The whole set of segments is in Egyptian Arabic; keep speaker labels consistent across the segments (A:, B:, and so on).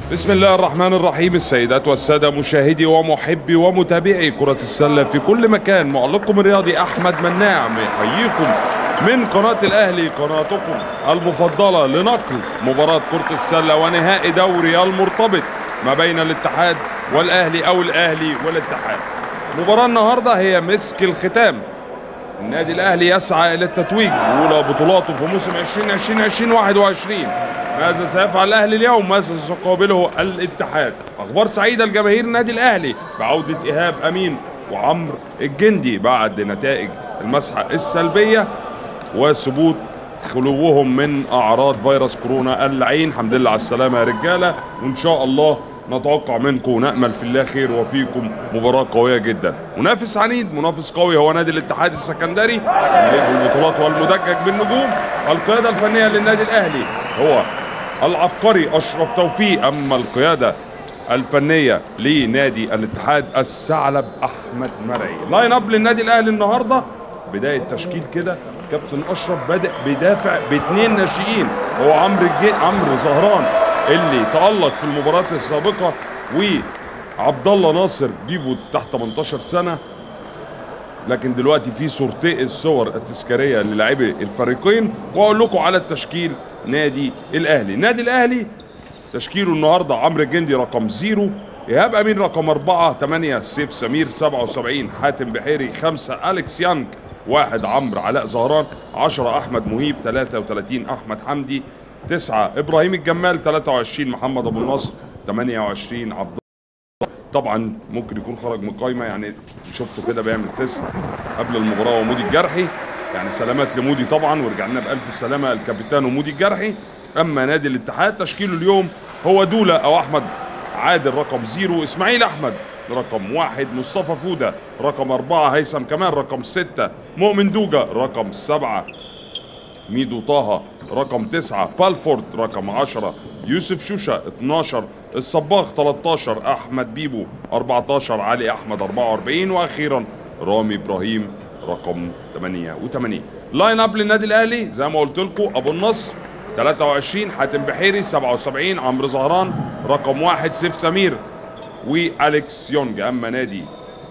A: بسم الله الرحمن الرحيم السيدات والسادة مشاهدي ومحبي ومتابعي كرة السلة في كل مكان معلقكم الرياضي أحمد مناع يحييكم من قناة الأهلي قناتكم المفضلة لنقل مباراة كرة السلة ونهائي دوري المرتبط ما بين الاتحاد والأهلي أو الأهلي والاتحاد مباراة النهاردة هي مسك الختام النادي الاهلي يسعى الى التتويج اولى بطولاته في موسم 2020 2021 ماذا سيفعل الاهلي اليوم ماذا سيقابله الاتحاد اخبار سعيده لجماهير النادي الاهلي بعوده ايهاب امين وعمرو الجندي بعد نتائج المسحه السلبيه وثبوت خلوهم من اعراض فيروس كورونا اللعين الحمد لله على السلامه يا رجاله وان شاء الله نتوقع منكم ونامل في الله خير وفيكم مباراه قويه جدا منافس عنيد منافس قوي هو نادي الاتحاد السكندري مليء بالبطولات والمدجج بالنجوم القياده الفنيه للنادي الاهلي هو العبقري اشرف توفيق اما القياده الفنيه لنادي الاتحاد الثعلب احمد مرعي لاين اب للنادي الاهلي النهارده بدايه تشكيل كده كابتن اشرف بادئ بيدافع باثنين ناشئين هو عمرو الجي... عمرو زهران اللي تالق في المباراه السابقه وعبد الله ناصر بيفو تحت 18 سنه لكن دلوقتي في صورتي الصور التذكاريه للاعبي الفريقين واقول لكم على التشكيل نادي الاهلي نادي الاهلي تشكيله النهارده عمرو الجندي رقم زيرو ايهاب امين رقم أربعة ثمانية سيف سمير 77 حاتم بحيري خمسة أليكس يانج واحد عمرو علاء زهران 10 أحمد مهيب 33 أحمد حمدي تسعة إبراهيم الجمال 23 محمد أبو النصر 28 عبد طبعا ممكن يكون خرج من قايمه يعني شفته كده بيعمل تيست قبل المباراه ومودي الجرحي يعني سلامات لمودي طبعا ورجع لنا بالف سلامه الكابيتان ومودي الجرحي اما نادي الاتحاد تشكيله اليوم هو دوله او احمد عادل رقم زيرو اسماعيل احمد رقم واحد مصطفى فوده رقم أربعة هيثم كمال رقم ستة مؤمن دوجة رقم سبعة ميدو طه رقم تسعة بالفورد رقم عشرة يوسف شوشة 12 الصباغ 13 أحمد بيبو 14 علي أحمد 44 وأخيرا رامي إبراهيم رقم 88 لاين اب للنادي الأهلي زي ما قلت لكم أبو النصر 23 حاتم بحيري 77 عمرو زهران رقم واحد سيف سمير واليكس يونج اما نادي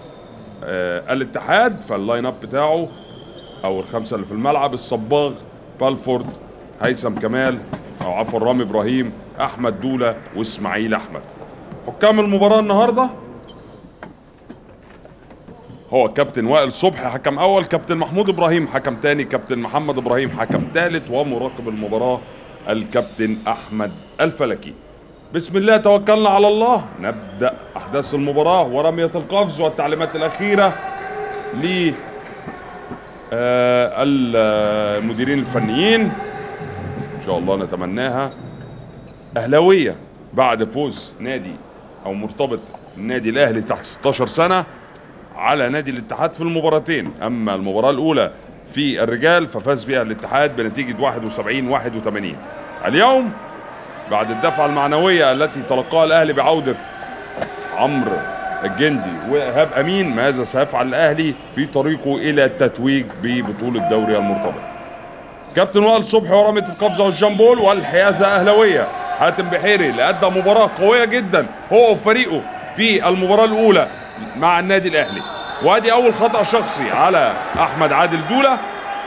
A: آه الاتحاد فاللاين اب بتاعه او الخمسه اللي في الملعب الصباغ بالفورد هيثم كمال او عفوا رامي ابراهيم احمد دوله واسماعيل احمد حكام المباراه النهارده هو كابتن وائل صبحي حكم اول كابتن محمود ابراهيم حكم تاني كابتن محمد ابراهيم حكم ثالث ومراقب المباراه الكابتن احمد الفلكي بسم الله توكلنا على الله نبدا احداث المباراه ورميه القفز والتعليمات الاخيره ل آه، المديرين الفنيين ان شاء الله نتمناها اهلاويه بعد فوز نادي او مرتبط النادي الاهلي تحت 16 سنه على نادي الاتحاد في المباراتين اما المباراه الاولى في الرجال ففاز بها الاتحاد بنتيجه 71 81 اليوم بعد الدفعه المعنويه التي تلقاها الاهلي بعوده عمرو الجندي وايهاب امين ماذا سيفعل الاهلي في طريقه الى التتويج ببطوله دوري المرتبط كابتن وائل صبحي ورميه القفزه والجامبول والحيازه اهلاويه حاتم بحيري اللي ادى مباراه قويه جدا هو وفريقه في المباراه الاولى مع النادي الاهلي وادي اول خطا شخصي على احمد عادل دوله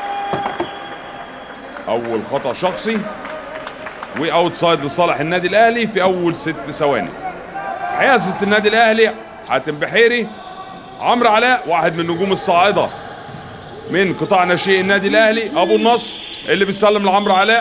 A: اول خطا شخصي واوت سايد لصالح النادي الاهلي في اول ست ثواني حيازه النادي الاهلي حاتم بحيري عمرو علاء واحد من نجوم الصاعده من قطاع ناشئي النادي الاهلي ابو النصر اللي بيسلم لعمرو علاء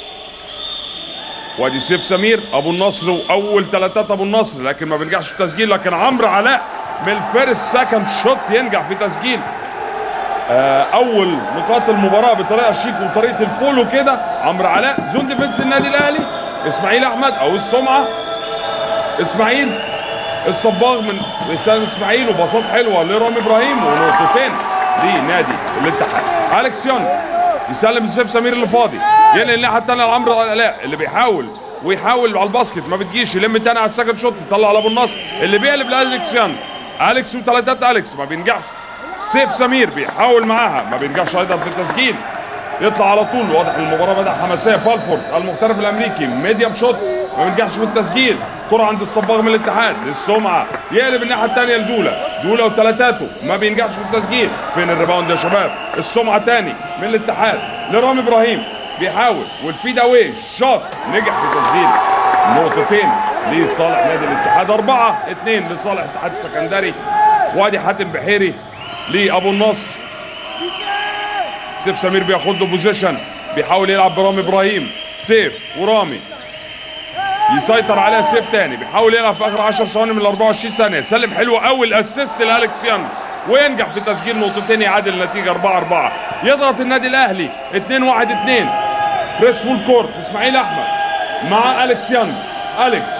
A: وادي سيف سمير ابو النصر واول ثلاثات ابو النصر لكن ما بينجحش في التسجيل لكن عمرو علاء من الفيرست سكند شوت ينجح في تسجيل آه، اول نقاط المباراه بطريقه شيك وطريقه الفولو كده عمرو علاء زون ديفنس النادي الاهلي اسماعيل احمد او السمعه اسماعيل الصباغ من وسام اسماعيل وباصات حلوه لرامي ابراهيم ونقطتين لنادي الاتحاد اليكس يونج يسلم لسيف سمير اللي فاضي ينقل الناحيه الثانيه لعمرو علاء اللي بيحاول ويحاول على الباسكت ما بتجيش يلم تاني على السكند شوت يطلع على ابو النصر اللي بيقلب لاليكس يونج اليكس وثلاثات اليكس ما بينجحش سيف سمير بيحاول معاها ما بينجحش ايضا في التسجيل يطلع على طول واضح المباراه بدأ حماسيه بالفورد المحترف الامريكي ميديم شوت ما بينجحش في التسجيل كرة عند الصباغ من الاتحاد للسمعة يقلب الناحية الثانية لدولة دولة وثلاثاته ما بينجحش في التسجيل فين الريباوند يا شباب السمعة تاني من الاتحاد لرامي ابراهيم بيحاول والفيد اواي شاط نجح في تسجيل نقطتين لصالح نادي الاتحاد أربعة اثنين لصالح الاتحاد السكندري وادي حاتم بحيري لأبو النصر سيف سمير بياخد له بوزيشن بيحاول يلعب برامي ابراهيم سيف ورامي يسيطر عليها سيف تاني بيحاول يلعب في اخر 10 ثواني من ال 24 ثانيه سلم حلو قوي الاسيست لالكس يانج وينجح في تسجيل نقطتين يعادل النتيجه 4 4 يضغط النادي الاهلي 2 1 2 بريس فول كورت اسماعيل احمد مع اليكس يانج اليكس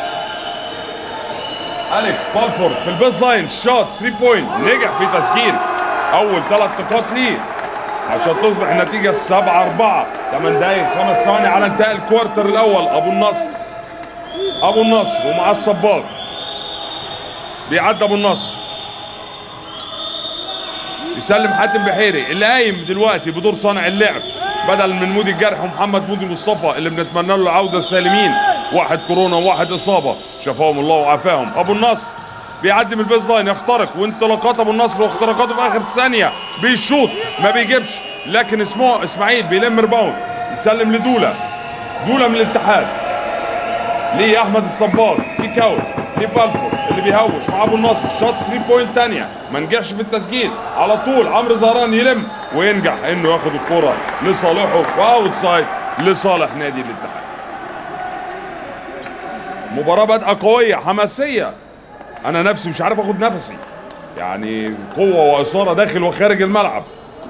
A: اليكس بالفورد في البيز لاين شوت 3 بوينت نجح في تسجيل اول ثلاث نقاط ليه عشان تصبح النتيجة 7 4 8 دقايق 5 ثواني على انتهاء الكوارتر الأول أبو النصر أبو النصر ومعاه الصباغ بيعدي أبو النصر يسلم حاتم بحيري اللي قايم دلوقتي بدور صانع اللعب بدل من مودي الجرح ومحمد مودي مصطفى اللي بنتمنى له العودة السالمين واحد كورونا وواحد إصابة شفاهم الله وعافاهم أبو النصر بيعدي من البيز لاين يخترق وانطلاقات ابو النصر واختراقاته في اخر ثانيه بيشوط ما بيجيبش لكن اسمه اسماعيل بيلم ريباوند يسلم لدوله دوله من الاتحاد ليه احمد الصباغ كيك اوت ليه بالفور اللي بيهوش مع ابو النصر شوت 3 بوينت ثانيه ما نجحش في التسجيل على طول عمرو زهران يلم وينجح انه ياخد الكره لصالحه واوت سايد لصالح نادي الاتحاد مباراه بادئه قويه حماسيه انا نفسي مش عارف اخد نفسي يعني قوه واثاره داخل وخارج الملعب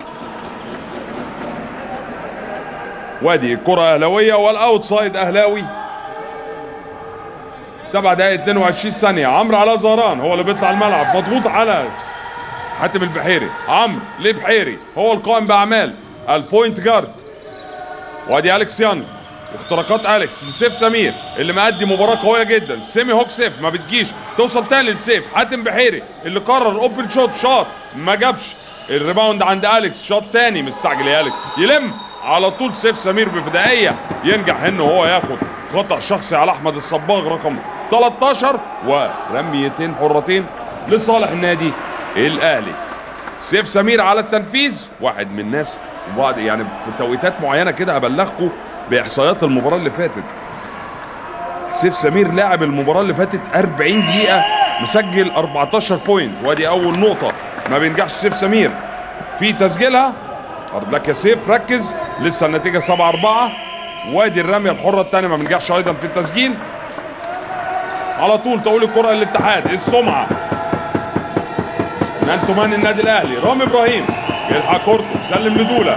A: وادي الكره اهلاويه والاوتسايد اهلاوي سبع دقائق 22 ثانيه عمرو علاء زهران هو اللي بيطلع الملعب مضغوط على حاتم البحيري عمرو ليه بحيري هو القائم باعمال البوينت جارد وادي اليكس يانج اختراقات اليكس لسيف سمير اللي مأدي مباراه قويه جدا سيمي هوك سيف ما بتجيش توصل تاني لسيف حاتم بحيري اللي قرر اوبن شوت شاط ما جابش الريباوند عند اليكس شوت تاني مستعجل يا اليكس يلم على طول سيف سمير بفدائيه ينجح انه هو ياخد خطا شخصي على احمد الصباغ رقم 13 ورميتين حرتين لصالح النادي الاهلي سيف سمير على التنفيذ واحد من الناس وبعد يعني في توقيتات معينه كده ابلغكم باحصائيات المباراه اللي فاتت سيف سمير لعب المباراه اللي فاتت 40 دقيقه مسجل 14 بوينت وادي اول نقطه ما بينجحش سيف سمير في تسجيلها ارض لك يا سيف ركز لسه النتيجه 7 4 وادي الرميه الحره الثانيه ما بينجحش ايضا في التسجيل على طول تقول الكره للاتحاد السمعه مان تو مان النادي الاهلي رامي ابراهيم بيلحق كورته سلم لدوله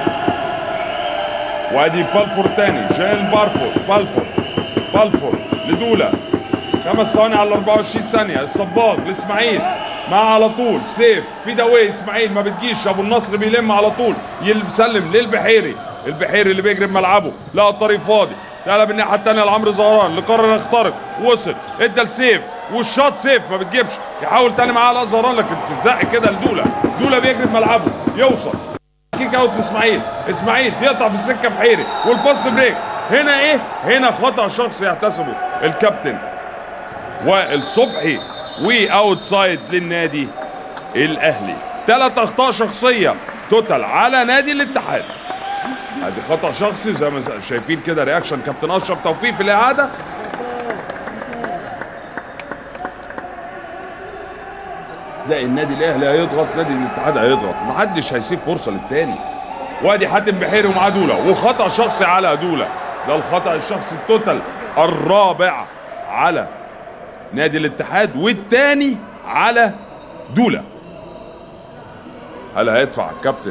A: وادي بالفور تاني جيل بارفور بالفور بالفور لدوله خمس ثواني على 24 ثانيه الصباغ لاسماعيل مع على طول سيف في داوي اسماعيل ما بتجيش ابو النصر بيلم على طول يسلم للبحيري البحيري اللي بيجري بملعبه لقى الطريق فاضي قلب الناحيه الثانيه لعمرو زهران اللي قرر يخترق وصل ادى لسيف والشوت سيف ما بتجيبش يحاول تاني معاه علاء زهران لكن بتتزق كده لدوله دوله بيجري بملعبه يوصل كيك اوت لاسماعيل اسماعيل بيقطع في السكه بحيري والباس بريك هنا ايه هنا خطا شخصي يحتسبه الكابتن وائل صبحي واوت سايد للنادي الاهلي ثلاث اخطاء شخصيه توتال على نادي الاتحاد ادي خطا شخصي زي ما شايفين كده رياكشن كابتن اشرف توفيق في الاعاده تلاقي النادي الاهلي هيضغط نادي الاتحاد هيضغط محدش هيسيب فرصه للتاني وادي حاتم بحيري ومعاه دوله وخطا شخصي على دوله ده الخطا الشخصي التوتال الرابع على نادي الاتحاد والتاني على دوله هل هيدفع الكابتن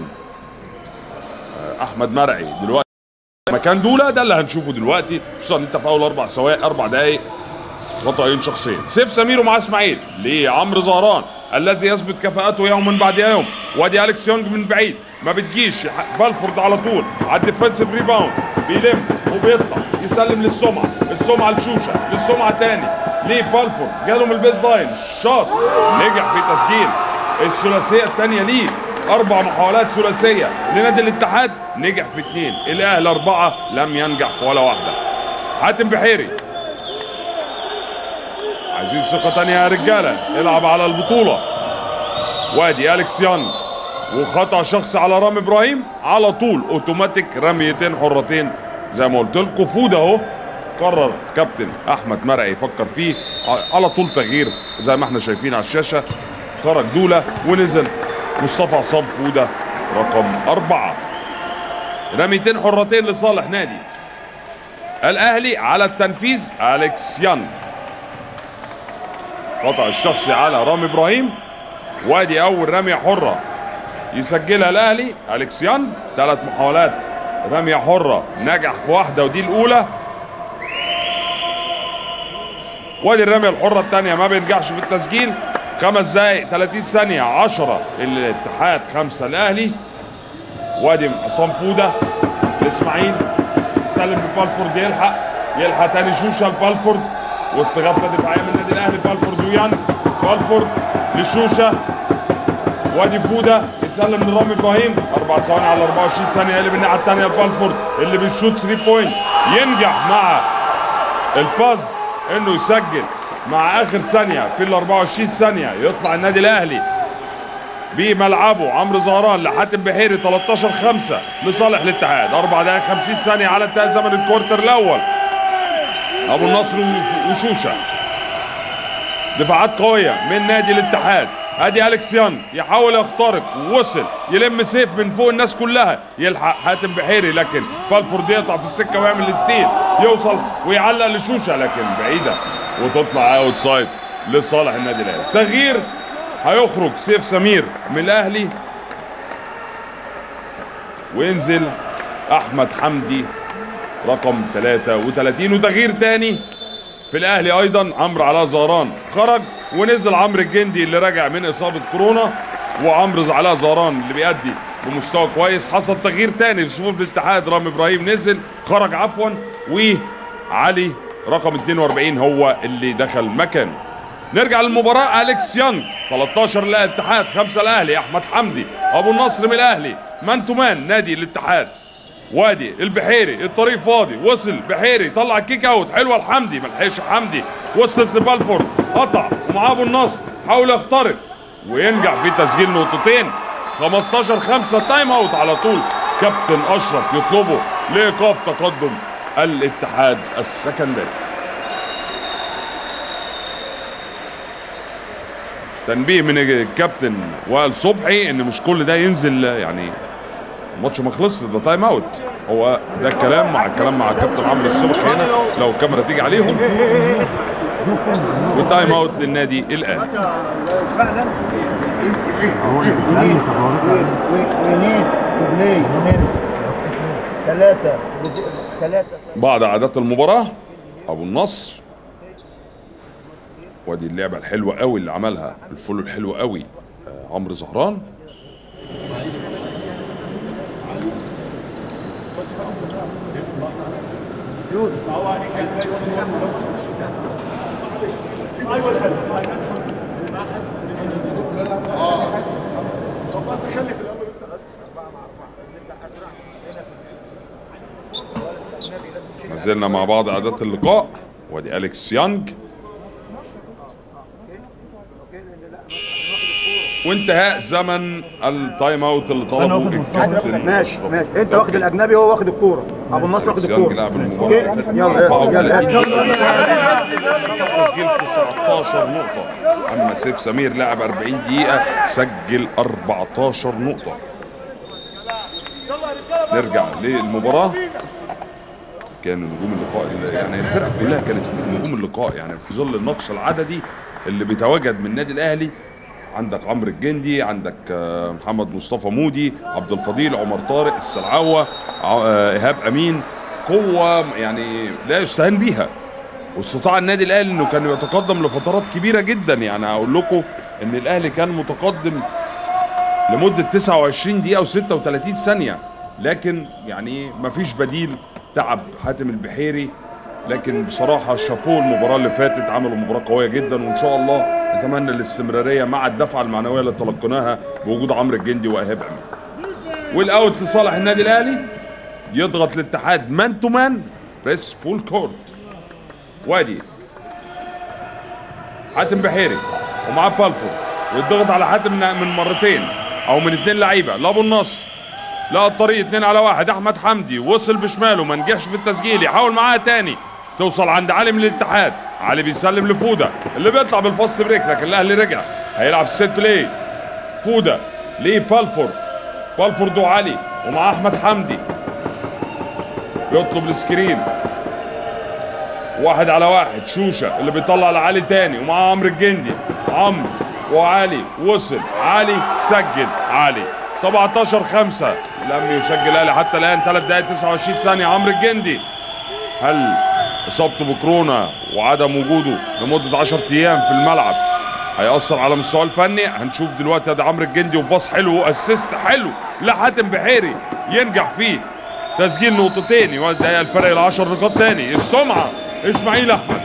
A: احمد مرعي دلوقتي مكان دوله ده اللي هنشوفه دلوقتي خصوصا ان انت في اول اربع سواق اربع دقايق خطأين شخصين سيف سمير ومع اسماعيل لعمرو زهران الذي يثبت كفاءته يوما بعد يوم وادي اليكس يونج من بعيد ما بتجيش بالفورد على طول على الديفنسيف ريباوند بيلم وبيطلع يسلم للسمعه السمعه لشوشه للسمعه تاني ليه بالفورد جاله من البيز لاين شاط نجح في تسجيل الثلاثيه الثانيه ليه اربع محاولات ثلاثيه لنادي الاتحاد نجح في اثنين الاهلي اربعه لم ينجح في ولا واحده حاتم بحيري عايزين ثقة تانية يا رجالة العب على البطولة وادي اليكس يانج وخطأ شخصي على رامي ابراهيم على طول اوتوماتيك رميتين حرتين زي ما قلت لكم فود اهو قرر كابتن احمد مرعي يفكر فيه ع- على طول تغيير زي ما احنا شايفين على الشاشه خرج دوله ونزل مصطفى عصام فوده رقم اربعه رميتين حرتين لصالح نادي الاهلي على التنفيذ اليكس يان خطا الشخصي على رامي ابراهيم وادي اول رميه حره يسجلها الاهلي اليكس يان ثلاث محاولات رميه حره نجح في واحده ودي الاولى وادي الرميه الحره الثانيه ما بينجحش في التسجيل خمس دقائق 30 ثانيه 10 الاتحاد خمسه الاهلي وادي عصام فوده لاسماعيل سلم لبالفورد يلحق يلحق تاني شوشه لبالفورد واستغاثه دفاعيه من النادي الاهلي بالفورد ويان بالفورد لشوشه وادي فوده يسلم لرامي ابراهيم اربع ثواني على 24 ثانيه يقلب الناحيه الثانيه لبالفورد اللي بيشوط 3 بوينت ينجح مع الفاز انه يسجل مع اخر ثانيه في ال 24 ثانيه يطلع النادي الاهلي بملعبه عمرو زهران لحاتم بحيري 13 5 لصالح الاتحاد 4 دقائق 50 ثانيه على انتهاء زمن الكوارتر الاول ابو النصر و- وشوشه دفاعات قويه من نادي الاتحاد ادي اليكس يان يحاول يخترق وصل يلم سيف من فوق الناس كلها يلحق حاتم بحيري لكن بالفورد يقطع في السكه ويعمل الستيل يوصل ويعلق لشوشه لكن بعيده وتطلع اوت سايد لصالح النادي الاهلي تغيير هيخرج سيف سمير من الاهلي وينزل احمد حمدي رقم 33 وتغيير تاني في الاهلي ايضا عمرو علاء زهران خرج ونزل عمرو الجندي اللي راجع من اصابه كورونا وعمرو علاء زهران اللي بيأدي بمستوى كويس حصل تغيير تاني في صفوف الاتحاد رامي ابراهيم نزل خرج عفوا وعلي رقم 42 هو اللي دخل مكانه نرجع للمباراة أليكس يانج 13 للاتحاد 5 الأهلي أحمد حمدي أبو النصر من الأهلي مان تو مان نادي الاتحاد وادي البحيري الطريق فاضي وصل بحيري طلع الكيك اوت حلوه لحمدي ما لحقش حمدي وصلت لبالفورد قطع ومعاه ابو النصر حاول يخترق وينجح في تسجيل نقطتين 15 5 تايم اوت على طول كابتن اشرف يطلبه لايقاف تقدم الاتحاد السكندري تنبيه من الكابتن وائل صبحي ان مش كل ده ينزل يعني الماتش ما خلصش ده تايم اوت هو ده الكلام مع الكلام مع الكابتن عمرو الصبحي هنا لو الكاميرا تيجي عليهم والتايم اوت للنادي الاهلي
B: وينين وبلاي وينين ثلاثة ثلاثة
A: بعد عادات المباراة أبو النصر وادي اللعبة الحلوة قوي اللي عملها الفولو الحلو قوي آه، عمرو زهران ما زلنا مع بعض عادات اللقاء وادي أليكس يانج وانتهاء زمن التايم اوت اللي طلبه الكابتن
B: ماشي
A: أشرف.
B: ماشي انت واخد الاجنبي هو واخد الكورة ابو النصر واخد
A: أليكس يانج
B: الكورة
A: لعب المباراة
B: اوكي
A: اللي فاتت
B: يلا يلا
A: 34
B: يلا
A: تسجيل 19 نقطة أما سيف سمير لعب 40 دقيقة سجل 14 نقطة نرجع للمباراة كان نجوم اللقاء يعني الفرقة كلها كانت نجوم اللقاء يعني في ظل النقص العددي اللي بيتواجد من النادي الأهلي عندك عمرو الجندي عندك آه، محمد مصطفى مودي عبد الفضيل عمر طارق السلعوة ع- آه، إيهاب أمين قوة يعني لا يستهان بيها واستطاع النادي الاهلي انه كان يتقدم لفترات كبيره جدا يعني اقول لكم ان الاهلي كان متقدم لمده 29 دقيقه و36 ثانيه لكن يعني مفيش بديل تعب حاتم البحيري لكن بصراحه شابوه المباراه اللي فاتت عملوا مباراه قويه جدا وان شاء الله نتمنى الاستمراريه مع الدفعه المعنويه اللي تلقيناها بوجود عمرو الجندي وايهاب امين والاوت لصالح النادي الاهلي يضغط الاتحاد مان تو مان بريس فول كورت وادي حاتم بحيري ومعاه بالفور والضغط على حاتم من من مرتين او من اتنين لعيبه لابو النصر لقى الطريق اتنين على واحد احمد حمدي وصل بشماله ما نجحش في التسجيل يحاول معاها تاني توصل عند علي من الاتحاد علي بيسلم لفوده اللي بيطلع بالفص بريك لكن الاهلي رجع هيلعب سيت بلاي فوده ليه بالفورد بالفورد وعلي ومعاه احمد حمدي يطلب السكرين واحد على واحد شوشة اللي بيطلع لعلي تاني ومعاه عمرو الجندي عمرو وعلي وصل علي سجل علي 17 5 لم يسجل الاهلي حتى الان 3 دقائق 29 ثانية عمرو الجندي هل اصابته بكورونا وعدم وجوده لمدة 10 ايام في الملعب هيأثر على مستواه الفني هنشوف دلوقتي ادي عمرو الجندي وباص حلو واسيست حلو لحاتم بحيري ينجح فيه تسجيل نقطتين يودي الفرق ل 10 نقاط تاني السمعه اسماعيل احمد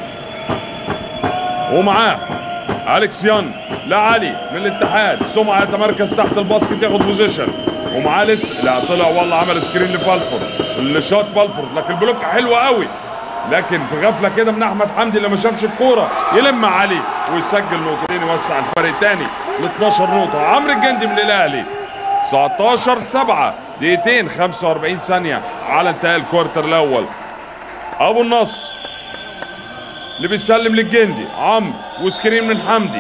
A: ومعاه اليكس يان لعلي من الاتحاد سمعه يتمركز تحت الباسكت ياخد بوزيشن ومعاه لسه لا طلع والله عمل سكرين لبالفورد اللي شاط بالفورد لكن البلوك حلو قوي لكن في غفله كده من احمد حمدي اللي ما شافش الكوره يلم علي ويسجل نقطتين يوسع الفرق تاني ل 12 نقطه عمرو الجندي من الاهلي 19 7 دقيقتين 45 ثانيه على انتهاء الكوارتر الاول ابو النصر اللي بيسلم للجندي عمرو وسكرين من حمدي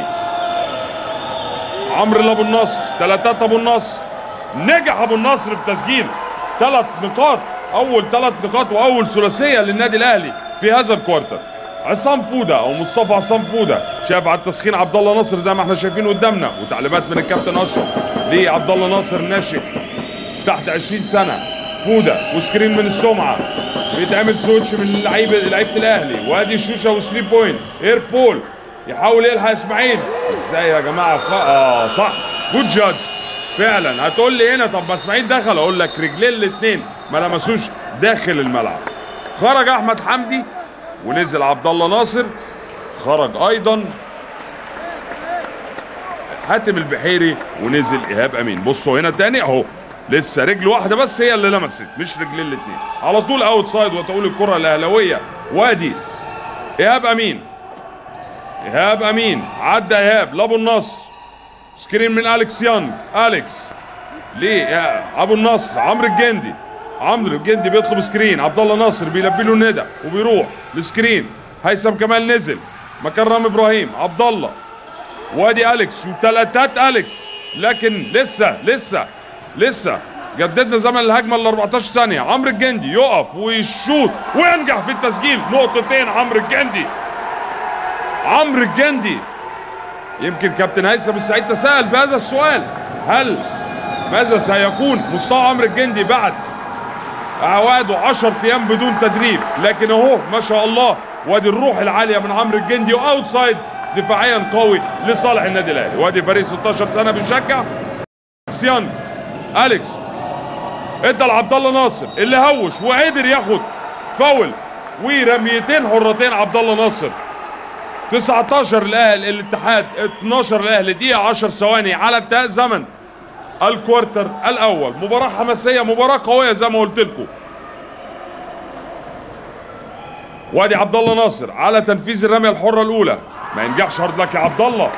A: عمرو لابو النصر ثلاثات ابو النصر نجح ابو النصر في تسجيل ثلاث نقاط اول ثلاث نقاط واول ثلاثيه للنادي الاهلي في هذا الكوارتر عصام فوده او مصطفى عصام فوده شاف على التسخين عبد الله ناصر زي ما احنا شايفين قدامنا وتعليمات من الكابتن اشرف لعبد الله ناصر ناشئ تحت 20 سنه فوده وسكرين من السمعه بيتعمل سويتش من لعيبه لعيبه الاهلي وادي شوشه وثري بوينت اير بول يحاول يلحق اسماعيل ازاي يا جماعه خ... اه صح جود جادج فعلا هتقول لي هنا طب ما اسماعيل دخل اقول لك رجلين الاثنين ما لمسوش داخل الملعب خرج احمد حمدي ونزل عبد الله ناصر خرج ايضا حاتم البحيري ونزل ايهاب امين بصوا هنا تاني اهو لسه رجل واحده بس هي اللي لمست مش رجلين الاثنين على طول اوت سايد وتقول الكره الاهلاويه وادي ايهاب امين ايهاب امين عدى ايهاب لابو النصر سكرين من اليكس يانج اليكس ليه يا ابو النصر عمرو الجندي عمرو الجندي بيطلب سكرين عبد الله ناصر بيلبي له الندى وبيروح لسكرين هيثم كمال نزل مكان رامي ابراهيم عبد الله وادي اليكس وثلاثات اليكس لكن لسه لسه لسه جددنا زمن الهجمه ال 14 ثانيه عمرو الجندي يقف ويشوط وينجح في التسجيل نقطتين عمرو الجندي عمرو الجندي يمكن كابتن هيثم السعيد تساءل في هذا السؤال هل ماذا سيكون مستوى عمرو الجندي بعد اعواده 10 ايام بدون تدريب لكن اهو ما شاء الله وادي الروح العاليه من عمرو الجندي واوتسايد دفاعيا قوي لصالح النادي الاهلي وادي فريق 16 سنه بيشجع سيان اليكس ادى لعبد الله ناصر اللي هوش وقدر ياخد فاول ورميتين حرتين عبد الله ناصر 19 الاهلي الاتحاد 12 الاهلي دقيقه 10 ثواني على انتهاء زمن الكوارتر الاول مباراه حماسيه مباراه قويه زي ما قلت لكم وادي عبد الله ناصر على تنفيذ الرميه الحره الاولى ما ينجحش هارد لك يا عبد الله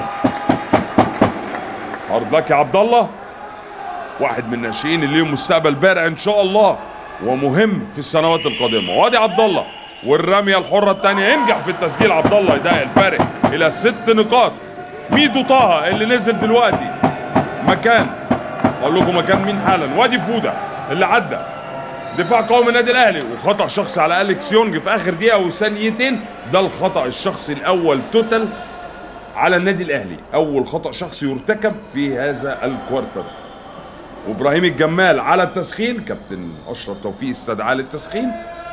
A: هارد لك يا عبد الله واحد من الناشئين اللي ليهم مستقبل بارع ان شاء الله ومهم في السنوات القادمه وادي عبد الله والرميه الحره الثانيه ينجح في التسجيل عبد الله يضايق الفارق الى ست نقاط ميدو طه اللي نزل دلوقتي مكان اقول لكم مكان مين حالا وادي فوده اللي عدى دفاع قوي من النادي الاهلي وخطا شخصي على اليكس يونج في اخر دقيقه وثانيتين ده الخطا الشخصي الاول توتال على النادي الاهلي اول خطا شخصي يرتكب في هذا الكوارتر وابراهيم الجمال على التسخين كابتن اشرف توفيق استدعاه للتسخين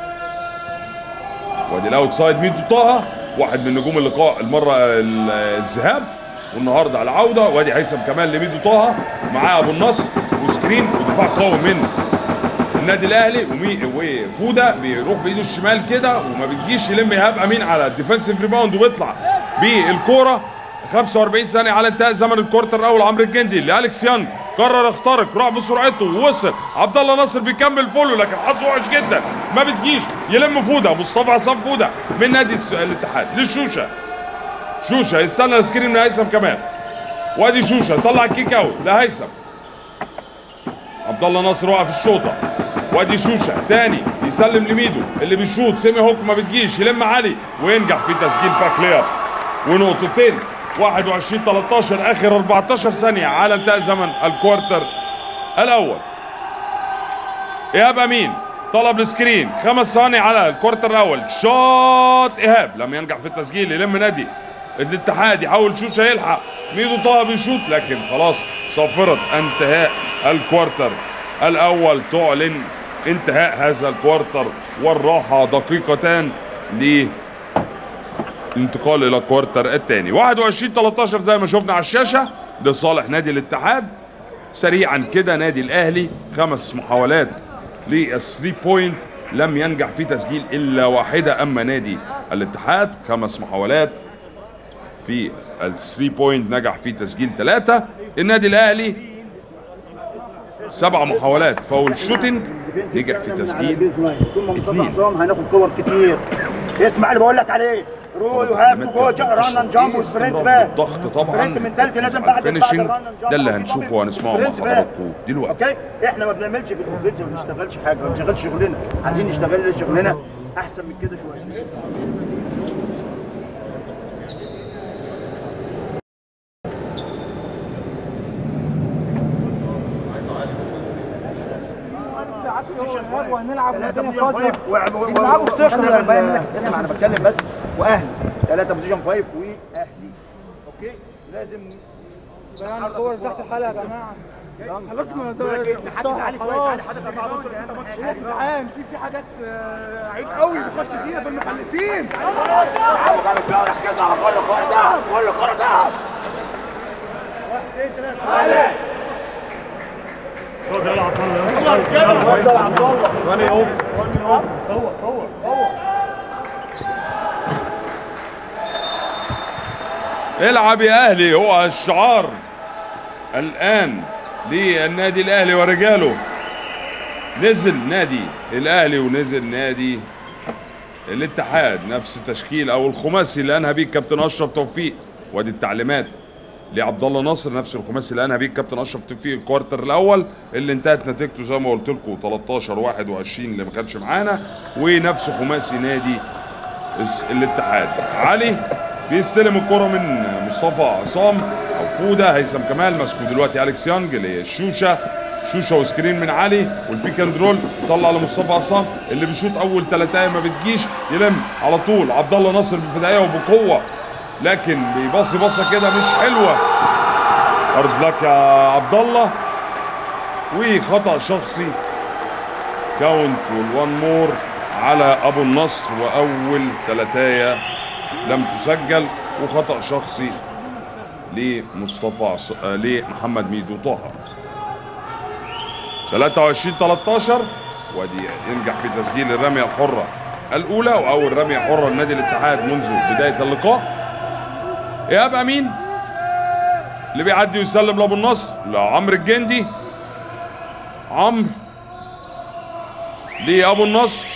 A: وادي الاوت سايد ميدو طه واحد من نجوم اللقاء المره ال- الذهاب والنهارده على العوده وادي هيثم كمال لميدو طه معاه ابو النصر وسكرين ودفاع قوي من النادي الاهلي ومي وفوده بيروح بايده الشمال كده وما بتجيش يلم ايهاب امين على الديفensive ريباوند وبيطلع بالكوره 45 ثانيه على انتهاء زمن الكورتر الاول عمرو الجندي لالكس يانج قرر يخترق راح بسرعته ووصل عبد الله ناصر بيكمل فولو لكن حظه وحش جدا ما بتجيش يلم فوده مصطفى عصام فوده من نادي الس- الاتحاد للشوشه شوشه يستنى السكرين من هيثم كمان وادي شوشه طلع الكيك اوت ده هيثم عبد الله ناصر وقف الشوطه وادي شوشه تاني يسلم لميدو اللي بيشوط سيمي هوك ما بتجيش يلم علي وينجح في تسجيل باك لير ونقطتين 21 13 اخر 14 ثانيه على انتهاء زمن الكوارتر الاول ايهاب امين طلب السكرين خمس ثواني على الكوارتر الاول شوت ايهاب لم ينجح في التسجيل يلم نادي الاتحاد يحاول شوشه يلحق ميدو طه بيشوط لكن خلاص صافره انتهاء الكوارتر الاول تعلن انتهاء هذا الكوارتر والراحه دقيقتان للانتقال الى الكوارتر الثاني 21 13 زي ما شفنا على الشاشه لصالح نادي الاتحاد سريعا كده نادي الاهلي خمس محاولات للثري بوينت لم ينجح في تسجيل الا واحده اما نادي الاتحاد خمس محاولات في الثري بوينت نجح في تسجيل ثلاثه النادي الاهلي سبع محاولات فاول شوتنج نجح في تسجيل
B: طول ما مصطفى
A: اتنين.
B: حسام هناخد كور كتير اسمع اللي بقول لك عليه روي وهاف
A: تعليمات
B: وجو
A: كابتن
B: ران
A: أشرف
B: اند جامب
A: إيه
B: وسبرنت
A: استمرار
B: باك
A: بالضغط طبعا
B: سبرنت من تالت لازم
A: على
B: بعد بعد
A: الفينشنج
B: الران أند جامب
A: ده اللي
B: وبعد
A: هنشوفه
B: الباك.
A: وهنسمعه مع
B: سبرنت باك.
A: حضراتكم دلوقتي
B: اوكي احنا ما بنعملش في الاوفنس ما بنشتغلش حاجه ما بنشتغلش شغلنا عايزين نشتغل شغلنا احسن من كده شويه
C: وهنلعب
B: ثلاثة
C: والدنيا
B: بوزيشن
C: فاضيه
B: فايف و- و- و-
C: بيلعبوا بصفر
B: واشتغل-
C: باين منك.
B: اسمع انا بتكلم بس واهلي ثلاثة بوزيشن فايف واهلي اوكي لازم
C: يعني الكور تحت الحلقه يا جماعه
B: خلاص ما نحدد عليه كويس علي حدد أربعة بوزيشن.
C: يا جدعان في في حاجات آه، عيب قوي بيخش فيها في المخلفين
A: العب يا اهلي هو الشعار الان للنادي الاهلي ورجاله نزل نادي الاهلي ونزل نادي الاتحاد نفس التشكيل او الخماسي اللي انهى بيه الكابتن اشرف توفيق وادي التعليمات لعبد الله ناصر نفس الخماسي اللي انهى بيه الكابتن اشرف توفيق الكوارتر الاول اللي انتهت نتيجته زي ما قلت لكم 13 21 اللي ما كانش معانا ونفس خماسي نادي الس- الاتحاد علي بيستلم الكرة من مصطفى عصام او فوده هيثم كمال ماسكه دلوقتي اليكس يانج اللي هي الشوشه شوشه وسكرين من علي والبيك اند رول طلع لمصطفى عصام اللي بيشوط اول ثلاثه ما بتجيش يلم على طول عبد الله ناصر بفدائيه وبقوه لكن بيباصي باصه كده مش حلوه ارض لك يا عبد الله وخطا شخصي كاونت والوان مور على ابو النصر واول ثلاثايه لم تسجل وخطا شخصي لمصطفى عص... آه، لمحمد ميدو طه 23 13 ودي ينجح في تسجيل الرميه الحره الاولى واول رميه حره لنادي الاتحاد منذ بدايه اللقاء ايهاب امين اللي بيعدي ويسلم لابو النصر لعمرو الجندي عمرو لابو النصر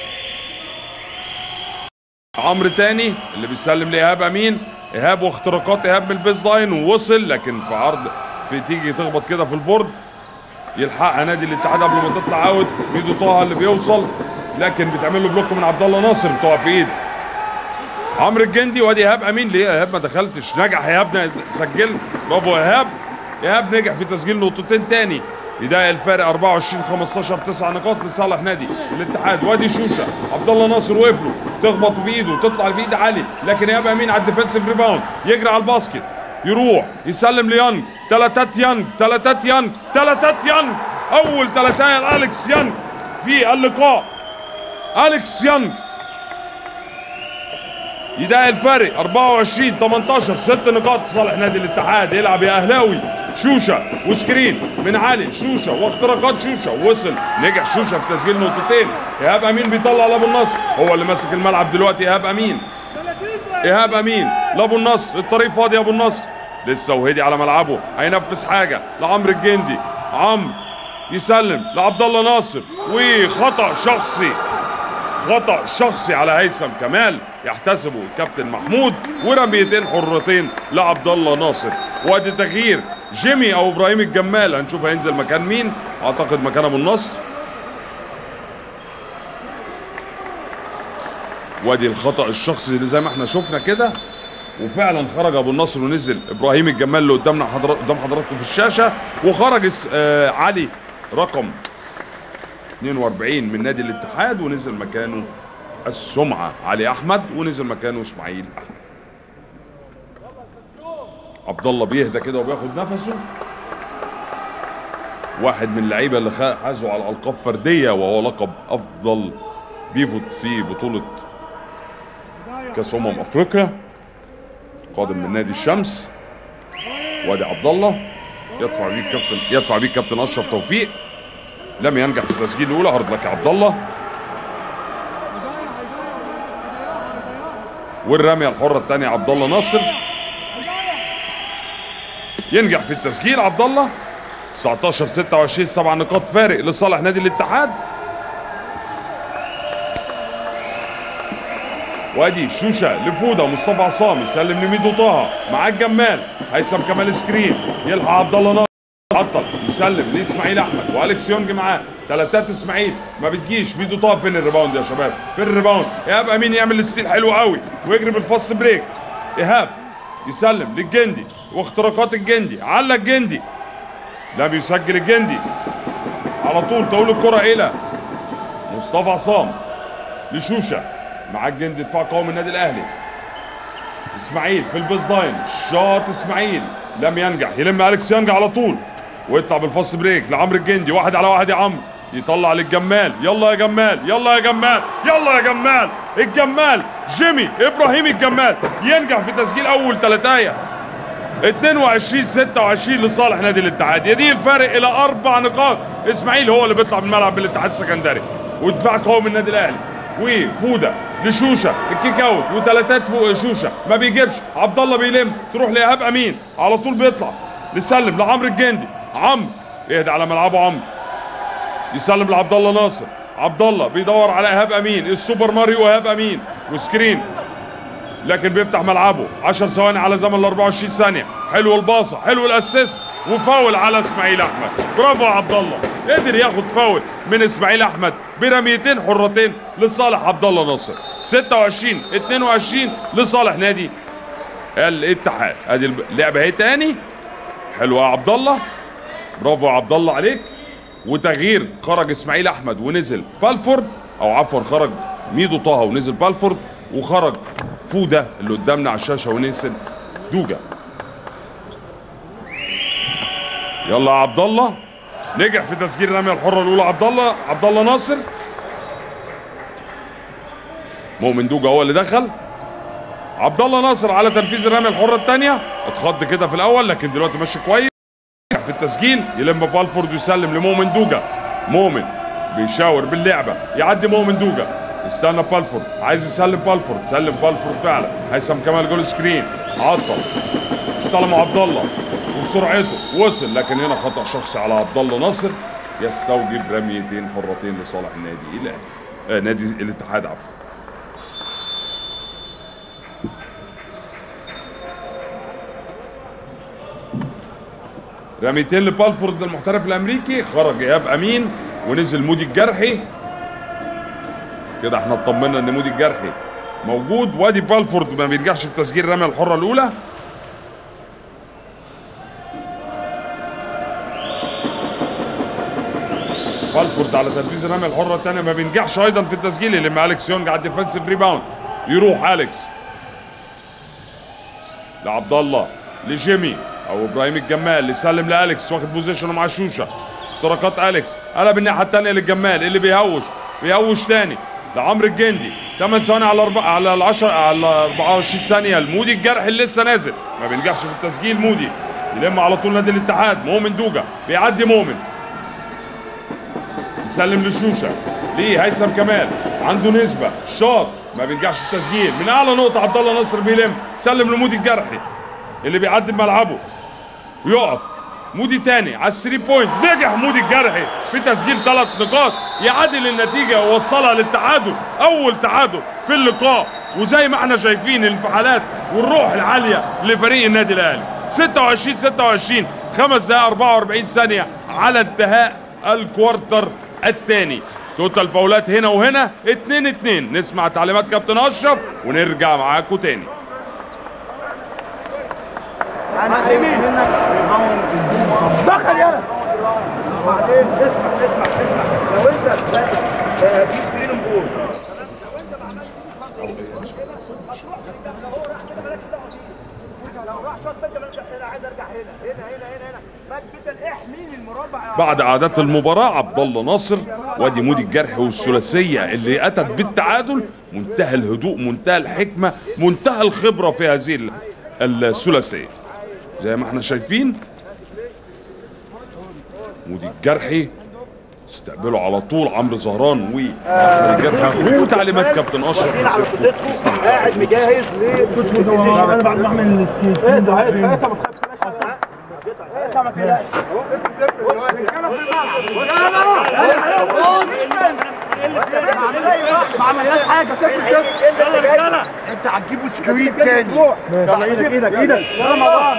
A: عمرو تاني اللي بيسلم لايهاب امين ايهاب واختراقات ايهاب من البيز لاين ووصل لكن في عرض في تيجي تخبط كده في البورد يلحقها نادي الاتحاد قبل ما تطلع اوت ميدو طه اللي بيوصل لكن بتعمل له بلوك من عبد الله ناصر بتقع في ايد عمرو الجندي وادي ايهاب امين ليه ايهاب ما دخلتش نجح ايهاب سجل برافو ايهاب ايهاب نجح في تسجيل نقطتين تاني يضايق الفارق 24 15 9 نقاط لصالح نادي الاتحاد وادي شوشه عبد الله ناصر وقف له تخبط في ايده وتطلع في ايد علي لكن ايهاب امين على الديفensive ريباوند يجري على الباسكت يروح يسلم ليانج ثلاثات يانج ثلاثات يانج ثلاثات يانج اول ثلاثايه لالكس يانج في اللقاء اليكس يانج يضايق الفارق 24 18 ست نقاط لصالح نادي الاتحاد يلعب يا اهلاوي شوشه وسكرين من علي شوشه واختراقات شوشه وصل نجح شوشه في تسجيل نقطتين ايهاب امين بيطلع لابو النصر هو اللي ماسك الملعب دلوقتي ايهاب امين ايهاب امين لابو النصر الطريق فاضي يا ابو النصر لسه وهدي على ملعبه هينفذ حاجه لعمرو الجندي عمرو يسلم لعبد الله ناصر وخطا شخصي خطا شخصي على هيثم كمال يحتسبه الكابتن محمود ورميتين حرتين لعبد الله ناصر وادي تغيير جيمي او ابراهيم الجمال هنشوف هينزل مكان مين اعتقد مكان ابو النصر وادي الخطا الشخصي اللي زي ما احنا شفنا كده وفعلا خرج ابو النصر ونزل ابراهيم الجمال اللي قدامنا حضرات قدام حضراتكم في الشاشه وخرج اس- آه علي رقم 42 من نادي الاتحاد ونزل مكانه السمعه علي احمد ونزل مكانه اسماعيل احمد عبد الله بيهدى كده وبياخد نفسه واحد من اللعيبه اللي خ- حازوا على القاب فرديه وهو لقب افضل بيفوت في بطوله كاس امم افريقيا قادم من نادي الشمس وادي عبد الله يدفع بيه الكابتن يدفع بيه الكابتن اشرف توفيق لم ينجح في التسجيل الاولى هارد لك يا عبد الله والرميه الحره الثانيه عبد الله ناصر ينجح في التسجيل عبد الله 19 26 سبع نقاط فارق لصالح نادي الاتحاد وادي شوشه لفوده مصطفى عصام يسلم لميدو طه مع الجمال هيثم كمال سكرين يلحق عبد الله ناصر عطل يسلم لاسماعيل احمد والكس يونج معاه ثلاثات اسماعيل ما بتجيش ميدو طه فين الريباوند يا شباب فين الريباوند ايهاب امين يعمل الستيل حلو قوي ويجري بالفاست بريك ايهاب يسلم للجندي واختراقات الجندي علق الجندي لم يسجل الجندي على طول تقول الكره الى مصطفى عصام لشوشه مع الجندي دفاع قوي من النادي الاهلي اسماعيل في البيز لاين شاط اسماعيل لم ينجح يلم اليكس يانج على طول ويطلع بالفاست بريك لعمرو الجندي واحد على واحد يا عمرو يطلع للجمال يلا يا جمال يلا يا جمال يلا يا جمال الجمال جيمي ابراهيم الجمال ينجح في تسجيل اول ثلاثايه 22 26 لصالح نادي الاتحاد يدي الفارق الى اربع نقاط اسماعيل هو اللي بيطلع من الملعب بالاتحاد السكندري ودفاع قوي من النادي الاهلي وفوده لشوشه الكيك اوت وثلاثات فوق شوشه ما بيجيبش عبد الله بيلم تروح لايهاب امين على طول بيطلع يسلم لعمرو الجندي عمرو يهدى على ملعبه عمرو يسلم لعبد الله ناصر عبد الله بيدور على ايهاب امين السوبر ماريو ايهاب امين وسكرين لكن بيفتح ملعبه 10 ثواني على زمن ال 24 ثانيه حلو الباصه حلو الاسيست وفاول على اسماعيل احمد برافو يا عبد الله قدر ياخد فاول من اسماعيل احمد برميتين حرتين لصالح عبد الله ناصر 26 22 لصالح نادي الاتحاد ادي اللعبه اهي تاني حلوه يا عبد الله برافو يا عبد الله عليك وتغيير خرج اسماعيل احمد ونزل بالفورد او عفوا خرج ميدو طه ونزل بالفورد وخرج فوده اللي قدامنا على الشاشه ونزل دوجا يلا يا عبد الله نجح في تسجيل الرميه الحره الاولى عبد الله عبد الله ناصر مؤمن دوجا هو اللي دخل عبد الله ناصر على تنفيذ الرميه الحره الثانيه اتخض كده في الاول لكن دلوقتي ماشي كويس في التسجيل يلم بالفورد ويسلم لمؤمن دوجا مؤمن بيشاور باللعبه يعدي مؤمن دوجا استنى بالفورد عايز يسلم بالفورد سلم بالفورد فعلا هيثم كمال جول سكرين عطل استلم عبد الله وبسرعته وصل لكن هنا خطا شخصي على عبد الله ناصر يستوجب رميتين حرتين لصالح النادي الاهلي آه نادي الاتحاد عفوا رميتين لبالفورد المحترف الامريكي خرج ايهاب امين ونزل مودي الجرحي كده احنا اطمنا ان مودي الجرحي موجود وادي بالفورد ما بينجحش في تسجيل الرميه الحره الاولى بالفورد على تنفيذ الرميه الحره الثانيه ما بينجحش ايضا في التسجيل يلم اليكس يونج على الديفensive ريباوند يروح اليكس لعبد الله لجيمي او ابراهيم الجمال يسلم لاليكس واخد بوزيشنه مع شوشه اختراقات اليكس قلب الناحيه الثانيه للجمال اللي بيهوش بيهوش تاني لعمرو الجندي 8 ثواني على أربع على ال 10 على 24 ثانيه المودي الجرح اللي لسه نازل ما بينجحش في التسجيل مودي يلم على طول نادي الاتحاد مؤمن دوجا بيعدي مؤمن يسلم لشوشه ليه هيثم كمال عنده نسبه شاط ما بينجحش في التسجيل من اعلى نقطه عبد الله ناصر بيلم سلم لمودي الجرحي اللي بيعدي بملعبه ويقف مودي تاني على الثري بوينت نجح مودي الجرحي في تسجيل ثلاث نقاط يعادل النتيجه ويوصلها للتعادل اول تعادل في اللقاء وزي ما احنا شايفين الانفعالات والروح العاليه لفريق النادي الاهلي 26 26 خمس دقائق 44 ثانيه على انتهاء الكوارتر الثاني توتال فاولات هنا وهنا 2 2 نسمع تعليمات كابتن اشرف ونرجع معاكم تاني
C: دخل يلا
B: وبعدين اسمع اسمع اسمع لو انت آه، في سكرين جول لو راح شوط انت مالكش انا عايز ارجع هنا هنا هنا هنا هنا بعد كده احميني المربع يا
A: بعد اعداد المباراة عبد الله ناصر وادي مودي الجرح والثلاثية اللي اتت بالتعادل منتهى الهدوء منتهى الحكمة منتهى الخبرة في هذه ال- الثلاثية زي ما احنا شايفين مودي الجرحي استقبلوا على طول عمرو زهران واحمد الجرحي اخوه تعليمات كابتن اشرف
B: واقفين على
A: مسكوا
B: خطتكم قاعد مجهز
C: انا بعد ما اعمل السكيل ايه ده ايه ده ما تخافش ما عملناش حاجه صفر صفر
B: يلا رجاله انت هتجيبوا سكرين تاني يلا ايدك ايدك ايدك
C: يلا مع بعض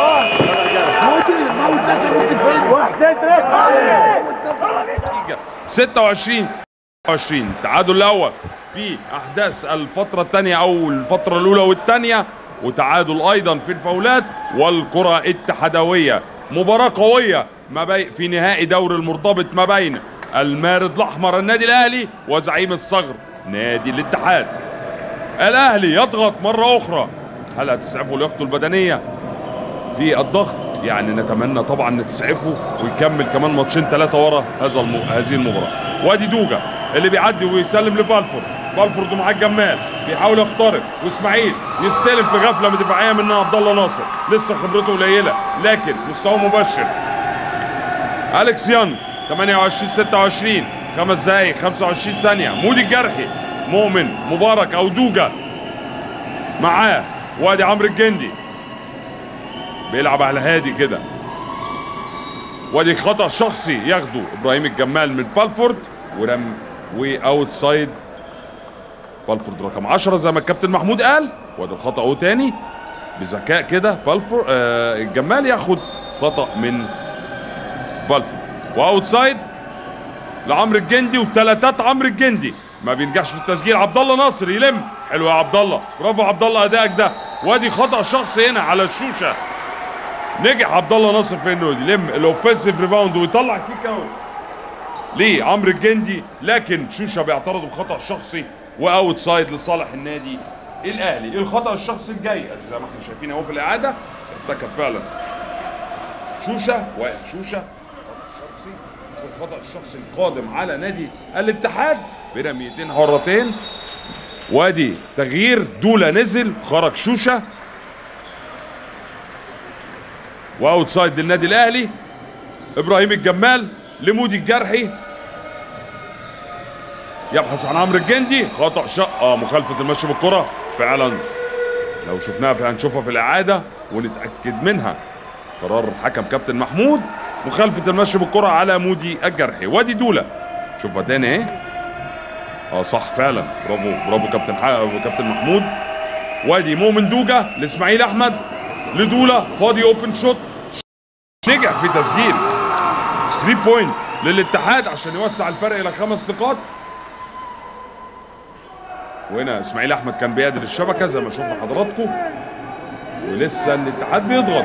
C: واحد اثنين ثلاثه
A: نتيجة 26 20 التعادل الاول في احداث الفتره الثانيه او الفتره الاولى والثانيه وتعادل ايضا في الفاولات والكره الاتحادويه مباراه قويه ما بي في نهائي دوري المرتبط ما بين المارد الاحمر النادي الاهلي وزعيم الصغر نادي الاتحاد الاهلي يضغط مره اخرى هل هتسعفه لياقته البدنيه في الضغط يعني نتمنى طبعا ان تسعفه ويكمل كمان ماتشين ثلاثه ورا هذا الم... هذه المباراه وادي دوجا اللي بيعدي ويسلم لبالفور بالفورد معاه الجمال بيحاول يخترق واسماعيل يستلم في غفله دفاعيه من عبد الله ناصر لسه خبرته قليله لكن مستواه مبشر اليكس يانج 28 26 خمس دقايق 25 ثانيه مودي الجرحي مؤمن مبارك او دوجا معاه وادي عمرو الجندي بيلعب على هادي كده وادي خطا شخصي ياخده ابراهيم الجمال من بالفورد ورم واوت سايد بالفورد رقم 10 زي ما الكابتن محمود قال وادي الخطا اهو تاني بذكاء كده بالفورد آه الجمال ياخد خطا من بالفورد واوت سايد لعمرو الجندي وثلاثات عمرو الجندي ما بينجحش في التسجيل عبد الله ناصر يلم حلو يا عبد الله برافو عبد الله ادائك ده وادي خطا شخصي هنا على الشوشه نجح عبد الله ناصر في انه يلم الاوفنسيف ريباوند ويطلع كيك اوت ليه عمرو الجندي لكن شوشه بيعترض بخطا شخصي واوت سايد لصالح النادي الاهلي الخطا الشخصي الجاي زي ما احنا شايفين اهو في الاعاده ارتكب فعلا شوشه واقف شوشه شخصي والخطا الشخصي القادم على نادي الاتحاد برميتين حرتين وادي تغيير دولا نزل خرج شوشه واوت سايد للنادي الاهلي ابراهيم الجمال لمودي الجرحي يبحث عن عمرو الجندي خطا شق اه مخالفه المشي بالكره فعلا لو شفناها في هنشوفها في الاعاده ونتاكد منها قرار الحكم كابتن محمود مخالفه المشي بالكره على مودي الجرحي وادي دوله شوفها تاني اهي اه صح فعلا برافو برافو كابتن حق كابتن محمود وادي مؤمن دوجا لاسماعيل احمد لدولا فاضي اوبن شوت نجح في تسجيل 3 بوينت للاتحاد عشان يوسع الفرق الى خمس نقاط وهنا اسماعيل احمد كان بيقدر الشبكه زي ما شفنا حضراتكم ولسه الاتحاد بيضغط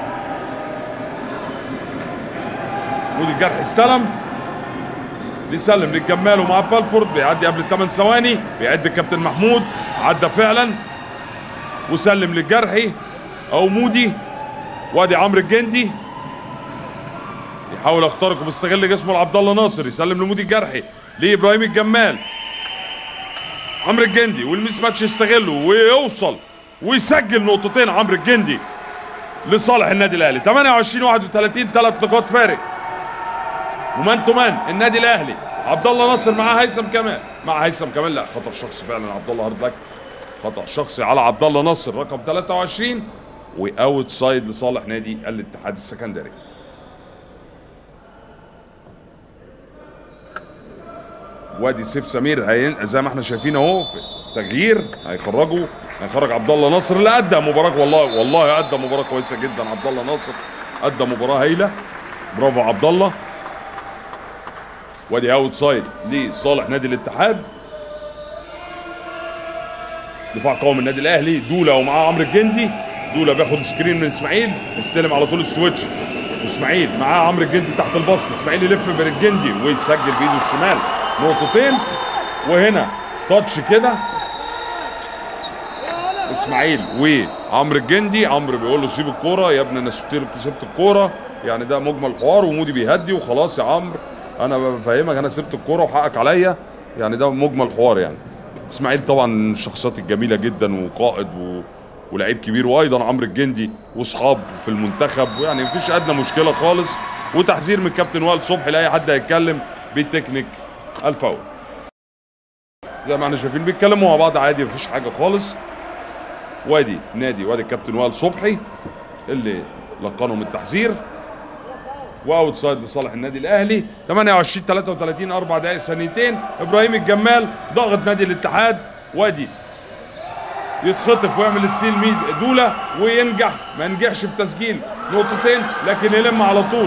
A: مودي الجرح استلم بيسلم للجمال ومع بالفورد بيعدي قبل الثمان ثواني بيعد الكابتن محمود عدى فعلا وسلم للجرحي او مودي وادي عمرو الجندي يحاول يخترق وبيستغل جسمه لعبد الله ناصر يسلم لمودي الجرحي لابراهيم الجمال عمرو الجندي والميس ماتش يستغله ويوصل ويسجل نقطتين عمرو الجندي لصالح النادي الاهلي 28 31 ثلاث نقاط فارق ومان تو مان النادي الاهلي عبد الله ناصر معاه هيثم كمال مع هيثم كمال لا خطا شخصي فعلا عبد الله هارد لك خطا شخصي على عبد الله ناصر رقم 23 واوت سايد لصالح نادي الاتحاد السكندري وادي سيف سمير هين... زي ما احنا شايفين اهو في تغيير هيخرجوا هيخرج عبد الله ناصر اللي ادى مباراه والله والله ادى مباراه كويسه جدا عبد الله ناصر ادى مباراه هايله برافو عبد الله وادي اوت سايد لصالح نادي الاتحاد دفاع قوي من النادي الاهلي دوله ومعاه عمرو الجندي دوله بياخد سكرين من اسماعيل استلم على طول السويتش اسماعيل معاه عمرو الجندي تحت الباسكت اسماعيل يلف بين الجندي ويسجل بايده الشمال نقطتين وهنا تاتش كده اسماعيل وعمرو الجندي عمرو بيقول له سيب الكوره يا ابني انا سبت سبت الكوره يعني ده مجمل الحوار ومودي بيهدي وخلاص يا عمرو انا بفهمك انا سبت الكوره وحقك عليا يعني ده مجمل الحوار يعني اسماعيل طبعا من الشخصيات الجميله جدا وقائد و... ولعيب كبير وايضا عمرو الجندي واصحاب في المنتخب يعني مفيش ادنى مشكله خالص وتحذير من كابتن وائل صبحي لاي حد هيتكلم بالتكنيك الفاول زي ما احنا شايفين بيتكلموا مع بعض عادي مفيش حاجه خالص وادي نادي وادي الكابتن وائل صبحي اللي لقنهم التحذير واوت سايد لصالح النادي الاهلي 28 33 اربع دقائق ثانيتين ابراهيم الجمال ضاغط نادي الاتحاد وادي يتخطف ويعمل السيل ميد دوله وينجح ما ينجحش في تسجيل نقطتين لكن يلم على طول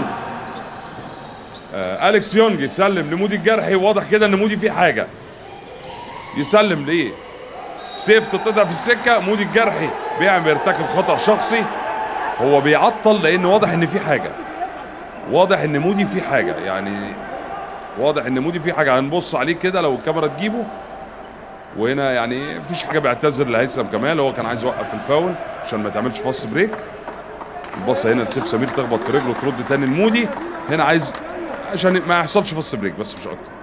A: آه اليكس يونج يسلم لمودي الجرحي واضح كده ان مودي فيه حاجه يسلم ليه سيف تتقطع في السكه مودي الجرحي بيعمل يرتكب خطا شخصي هو بيعطل لان واضح ان في حاجه واضح ان مودي في حاجه يعني واضح ان مودي في حاجه هنبص عليه كده لو الكاميرا تجيبه وهنا يعني مفيش حاجه بيعتذر لهيثم كمال هو كان عايز يوقف الفاول عشان ما تعملش فاست بريك البصه هنا لسيف سمير تخبط في رجله ترد تاني لمودي هنا عايز عشان ما يحصلش فاست بريك بس مش اكتر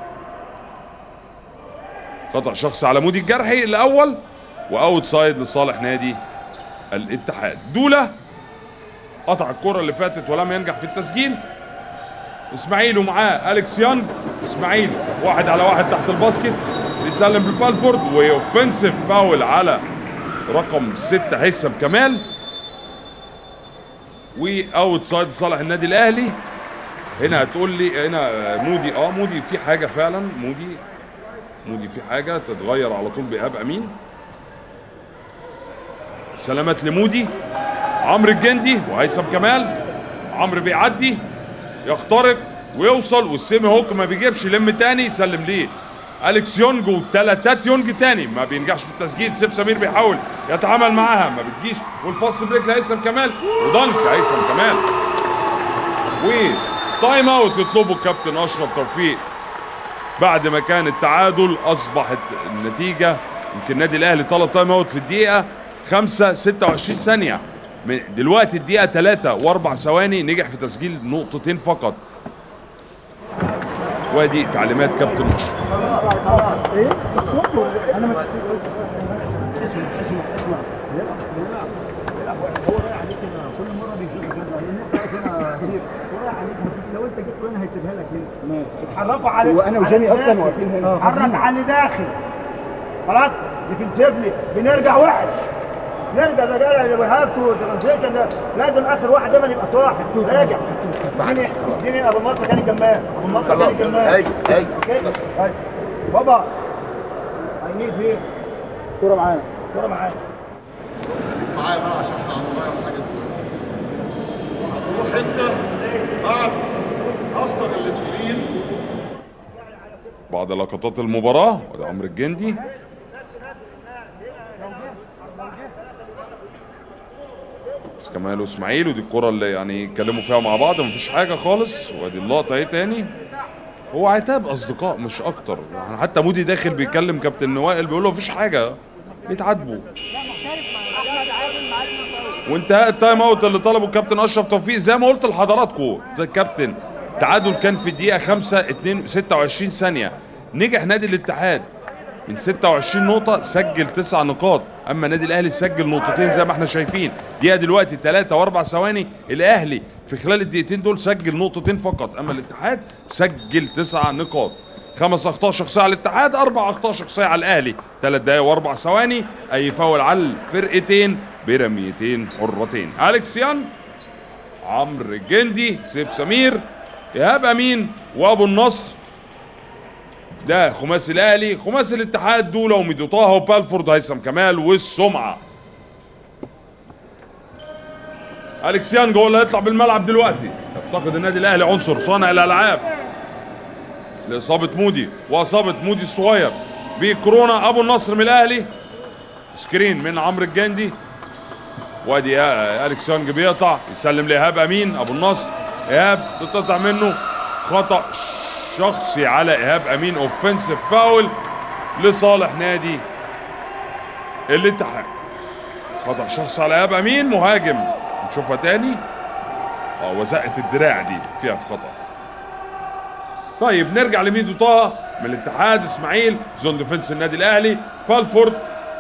A: خطا شخصي على مودي الجرحي الاول واوت سايد لصالح نادي الاتحاد دوله قطع الكرة اللي فاتت ولم ينجح في التسجيل اسماعيل ومعاه اليكس يانج اسماعيل واحد على واحد تحت الباسكت يسلم لبالفورد واوفنسيف فاول على رقم ستة هيثم كمال واوت سايد صالح النادي الاهلي هنا هتقول لي هنا مودي اه مودي في حاجه فعلا مودي مودي في حاجه تتغير على طول بايهاب امين سلامات لمودي عمرو الجندي وهيثم كمال عمرو بيعدي يخترق ويوصل والسيمي هوك ما بيجيبش يلم تاني يسلم ليه اليكس يونج وثلاثات يونج تاني ما بينجحش في التسجيل سيف سمير بيحاول يتعامل معاها ما بتجيش والفاست بريك لهيثم كمال ودنك هيثم كمال وتايم اوت يطلبه الكابتن اشرف توفيق بعد ما كان التعادل اصبحت النتيجه يمكن النادي الاهلي طلب تايم اوت في الدقيقه 5 26 ثانيه من دلوقتي الدقيقه 3 واربع ثواني نجح في تسجيل نقطتين فقط وادي تعليمات كابتن اشرف
B: اسمع اسمع اسمع هو رايح عليك هنا كل مره بيجيب كذا هنا كتير هو رايح عليك لو انت جيت هنا هيسيبها لك هنا اتحركوا على
C: وانا وجاني اصلا واقفين هنا
B: اتحرك على اللي داخل خلاص ديفنسيفلي بنرجع وحش نرجع رجاله وي هاف تو ترانزيشن ده لازم اخر واحد دايما يبقى صاحب راجع اديني اديني ابو مصر كان الجمال ابو مصر كان الجمال
D: ايوه ايوه
B: كده طيب. بابا اي نيد هير
C: الكوره معانا
B: كوره معاك
D: معايا بقى عشان احنا هنغير حاجه دلوقتي روح انت قعد افطر السكرين
A: بعد لقطات المباراه وده عمرو الجندي بس كمال واسماعيل ودي الكره اللي يعني اتكلموا فيها مع بعض مفيش حاجه خالص وادي اللقطه اهي تاني هو عتاب اصدقاء مش اكتر يعني حتى مودي داخل بيكلم كابتن وائل بيقول له مفيش حاجه بيتعاتبوا وانتهاء التايم اوت اللي طلبه الكابتن اشرف توفيق زي ما قلت لحضراتكم ده الكابتن التعادل كان في الدقيقه 5 2 26 ثانيه نجح نادي الاتحاد من 26 نقطة سجل تسع نقاط، أما النادي الأهلي سجل نقطتين زي ما احنا شايفين، دقيقة دلوقتي ثلاثة وأربع ثواني، الأهلي في خلال الدقيقتين دول سجل نقطتين فقط، أما الاتحاد سجل تسع نقاط. خمس أخطاء شخصية على الاتحاد، أربع أخطاء شخصية على الأهلي، ثلاث دقايق وأربع ثواني، أي فاول على الفرقتين برميتين حرتين. أليكس يان عمرو الجندي، سيف سمير، إيهاب أمين وأبو النصر ده خماسي الاهلي خماسي الاتحاد دوله وميدو طه وبالفورد هيثم كمال والسمعه اليكس يانج هو اللي هيطلع بالملعب دلوقتي يفتقد النادي الاهلي عنصر صانع الالعاب لاصابه مودي واصابه مودي الصغير بكورونا ابو النصر من الاهلي سكرين من عمرو الجندي وادي آه، اليكس يانج بيقطع يسلم لايهاب امين ابو النصر ايهاب تتقطع منه خطا شخصي على ايهاب امين اوفنسيف فاول لصالح نادي الاتحاد خطا شخصي على ايهاب امين مهاجم نشوفها تاني اه وزقه الدراع دي فيها في خطا طيب نرجع لميدو طه من الاتحاد اسماعيل زون ديفنس النادي الاهلي بالفورد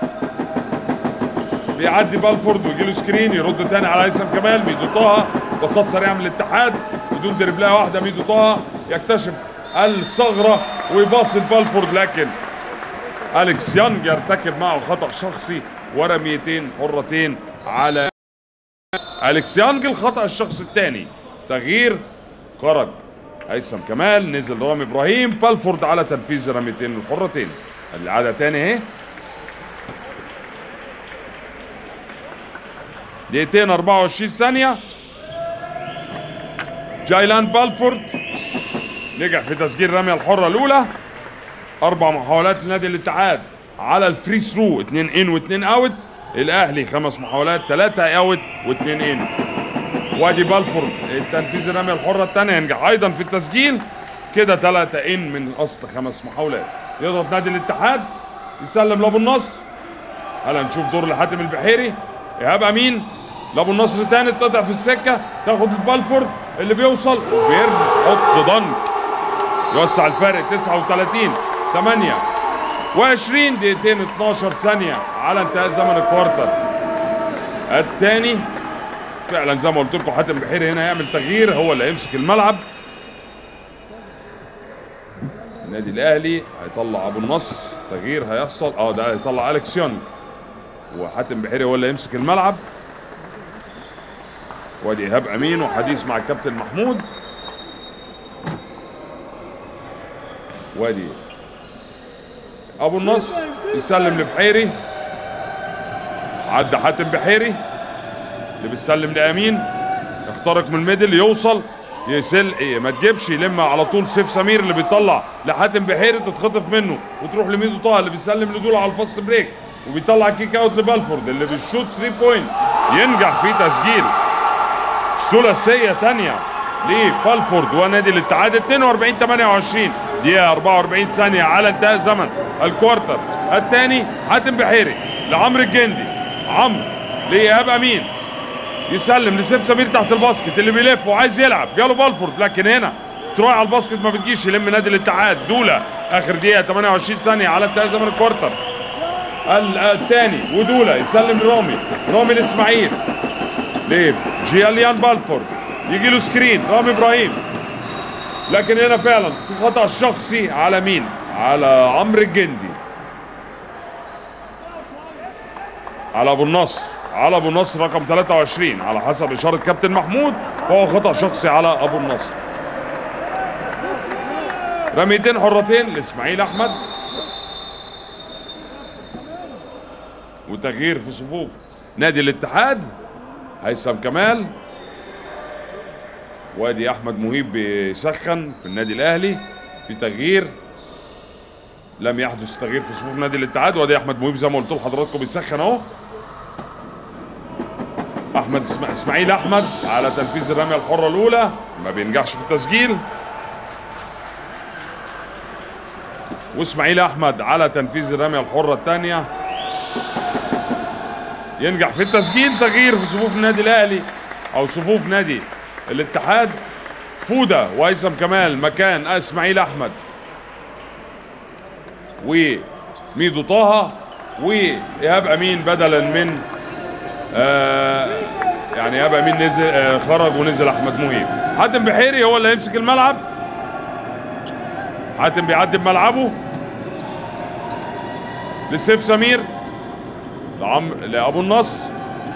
A: بيعدي بالفورد ويجي له سكرين يرد تاني على هيثم كمال ميدو طه بساط سريعه من الاتحاد بدون دربلايه واحده ميدو طه يكتشف الثغره ويباصي لبالفورد لكن اليكس يانج يرتكب معه خطا شخصي ورميتين حرتين على اليكس يانج الخطا الشخصي الثاني تغيير خرج هيثم كمال نزل رامي ابراهيم بالفورد على تنفيذ رميتين الحرتين العاده تاني اهي دقيقتين 24 ثانية جايلان بالفورد نجح في تسجيل الرمية الحرة الأولى أربع محاولات لنادي الاتحاد على الفري ثرو 2 إن و2 أوت الأهلي خمس محاولات ثلاثة أوت و2 إن وادي بالفورد التنفيذ الرمية الحرة الثانية ينجح أيضا في التسجيل كده ثلاثة إن من أصل خمس محاولات يضغط نادي الاتحاد يسلم لأبو النصر هلا نشوف دور لحاتم البحيري ايهاب امين لابو النصر تاني اتقطع في السكه تاخد البالفورد اللي بيوصل وبيحط ضنك يوسع الفارق 39 8 و20 دقيقتين 12 ثانيه على انتهاء زمن الكوارتر الثاني فعلا زي ما قلت لكم حاتم بحيري هنا هيعمل تغيير هو اللي هيمسك الملعب النادي الاهلي هيطلع ابو النصر تغيير هيحصل اه ده هيطلع اليكس يونج وحاتم بحيري هو اللي يمسك الملعب وادي ايهاب امين وحديث مع الكابتن محمود وادي ابو النصر يسلم لبحيري عدى حاتم بحيري اللي بيسلم لامين يخترق من الميدل يوصل يسل إيه ما تجيبش يلم على طول سيف سمير اللي بيطلع لحاتم بحيري تتخطف منه وتروح لميدو طه اللي بيسلم لدول على الفاست بريك وبيطلع كيك اوت لبالفورد اللي بيشوط 3 بوينت ينجح في تسجيل ثلاثيه ثانيه لبالفورد ونادي الاتحاد 42 28 دقيقه 44 ثانيه على انتهاء زمن الكوارتر الثاني حاتم بحيري لعمرو الجندي عمرو لايهاب امين يسلم لسيف سمير تحت الباسكت اللي بيلف وعايز يلعب جاله بالفورد لكن هنا تروح على الباسكت ما بتجيش يلم نادي الاتحاد دوله اخر دقيقه 28 ثانيه على انتهاء زمن الكوارتر ال- الثاني ودولا يسلم لرامي رامي الاسماعيل ليه جياليان بالفورد يجي له سكرين رامي ابراهيم لكن هنا فعلا في خطا شخصي على مين على عمرو الجندي على ابو النصر على ابو النصر رقم 23 على حسب اشاره كابتن محمود فهو خطا شخصي على ابو النصر رميتين حرتين لاسماعيل احمد وتغيير في صفوف نادي الاتحاد هيثم كمال وادي احمد مهيب بيسخن في النادي الاهلي في تغيير لم يحدث تغيير في صفوف نادي الاتحاد وادي احمد مهيب زي ما قلت لحضراتكم بيسخن اهو احمد اسم- اسماعيل احمد على تنفيذ الرميه الحره الاولى ما بينجحش في التسجيل واسماعيل احمد على تنفيذ الرميه الحره الثانيه ينجح في التسجيل تغيير في صفوف النادي الاهلي او صفوف نادي الاتحاد فوده وهيثم كمال مكان اسماعيل احمد وميدو طه وايهاب امين بدلا من آه يعني ايهاب امين نزل آه خرج ونزل احمد مهيب حاتم بحيري هو اللي هيمسك الملعب حاتم بيعدي بملعبه لسيف سمير لعم لابو النصر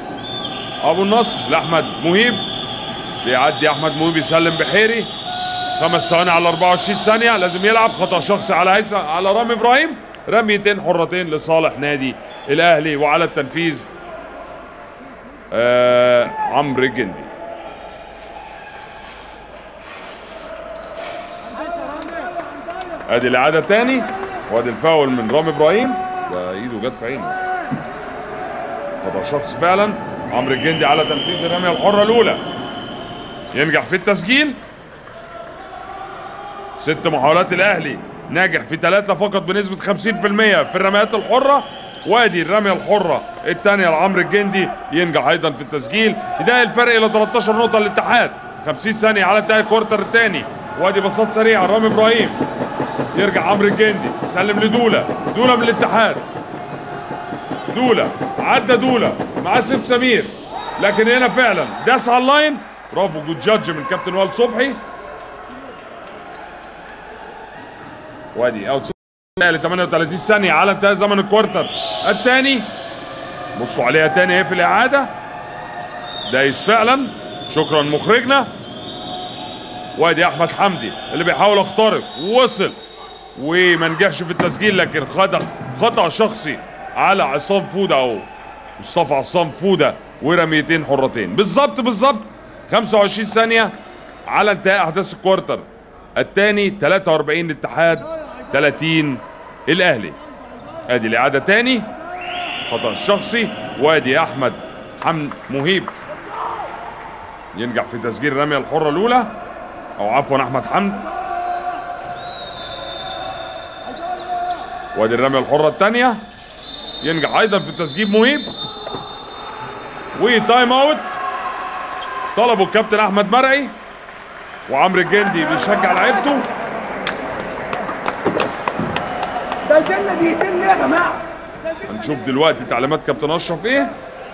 A: ابو النصر لاحمد مهيب بيعدي احمد مهيب يسلم بحيري خمس ثواني على 24 ثانيه لازم يلعب خطا شخصي على هيثم على رامي ابراهيم رميتين حرتين لصالح نادي الاهلي وعلى التنفيذ آه عمرو الجندي ادي الاعاده تاني وادي الفاول من رامي ابراهيم ده ايده جت في عينه خطا شخص فعلا عمرو الجندي على تنفيذ الرميه الحره الاولى ينجح في التسجيل ست محاولات الاهلي ناجح في ثلاثة فقط بنسبة 50% في الرميات الحرة وادي الرمية الحرة الثانية لعمرو الجندي ينجح ايضا في التسجيل يضايق الفرق الى 13 نقطة للاتحاد 50 ثانية على انتهاء الكوارتر الثاني وادي بساط سريعة رامي ابراهيم يرجع عمرو الجندي يسلم لدولا دولا من الاتحاد دولا عدى دولا مع سيف سمير لكن هنا فعلا داس على اللاين برافو جود جادج من كابتن وائل صبحي وادي اوت ل 38 ثانية على انتهاء زمن الكوارتر الثاني بصوا عليها تاني اهي في الإعادة دايس فعلا شكرا مخرجنا وادي احمد حمدي اللي بيحاول يخترق وصل وما نجحش في التسجيل لكن خطا خطا شخصي على عصام فوده او مصطفى عصام فوده ورميتين حرتين بالظبط بالظبط 25 ثانيه على انتهاء احداث الكوارتر الثاني 43 الاتحاد 30 الاهلي ادي الاعاده تاني خطا شخصي وادي احمد حمد مهيب ينجح في تسجيل الرميه الحره الاولى او عفوا احمد حمد وادي الرميه الحره الثانيه ينجح ايضا في تسجيل مهيب وتايم اوت طلبه الكابتن احمد مرعي وعمرو الجندي بيشجع لعيبته
C: ده الجنه دقيقتين ليه يا جماعه؟
A: هنشوف دلوقتي تعليمات كابتن اشرف ايه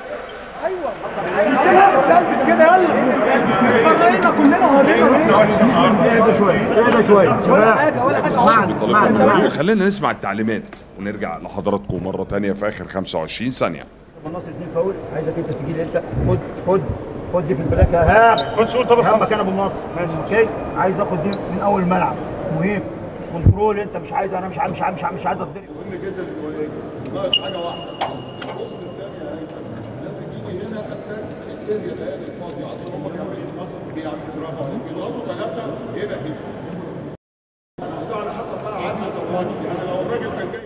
C: دقيقتين كده يلا فرقنا كلنا ورينا
B: اهدى شويه اهدى شويه شباب
C: حاجه ولا حاجه
B: اسمعني
A: طلبنا
B: اسمعني
A: الهدوء. خلينا نسمع التعليمات ونرجع لحضراتكم مره تانية في اخر 25 ثانيه
B: النصر اتنين فاول عايزك انت تجي لي انت خد خد خد دي في البلاك ها خد شغل طب همك انا بالنصر ماشي اوكي عايز اخد دي من اول الملعب مهم كنترول انت مش عايز انا مش عايز مش عايز مش عايز, مش عايز اتضرب
D: مهم جدا الجوانين ناقص حاجه واحده الوسط الثاني يا هيثم لازم يجي هنا اتاك الاريا ده الفاضيه عشان هم كانوا بيعملوا برافو عليك بيضغطوا ثلاثه هنا كده وده على حسب بقى عدد الراجل يعني لو الراجل كان جاي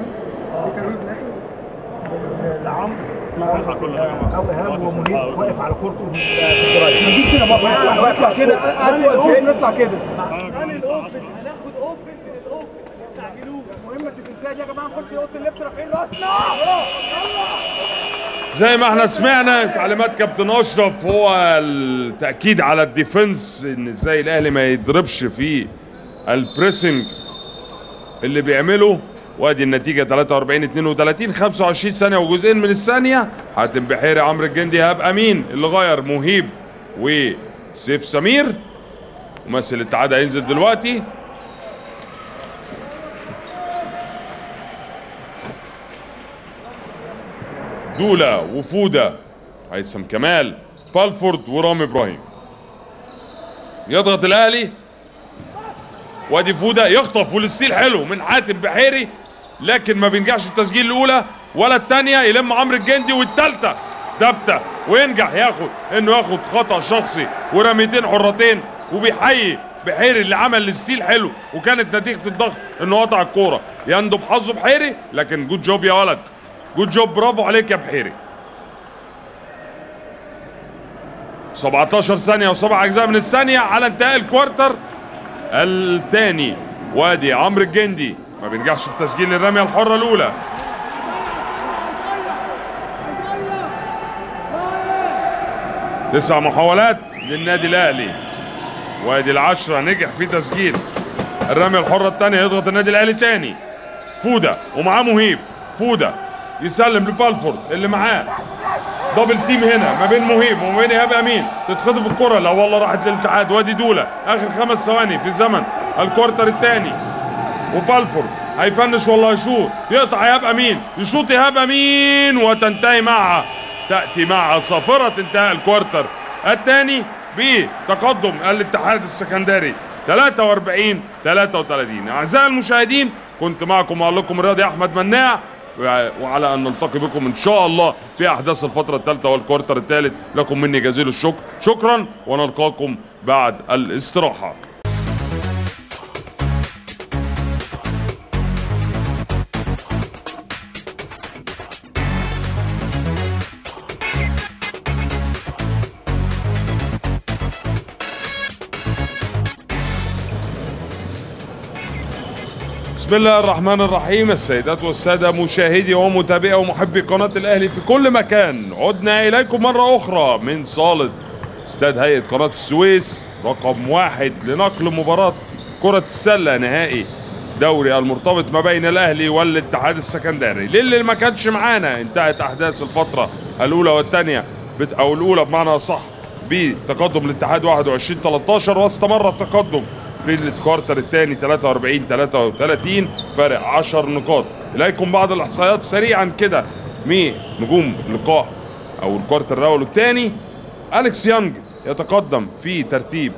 B: لعمرو او ايهاب ومنير واقف على كورته في الدرايف ما تجيش كده بقى نطلع كده نطلع كده
C: هناخد اوبن من الاوبن استعجلوه المهم الديفنسيه دي يا جماعه نخش اوضه اللبس رافعين راسنا
A: زي ما احنا سمعنا تعليمات كابتن اشرف هو التاكيد على الديفنس ان ازاي الاهلي ما يضربش في البريسنج اللي بيعمله وادي النتيجه 43 32 25 ثانيه وجزئين من الثانيه حاتم بحيري عمرو الجندي ايهاب امين اللي غير مهيب وسيف سمير ممثل الاتحاد هينزل دلوقتي دولا وفودا هيثم كمال بالفورد ورامي ابراهيم يضغط الاهلي وادي فودا يخطف والستيل حلو من حاتم بحيري لكن ما بينجحش في التسجيل الاولى ولا الثانيه يلم عمرو الجندي والثالثه ثابته وينجح ياخد انه ياخد خطا شخصي ورميتين حرتين وبيحيي بحيري اللي عمل الستيل حلو وكانت نتيجه الضغط انه قطع الكوره يندب حظه بحيري لكن جود جوب يا ولد جود جوب برافو عليك يا بحيري 17 ثانية وسبع أجزاء من الثانية على انتهاء الكوارتر الثاني وادي عمرو الجندي ما بينجحش في تسجيل الرمية الحرة الأولى تسع محاولات للنادي الأهلي وادي العشرة نجح في تسجيل الرمية الحرة الثانية يضغط النادي الأهلي تاني فودا ومعاه مهيب فودا يسلم لبالفورد اللي معاه دبل تيم هنا ما بين مهيب وما بين ايهاب امين تتخطف الكره لا والله راحت للاتحاد وادي دوله اخر خمس ثواني في الزمن الكوارتر الثاني وبالفورد هيفنش والله يشوط يقطع ايهاب امين يشوط ايهاب امين وتنتهي معها تاتي معها صافره انتهاء الكوارتر الثاني بتقدم الاتحاد السكندري 43 33 اعزائي المشاهدين كنت معكم معلقكم الرياضي احمد مناع وع- وعلى ان نلتقي بكم ان شاء الله في احداث الفتره الثالثه والكوارتر الثالث لكم مني جزيل الشكر شكرا ونلقاكم بعد الاستراحه بسم الله الرحمن الرحيم السيدات والسادة مشاهدي ومتابعي ومحبي قناة الأهلي في كل مكان عدنا إليكم مرة أخرى من صالة استاد هيئة قناة السويس رقم واحد لنقل مباراة كرة السلة نهائي دوري المرتبط ما بين الأهلي والاتحاد السكندري للي ما كانش معانا انتهت أحداث الفترة الأولى والثانية بت- أو الأولى بمعنى صح بتقدم الاتحاد 21 13 واستمر التقدم في الكوارتر الثاني 43 33 فارق 10 نقاط اليكم بعض الاحصائيات سريعا كده من نجوم لقاء او الكوارتر الاول والثاني اليكس يانج يتقدم في ترتيب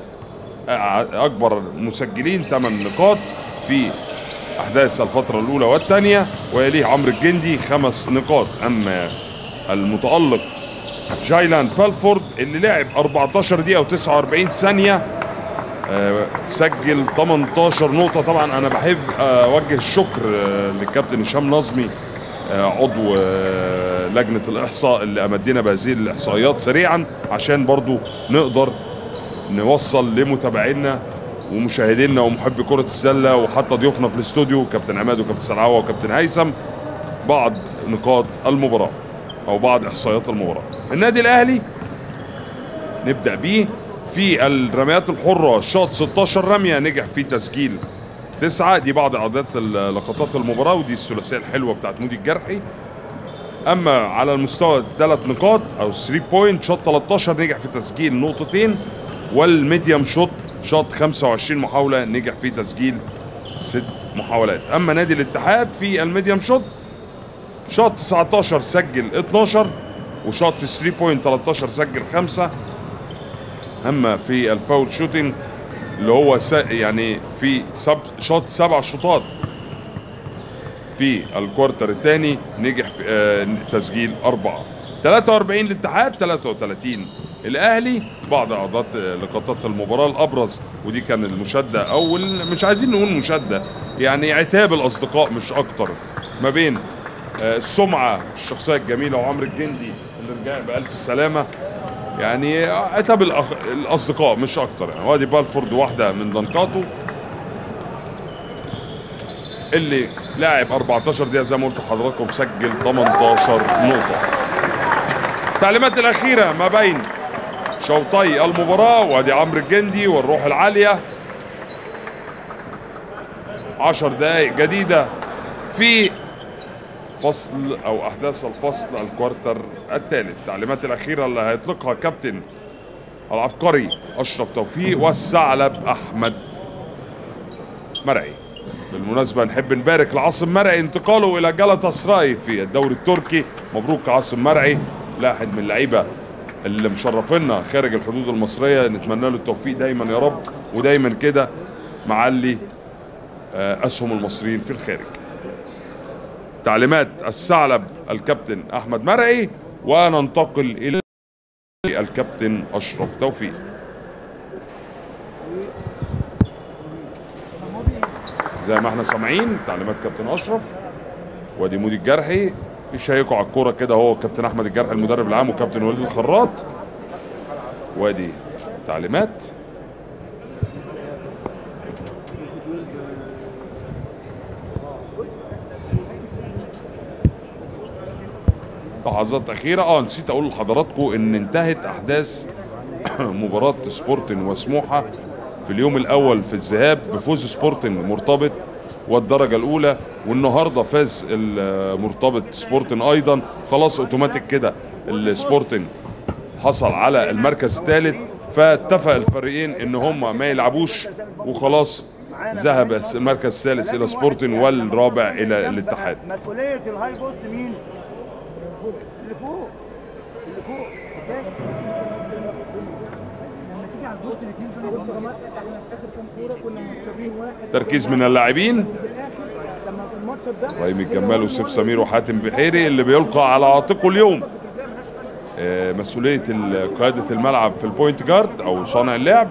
A: اكبر مسجلين 8 نقاط في احداث الفتره الاولى والثانيه ويليه عمرو الجندي خمس نقاط اما المتالق جايلان بالفورد اللي لعب 14 دقيقه و49 ثانيه آه، سجل 18 نقطة طبعا أنا بحب آه، أوجه الشكر آه، للكابتن هشام نظمي آه، عضو آه، لجنة الإحصاء اللي أمدنا بهذه الإحصائيات سريعا عشان برضو نقدر نوصل لمتابعينا ومشاهدينا ومحبي كرة السلة وحتى ضيوفنا في الاستوديو كابتن عماد وكابتن سلعوة وكابتن هيثم بعض نقاط المباراة أو بعض إحصائيات المباراة النادي الأهلي نبدأ بيه في الرميات الحرة شاط 16 رمية نجح في تسجيل تسعة دي بعض عدات ال- لقطات المباراة ودي الثلاثية الحلوة بتاعت مودي الجرحي أما على المستوى ثلاث نقاط أو 3 بوينت شاط 13 نجح في تسجيل نقطتين والميديم شوت شاط 25 محاولة نجح في تسجيل ست محاولات أما نادي الاتحاد في الميديم شوت شاط 19 سجل 12 وشاط في 3 بوينت 13 سجل 5 اما في الفاول شوتنج اللي هو س... يعني في سب... شوط سبع شوطات في الكوارتر الثاني نجح في آه تسجيل أربعة 43 الاتحاد 33 الأهلي بعض أعضاء لقطات المباراة الأبرز ودي كان المشادة أو ال- مش عايزين نقول مشادة يعني عتاب الأصدقاء مش أكتر ما بين آه السمعة الشخصية الجميلة وعمرو الجندي اللي رجع بألف سلامة يعني عتاب الأخ... الاصدقاء مش اكتر يعني وادي بالفورد واحده من دنكاته اللي لاعب 14 دقيقه زي ما قلت لحضراتكم سجل 18 نقطه التعليمات الاخيره ما بين شوطي المباراه وادي عمرو الجندي والروح العاليه 10 دقائق جديده في فصل او احداث الفصل الكوارتر الثالث التعليمات الاخيره اللي هيطلقها كابتن العبقري اشرف توفيق والثعلب احمد مرعي بالمناسبه نحب نبارك لعاصم مرعي انتقاله الى جلطة سراي في الدوري التركي مبروك عاصم مرعي لاحد من اللعيبه اللي مشرفينا خارج الحدود المصريه نتمنى له التوفيق دايما يا رب ودايما كده معلي آه، اسهم المصريين في الخارج تعليمات الثعلب الكابتن احمد مرعي وننتقل الى الكابتن اشرف توفيق زي ما احنا سامعين تعليمات كابتن اشرف وادي مودي الجرحي يشيكوا على الكوره كده هو كابتن احمد الجرحي المدرب العام وكابتن وليد الخراط وادي تعليمات لحظات اخيره اه نسيت اقول لحضراتكم ان انتهت احداث مباراه سبورتنج وسموحه في اليوم الاول في الذهاب بفوز سبورتنج مرتبط والدرجه الاولى والنهارده فاز المرتبط سبورتنج ايضا خلاص اوتوماتيك كده السبورتنج حصل على المركز الثالث فاتفق الفريقين ان هم ما يلعبوش وخلاص ذهب المركز الثالث الى سبورتنج والرابع الى الاتحاد
B: مسؤوليه الهاي بوست مين؟ اللي فوق اللي فوق اوكي؟ لما تيجي
C: بص يا جماعه احنا في اخر كام كوره كنا متشابهين واحد
A: تركيز من اللاعبين
C: لما في الماتش ده
A: ابراهيم الجمال وسيف سمير وحاتم بحيري اللي بيلقى على عاتقه اليوم آه، مسؤوليه ال- قياده الملعب في البوينت جارد او صانع اللعب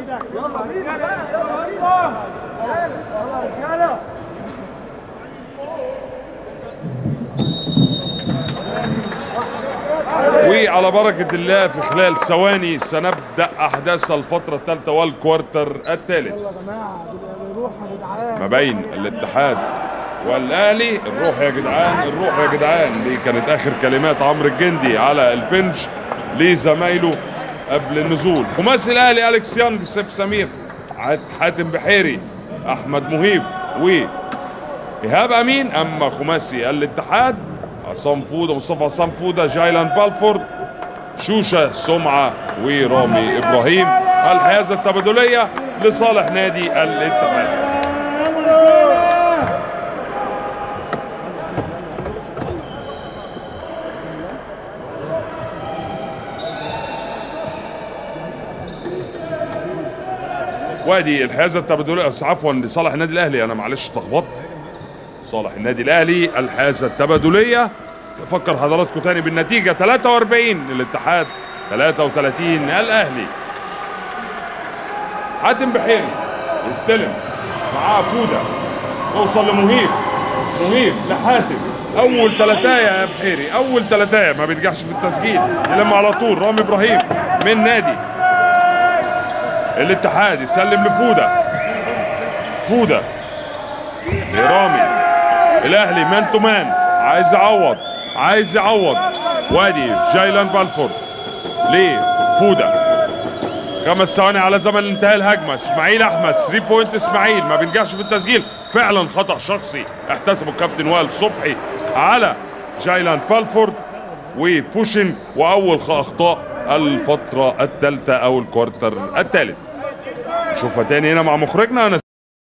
A: وعلى بركة الله في خلال ثواني سنبدأ أحداث الفترة الثالثة والكوارتر الثالث
C: يا جماعه بنروح يا جدعان
A: ما بين الاتحاد والاهلي الروح يا جدعان الروح يا جدعان دي كانت اخر كلمات عمرو الجندي على البنش لزمايله قبل النزول خماسي الاهلي اليكس يانج سيف سمير عاد حاتم بحيري احمد مهيب و ايهاب امين اما خماسي الاتحاد عصام فوده مصطفى عصام فوده جايلان بالفورد شوشه سمعه ورامي ابراهيم الحيازه التبادليه لصالح نادي الاتحاد وادي الحيازه التبادليه عفوا لصالح النادي الاهلي انا معلش اتلخبطت صالح النادي الاهلي الحيازه التبادليه افكر حضراتكم تاني بالنتيجه 43 للاتحاد 33 الاهلي حاتم بحيري يستلم معاه فوده توصل لمهيب مهيب لحاتم اول ثلاثايه يا بحيري اول ثلاثايه ما بينجحش في التسجيل يلم على طول رامي ابراهيم من نادي الاتحاد يسلم لفوده فوده لرامي الاهلي مان تو مان عايز يعوض عايز يعوض وادي جايلان بالفورد لفوده خمس ثواني على زمن انتهاء الهجمه اسماعيل احمد 3 بوينت اسماعيل ما بينجحش في التسجيل فعلا خطا شخصي احتسبه الكابتن وائل صبحي على جايلان بالفورد وبوشن واول خ- اخطاء الفتره الثالثه او الكوارتر الثالث نشوفها تاني هنا مع مخرجنا انا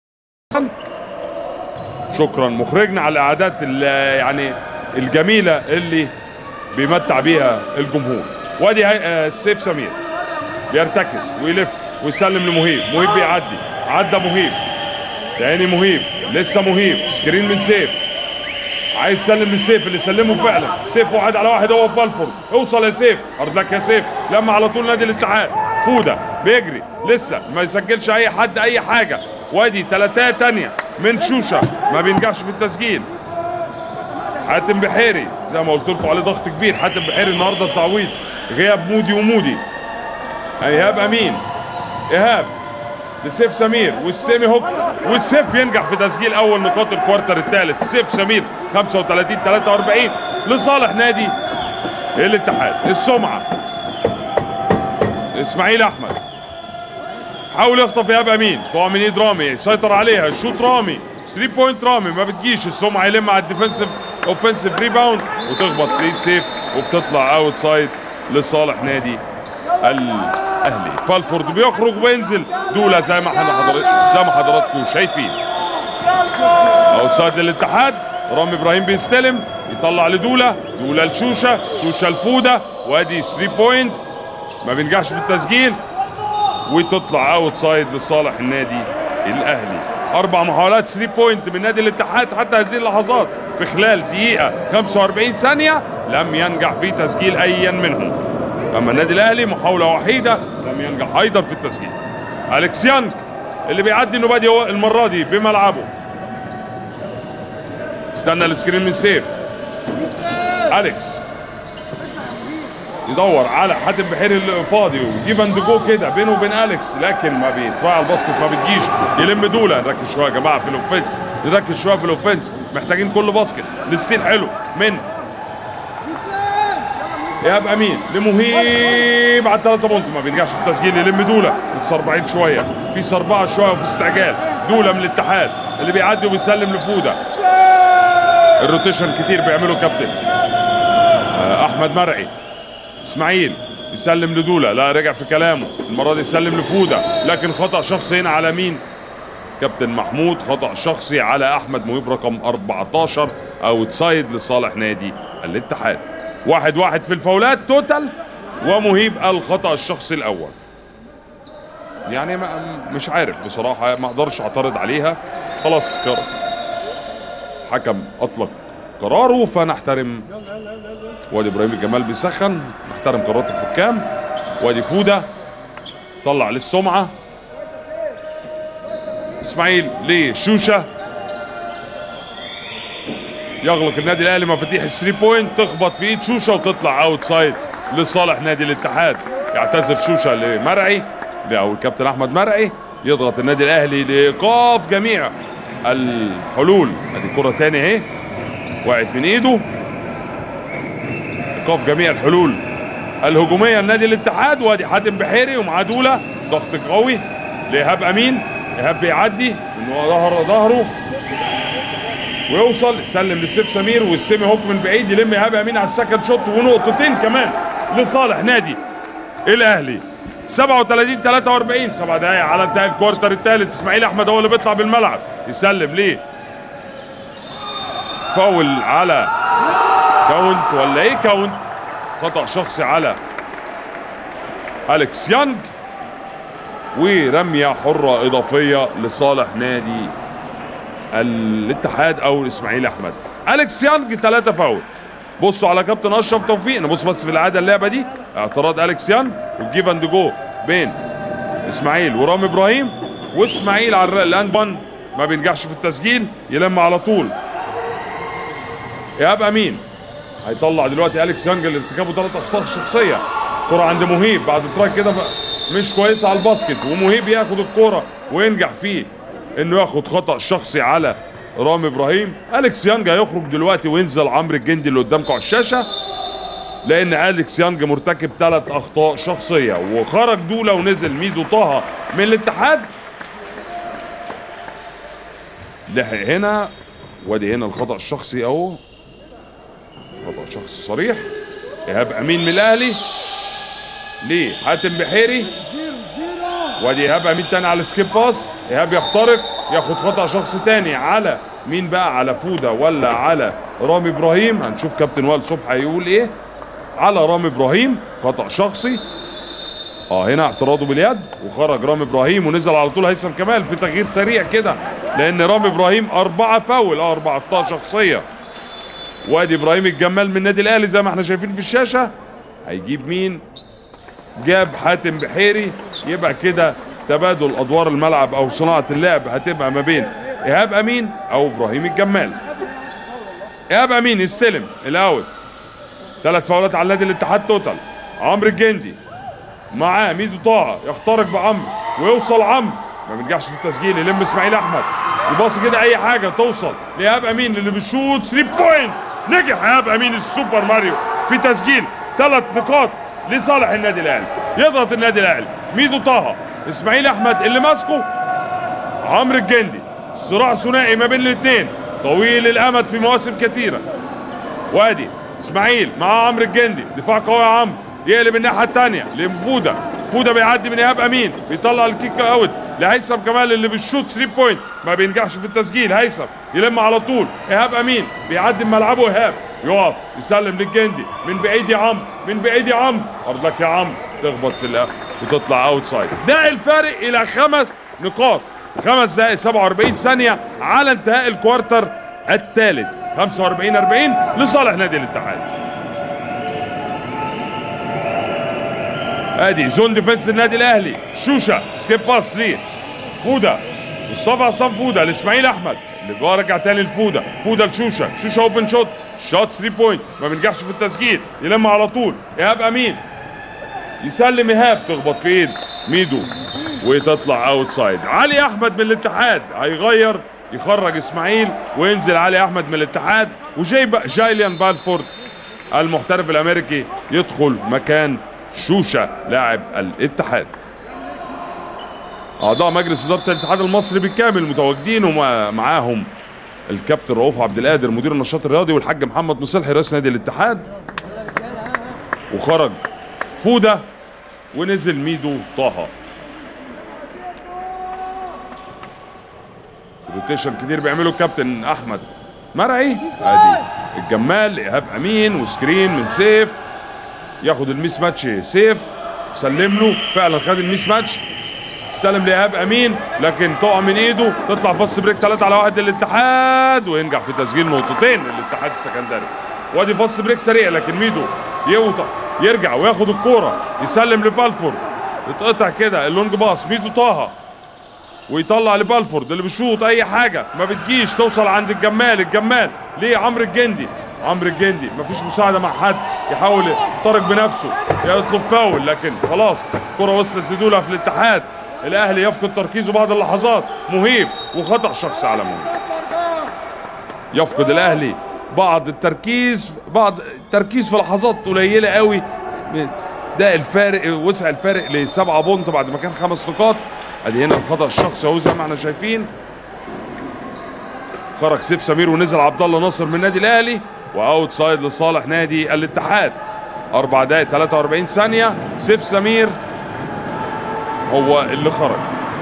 A: شكرا مخرجنا على الاعداد ال- يعني الجميله اللي بيمتع بيها الجمهور وادي هاي- آه، سيف سمير بيرتكز ويلف ويسلم لمهيب مهيب بيعدي عدى مهيب تاني مهيب لسه مهيب سكرين من سيف عايز يسلم للسيف اللي سلمه فعلا سيف واحد على واحد هو في بالفورد اوصل يا سيف ارض لك يا سيف لما على طول نادي الاتحاد فوده بيجري لسه ما يسجلش اي حد اي حاجه وادي ثلاثيه تانية من شوشه ما بينجحش في التسجيل حاتم بحيري زي ما قلت لكم عليه ضغط كبير حاتم بحيري النهارده التعويض غياب مودي ومودي ايهاب امين ايهاب لسيف سمير والسيمي هوك والسيف ينجح في تسجيل اول نقاط الكوارتر الثالث سيف سمير 35 43 لصالح نادي الاتحاد السمعه اسماعيل احمد حاول يخطف ايهاب امين تقع من ايد رامي يسيطر عليها شوت رامي 3 بوينت رامي ما بتجيش السمعه يلم على الديفنسيف اوفنسيف ريباوند وتخبط سيد سيف وبتطلع اوت سايد لصالح نادي الاهلي فالفورد بيخرج وينزل دوله زي ما احنا حضرتك زي ما حضراتكم شايفين اوت سايد للاتحاد رامي ابراهيم بيستلم يطلع لدوله دوله لشوشه شوشه لفوده وادي 3 بوينت ما بينجحش في التسجيل وتطلع اوت سايد لصالح النادي الاهلي اربع محاولات 3 بوينت من نادي الاتحاد حتى هذه اللحظات في خلال دقيقه 45 ثانيه لم ينجح في تسجيل ايا منهم اما النادي الاهلي محاوله وحيده لم ينجح ايضا في التسجيل اليكس يانج اللي بيعدي انه بادي هو المره دي بملعبه استنى السكرين من سيف اليكس يدور على حاتم بحيري اللي فاضي ويجيب اند جو كده بينه وبين اليكس لكن ما بيتراعي على الباسكت ما بتجيش يلم دوله نركز شويه يا جماعه في الاوفنس نركز شويه في الاوفنس محتاجين كل باسكت الستيل حلو من ايهاب امين لمهيب على الثلاثه بونت ما بينجحش في التسجيل يلم دوله متسربعين شويه في سربعه شويه وفي استعجال دوله من الاتحاد اللي بيعدي وبيسلم لفوده الروتيشن كتير بيعمله كابتن آه، احمد مرعي اسماعيل يسلم لدوله لا رجع في كلامه المره دي يسلم لفوده لكن خطا شخصي هنا على مين كابتن محمود خطا شخصي على احمد مهيب رقم 14 اوت سايد لصالح نادي الاتحاد واحد واحد في الفاولات توتال ومهيب الخطا الشخصي الاول يعني ما مش عارف بصراحه ما اقدرش اعترض عليها خلاص قرار حكم اطلق قراره فنحترم وادي ابراهيم الجمال بيسخن نحترم قرارات الحكام وادي فوده طلع للسمعه اسماعيل لشوشه يغلق النادي الاهلي مفاتيح الثري بوينت تخبط في ايد شوشه وتطلع اوت سايد لصالح نادي الاتحاد يعتذر شوشه لمرعي او الكابتن احمد مرعي يضغط النادي الاهلي لايقاف جميع الحلول ادي كره تاني اهي وقعت من ايده ايقاف جميع الحلول الهجوميه لنادي الاتحاد وادي حاتم بحيري ومعاه دوله ضغط قوي لايهاب امين ايهاب بيعدي من ظهر ظهره ويوصل يسلم لسيف سمير والسيمي هوك من بعيد يلم ايهاب امين على السكند شوت ونقطتين كمان لصالح نادي الاهلي 37 43 سبع دقايق على انتهاء الكوارتر الثالث اسماعيل احمد هو اللي بيطلع بالملعب يسلم ليه فاول على كاونت ولا ايه كاونت خطا شخصي على اليكس يانج ورميه حره اضافيه لصالح نادي الاتحاد او الاسماعيلي احمد اليكس يانج ثلاثة فاول بصوا على كابتن اشرف توفيق نبص بس في العاده اللعبه دي اعتراض اليكس يانج والجيف اند جو بين اسماعيل ورامي ابراهيم واسماعيل على الر- الاند بان ما بينجحش في التسجيل يلم على طول ايهاب امين هيطلع دلوقتي اليكس يانج اللي ارتكابه ثلاث اخطاء شخصيه كرة عند مهيب بعد تراك كده ف- مش كويسه على الباسكت ومهيب ياخد الكرة وينجح فيه انه ياخد خطا شخصي على رامي ابراهيم اليكس يانج هيخرج دلوقتي وينزل عمرو الجندي اللي قدامكم على الشاشه لان اليكس يانج مرتكب ثلاث اخطاء شخصيه وخرج دوله ونزل ميدو طه من الاتحاد لحق هنا وادي هنا الخطا الشخصي اهو خطا شخصي صريح ايهاب امين من الاهلي ليه حاتم بحيري وادي ايهاب امين تاني على السكيب باس ايهاب يخترق ياخد خطا شخصي تاني على مين بقى على فوده ولا على رامي ابراهيم هنشوف كابتن وائل صبحي هيقول ايه على رامي ابراهيم خطا شخصي اه هنا اعتراضه باليد وخرج رامي ابراهيم ونزل على طول هيثم كمال في تغيير سريع كده لان رامي ابراهيم اربعه فاول اه اربع اخطاء شخصيه وادي ابراهيم الجمال من النادي الاهلي زي ما احنا شايفين في الشاشه هيجيب مين جاب حاتم بحيري يبقى كده تبادل ادوار الملعب او صناعه اللعب هتبقى ما بين ايهاب امين او ابراهيم الجمال ايهاب امين يستلم الاول ثلاث فاولات على نادي الاتحاد توتال عمرو الجندي معاه ميدو طه يخترق بعمرو ويوصل عمرو ما بينجحش في التسجيل يلم اسماعيل احمد يباصي كده اي حاجه توصل لايهاب امين اللي بيشوط 3 بوينت نجح ايهاب امين السوبر ماريو في تسجيل ثلاث نقاط لصالح النادي الاهلي يضغط النادي الاهلي ميدو طه اسماعيل احمد اللي ماسكه عمرو الجندي صراع ثنائي ما بين الاثنين طويل الامد في مواسم كثيره وادي اسماعيل مع عمرو الجندي دفاع قوي يا عمرو يقلب الناحيه الثانيه لفوده فوده بيعدي من ايهاب امين بيطلع الكيك اوت لهيثم كمال اللي بيشوط 3 بوينت ما بينجحش في التسجيل هيثم يلم على طول ايهاب امين بيعدي من ملعبه ايهاب يقف يسلم للجندي من بعيد يا عمرو من بعيد يا عمرو ارضك يا عمرو تخبط في الاخر وتطلع اوت سايد ده الفارق الى خمس نقاط خمس دقائق 47 ثانيه على انتهاء الكوارتر الثالث 45 40 لصالح نادي الاتحاد ادي زون ديفنس النادي الاهلي شوشه سكيب باس ليه فوده مصطفى عصام فوده لاسماعيل احمد اللي جوه رجع تاني لفوده فوده لشوشه شوشه اوبن شوت شوت 3 بوينت ما بينجحش في التسجيل يلم على طول ايهاب امين يسلم ايهاب تخبط في ايد ميدو وتطلع اوت سايد علي احمد من الاتحاد هيغير يخرج اسماعيل وينزل علي احمد من الاتحاد وجاي جايليان بالفورد المحترف الامريكي يدخل مكان شوشه لاعب الاتحاد اعضاء مجلس اداره الاتحاد المصري بالكامل متواجدين ومعاهم الكابتن رؤوف عبد القادر مدير النشاط الرياضي والحاج محمد مصلحي رئيس نادي الاتحاد وخرج فوده ونزل ميدو طه روتيشن كتير بيعمله الكابتن احمد مرعي ادي الجمال ايهاب امين وسكرين من سيف ياخد الميس ماتش سيف سلم له فعلا خد الميس ماتش يستلم لايهاب امين لكن تقع من ايده تطلع فاست بريك 3 على 1 للاتحاد وينجح في تسجيل نقطتين للاتحاد السكندري وادي فاست بريك سريع لكن ميدو يوطى يرجع وياخد الكوره يسلم لبالفورد يتقطع كده اللونج باص ميدو طه ويطلع لبالفورد اللي بيشوط اي حاجه ما بتجيش توصل عند الجمال الجمال ليه عمرو الجندي عمرو الجندي مفيش مساعده مع حد يحاول يخترق بنفسه يطلب فاول لكن خلاص الكره وصلت لدوله في الاتحاد الاهلي يفقد تركيزه بعض اللحظات مهيب وخطا شخصي على مهيب يفقد الاهلي بعض التركيز بعض التركيز في لحظات قليله قوي ده الفارق وسع الفارق لسبعة بونت بعد ما كان خمس نقاط ادي هنا الخطا الشخصي اهو زي ما احنا شايفين خرج سيف سمير ونزل عبد الله ناصر من النادي الاهلي واوت سايد لصالح نادي الاتحاد اربع دقائق 43 ثانيه سيف سمير هو اللي خرج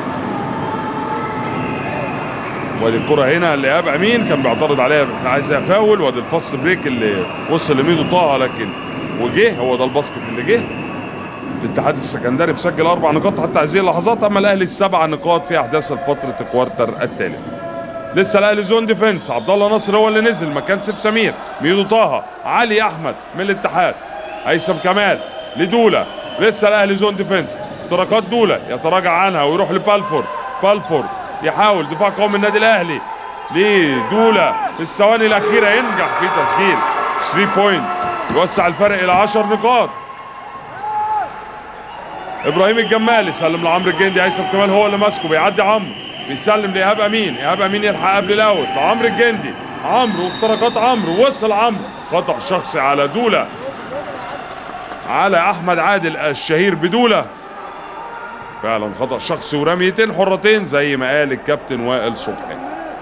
A: وادي الكرة هنا لإيهاب أمين كان بيعترض عليها عايزها فاول وادي الفاست بريك اللي وصل لميدو طه لكن وجه هو ده الباسكت اللي جه الاتحاد السكندري مسجل اربع نقاط حتى هذه اللحظات اما الاهلي السبع نقاط في احداث فتره الكوارتر الثالث لسه الاهلي زون ديفنس عبد الله ناصر هو اللي نزل مكان سيف سمير ميدو طه علي احمد من الاتحاد هيثم كمال لدوله لسه الاهلي زون ديفنس اختراقات دوله يتراجع عنها ويروح لبالفورد بالفورد يحاول دفاع قوي من النادي الاهلي لدوله في الثواني الاخيره ينجح في تسجيل 3 بوينت يوسع الفرق الى 10 نقاط ابراهيم الجمال يسلم لعمرو الجندي هيثم كمال هو اللي ماسكه بيعدي عمرو بيسلم لايهاب امين ايهاب امين يلحق قبل الاوت لعمرو الجندي عمرو واختراقات عمرو وصل عمرو خطا شخصي على دوله على احمد عادل الشهير بدوله فعلا خطا شخصي ورميتين حرتين زي ما قال الكابتن وائل صبحي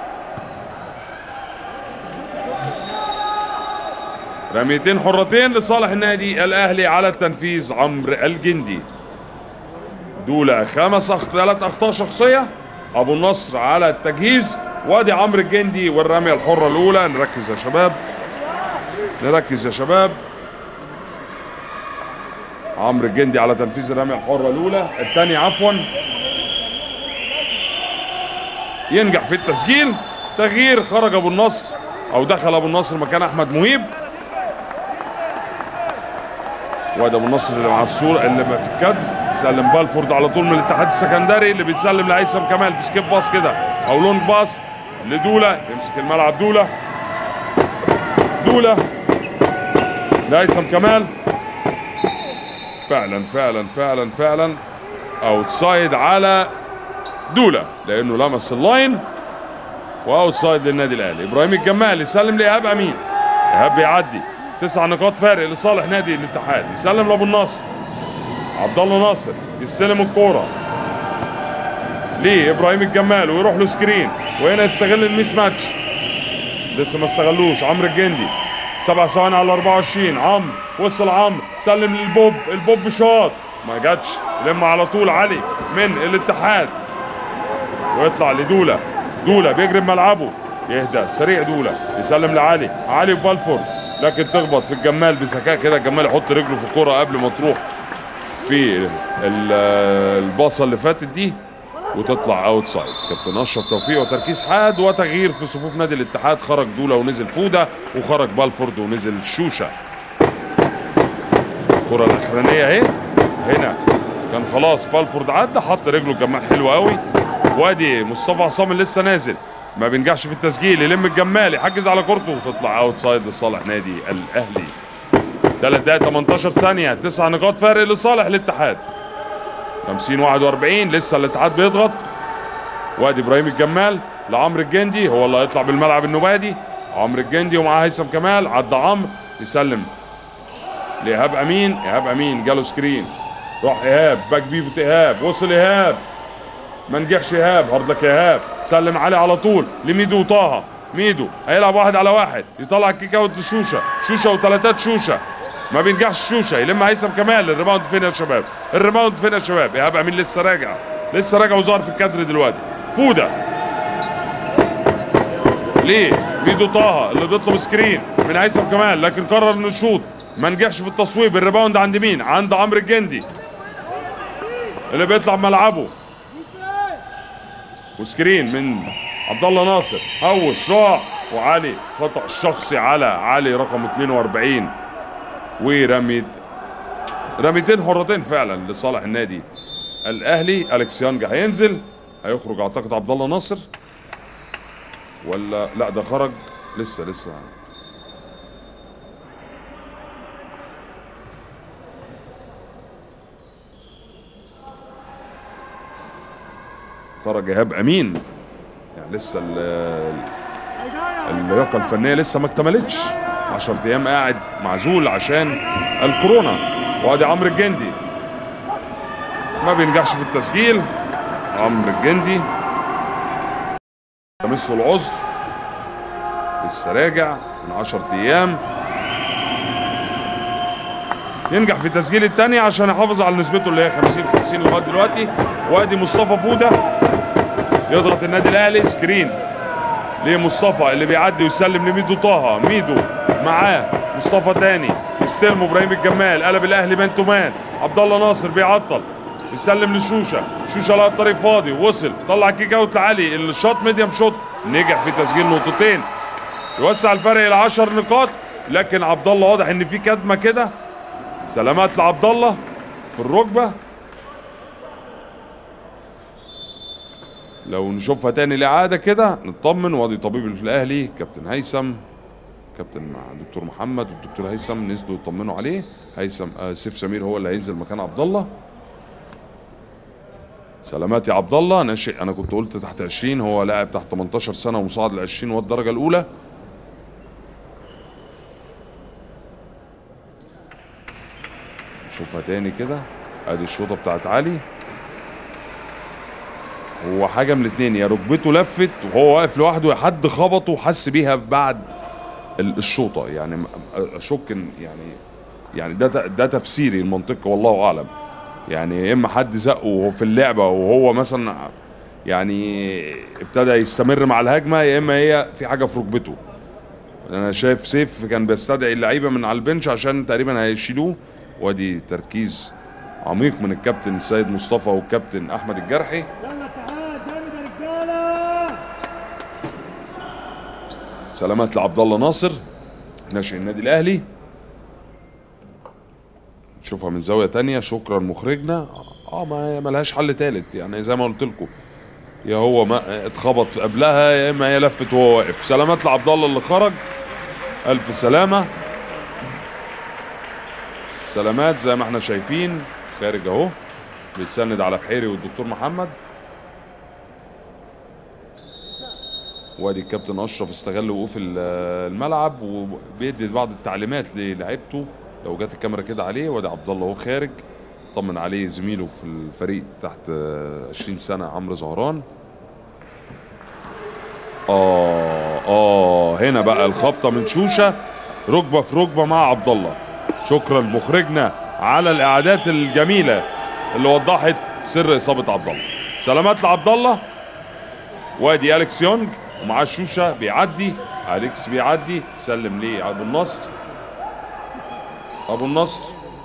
A: رميتين حرتين لصالح النادي الاهلي على التنفيذ عمرو الجندي دولة خمس أخط... ثلاث اخطاء شخصيه ابو النصر على التجهيز وادي عمرو الجندي والرميه الحره الاولى نركز يا شباب نركز يا شباب عمرو الجندي على تنفيذ الرميه الحره الاولى الثانيه عفوا ينجح في التسجيل تغيير خرج ابو النصر او دخل ابو النصر مكان احمد مهيب وادي ابو النصر اللي مع الصوره اللي في الكادر سلم بالفورد على طول من الاتحاد السكندري اللي بيتسلم لهيثم كمال في سكيب باص كده او لونج باص لدوله يمسك الملعب دوله دوله لهيثم كمال فعلا فعلا فعلا فعلا اوتسايد على دوله لانه لمس اللاين واوتسايد للنادي الاهلي ابراهيم الجمال يسلم لايهاب امين ايهاب بيعدي تسع نقاط فارق لصالح نادي الاتحاد يسلم لابو النصر عبد الله ناصر يستلم الكوره ليه ابراهيم الجمال ويروح له سكرين وهنا يستغل الميس ماتش لسه ما استغلوش عمرو الجندي سبع ثواني على 24 عمرو وصل عمرو سلم للبوب البوب شاط ما جاتش لما على طول علي من الاتحاد ويطلع لدوله دوله بيجري بملعبه يهدى سريع دوله يسلم لعلي علي وبالفورد لكن تخبط في الجمال بذكاء كده الجمال يحط رجله في الكرة قبل ما تروح في ال- الباصة اللي فاتت دي وتطلع اوت سايد كابتن اشرف توفيق وتركيز حاد وتغيير في صفوف نادي الاتحاد خرج دوله ونزل فوده وخرج بالفورد ونزل شوشه الكرة الاخرانيه اهي هنا كان خلاص بالفورد عدى حط رجله الجمال حلو قوي وادي مصطفى عصام اللي لسه نازل ما بينجحش في التسجيل يلم الجمال يحجز على كورته وتطلع اوت سايد لصالح نادي الاهلي 3 دقائق 18 ثانية تسع نقاط فارق لصالح الاتحاد 50 41 لسه الاتحاد بيضغط وادي ابراهيم الجمال لعمرو الجندي هو اللي هيطلع بالملعب النبادي عمرو الجندي ومعاه هيثم كمال عدى عمرو يسلم لايهاب امين ايهاب امين جاله سكرين راح ايهاب باك بيفوت ايهاب وصل ايهاب ما نجحش ايهاب هارد لك يا ايهاب سلم علي على طول لميدو وطه ميدو هيلعب واحد على واحد يطلع الكيك اوت لشوشه شوشه وثلاثات شوشه ما بينجحش شوشه يلم هيثم كمال الريباوند فين يا شباب الريباوند فين يا شباب ايهاب امين لسه راجع لسه راجع وظهر في الكادر دلوقتي فوده ليه ميدو طه اللي بيطلب سكرين من هيثم كمال لكن قرر انه يشوط ما نجحش في التصويب الريباوند عند مين عند عمرو الجندي اللي بيطلع ملعبه وسكرين من عبد الله ناصر هوش راح وعلي خطا شخصي على علي رقم 42 ورميت رميتين حرتين فعلا لصالح النادي الاهلي اليكس يانج هينزل هيخرج اعتقد عبد الله ناصر ولا لا ده خرج لسه لسه خرج ايهاب امين يعني لسه ال- اللياقه الفنيه لسه ما اكتملتش 10 ايام قاعد معزول عشان الكورونا وادي عمرو الجندي ما بينجحش في التسجيل عمرو الجندي تمسه العذر لسه راجع من 10 ايام ينجح في تسجيل الثاني عشان يحافظ على نسبته اللي هي 50 50 لغايه دلوقتي وادي مصطفى فوده يضغط النادي الاهلي سكرين لمصطفى اللي بيعدي ويسلم لميدو طه ميدو معاه مصطفى تاني يستلموا ابراهيم الجمال قلب الاهلي مان تو مان عبد الله ناصر بيعطل يسلم لشوشه شوشه لقى الطريق فاضي وصل طلع كيك اوت لعلي الشوت ميديم شوت نجح في تسجيل نقطتين يوسع الفرق الى 10 نقاط لكن عبد الله واضح ان في كدمه كده سلامات لعبد الله في الركبه لو نشوفها تاني الاعاده كده نطمن وادي طبيب اللي في الاهلي كابتن هيثم كابتن مع دكتور محمد والدكتور هيثم نزلوا يطمنوا عليه هيثم آه سيف سمير هو اللي هينزل مكان عبد الله سلامات يا عبد الله ناشئ انا كنت قلت تحت 20 هو لاعب تحت 18 سنه ومصعد ل 20 والدرجه الاولى نشوفها تاني كده ادي الشوطه بتاعت علي هو حاجه من الاثنين يا ركبته لفت وهو واقف لوحده يا حد خبطه وحس بيها بعد ال- الشوطه يعني م- اشك ان يعني يعني ده ت- ده تفسيري المنطقي والله اعلم يعني يا اما حد زقه وهو في اللعبه وهو مثلا يعني ابتدى يستمر مع الهجمه يا اما هي في حاجه في ركبته انا شايف سيف كان بيستدعي اللعيبه من على البنش عشان تقريبا هيشيلوه وادي تركيز عميق من الكابتن سيد مصطفى والكابتن احمد الجرحي
B: يلا اتحاد جامد يا رجاله
A: سلامات لعبد الله ناصر ناشئ النادي الاهلي نشوفها من زاويه تانية شكرا مخرجنا اه ما هي ملهاش حل تالت يعني زي ما قلت لكم يا هو ما اتخبط قبلها يا اما هي لفت وهو واقف سلامات لعبد الله اللي خرج الف سلامه سلامات زي ما احنا شايفين خارج اهو بيتسند على بحيري والدكتور محمد وادي الكابتن اشرف استغل وقوف ال- الملعب وبيدي بعض التعليمات للاعيبته لو جت الكاميرا كده عليه وادي عبد الله وهو خارج طمن عليه زميله في الفريق تحت آه، 20 سنه عمرو زهران اه اه هنا بقى الخبطه من شوشه ركبه في ركبه مع عبد الله شكرا مخرجنا على الاعادات الجميله اللي وضحت سر اصابه عبد الله سلامات لعبد الله وادي اليكس يونج ومعاه شوشه بيعدي اليكس بيعدي سلم ليه ابو النصر ابو النصر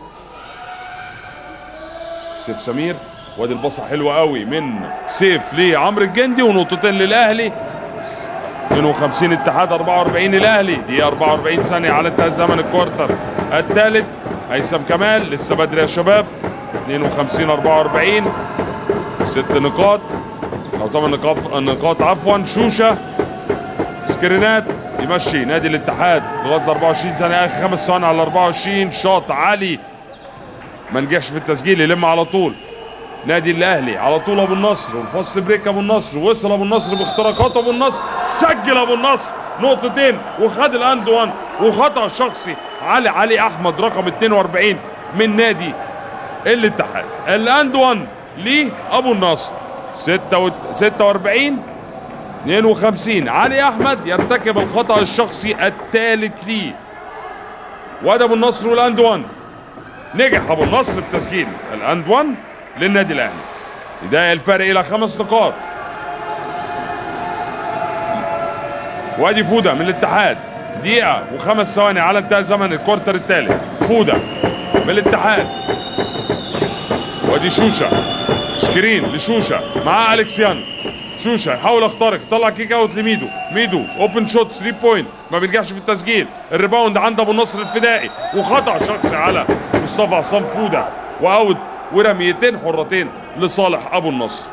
A: سيف سمير وادي الباصه حلوه قوي من سيف لعمرو الجندي ونقطتين للاهلي 52 اتحاد 44 الاهلي دي 44 ثانيه على انتهاء زمن الكوارتر الثالث هيثم كمال لسه بدري يا شباب 52 44 ست نقاط او ثمان نقاط نقاط عفوا شوشه سكرينات يمشي نادي الاتحاد لغايه ال 24 ثانيه اخر خمس ثواني على ال 24 شاط عالي ما نجحش في التسجيل يلم على طول نادي الاهلي على طول ابو النصر والفاست بريك ابو النصر وصل ابو النصر باختراقات ابو النصر سجل ابو النصر نقطتين وخد الاند وان وخطا شخصي علي علي احمد رقم 42 من نادي الاتحاد الاند وان لابو النصر 46 52 علي احمد يرتكب الخطا الشخصي الثالث ليه وادي ابو النصر والاند وان نجح ابو النصر في تسجيل الاند وان للنادي الاهلي بدايه الفرق الى خمس نقاط وادي فوده من الاتحاد دقيقه وخمس ثواني على انتهاء زمن الكورتر الثالث فوده من الاتحاد وادي شوشه سكرين لشوشه مع اليكس يانج شوشه يحاول يخترق طلع كيك اوت لميدو ميدو اوبن شوت 3 بوينت ما بينجحش في التسجيل الريباوند عند ابو النصر الفدائي وخطا شخصي على مصطفى عصام فوده واوت ورميتين حرتين لصالح ابو النصر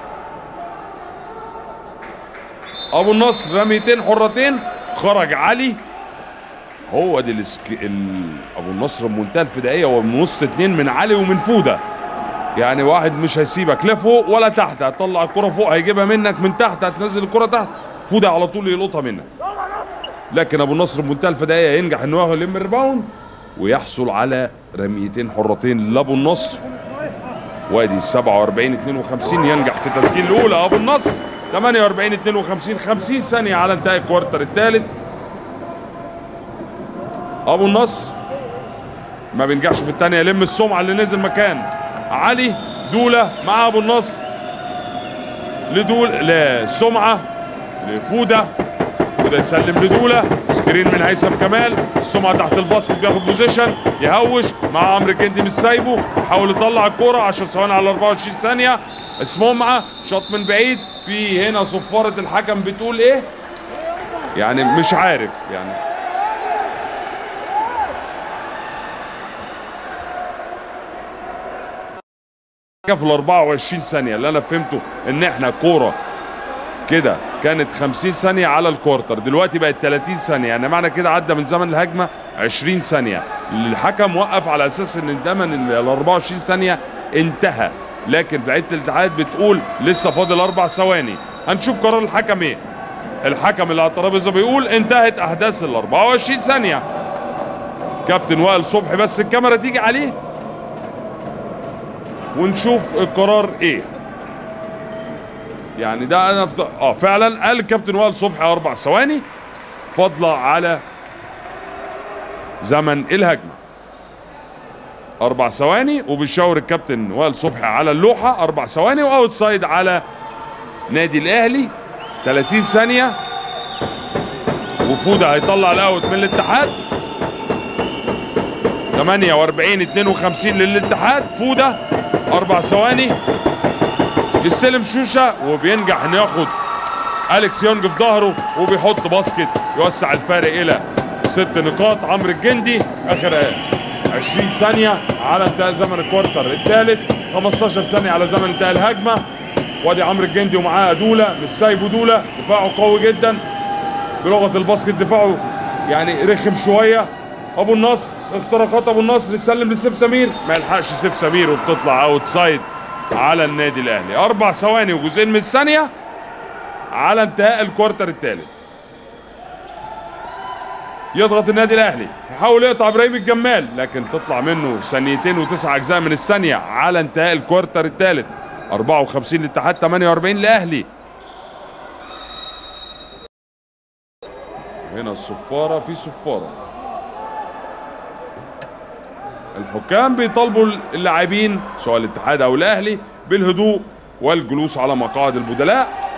A: ابو النصر رميتين حرتين خرج علي هو دي السك... ال... ابو النصر بمنتهى الفدائيه هو من وسط اتنين من علي ومن فوده يعني واحد مش هيسيبك لا فوق ولا تحت هتطلع الكرة فوق هيجيبها منك من تحت هتنزل الكرة تحت فوده على طول يلقطها منك لكن ابو النصر بمنتهى الفدائيه ينجح ان هو يلم الريباوند ويحصل على رميتين حرتين لابو النصر وادي 47 52 ينجح في تسجيل الاولى ابو النصر 48 52 50 ثانيه على انتهاء الكوارتر الثالث ابو النصر ما بينجحش في الثانيه يلم السمعه اللي نزل مكان علي دوله مع ابو النصر لدول لسمعه لفوده فوده يسلم لدوله سكرين من هيثم كمال السمعه تحت الباسكت بياخد بوزيشن يهوش مع عمرو الجندي مش سايبه حاول يطلع الكوره 10 ثواني على 24 ثانيه اسمه شوط من بعيد في هنا صفاره الحكم بتقول ايه يعني مش عارف يعني في ال 24 ثانيه اللي انا فهمته ان احنا كوره كده كانت 50 ثانيه على الكورتر دلوقتي بقت 30 ثانيه يعني معنى كده عدى من زمن الهجمه 20 ثانيه الحكم وقف على اساس ان زمن ال 24 ثانيه انتهى لكن لعيبه الاتحاد بتقول لسه فاضل اربع ثواني هنشوف قرار الحكم ايه الحكم اللي على الترابيزه بيقول انتهت احداث ال 24 ثانيه كابتن وائل صبحي بس الكاميرا تيجي عليه ونشوف القرار ايه يعني ده انا فت... اه فعلا قال الكابتن وائل صبحي اربع ثواني فضلا على زمن الهجمه اربع ثواني وبيشاور الكابتن وائل صبحي على اللوحه اربع ثواني واوت سايد على نادي الاهلي 30 ثانيه وفوده هيطلع الاوت من الاتحاد 48 52 للاتحاد فوده اربع ثواني يستلم شوشه وبينجح انه ياخد اليكس يونج في ظهره وبيحط باسكت يوسع الفارق الى ست نقاط عمرو الجندي اخر 20 ثانيه على انتهاء زمن الكوارتر الثالث 15 ثانيه على زمن انتهاء الهجمه وادي عمرو الجندي ومعاه دوله مش سايبه دوله دفاعه قوي جدا بلغه الباسكت دفاعه يعني رخم شويه ابو النصر اختراقات ابو النصر يسلم لسيف سمير ما يلحقش سيف سمير وبتطلع اوت سايد على النادي الاهلي اربع ثواني وجزئين من الثانيه على انتهاء الكوارتر الثالث يضغط النادي الاهلي يحاول يقطع ابراهيم الجمال لكن تطلع منه ثانيتين وتسع اجزاء من الثانيه على انتهاء الكوارتر الثالث 54 للاتحاد 48 لاهلي هنا الصفاره في صفاره الحكام بيطالبوا اللاعبين سواء الاتحاد او الاهلي بالهدوء والجلوس على مقاعد البدلاء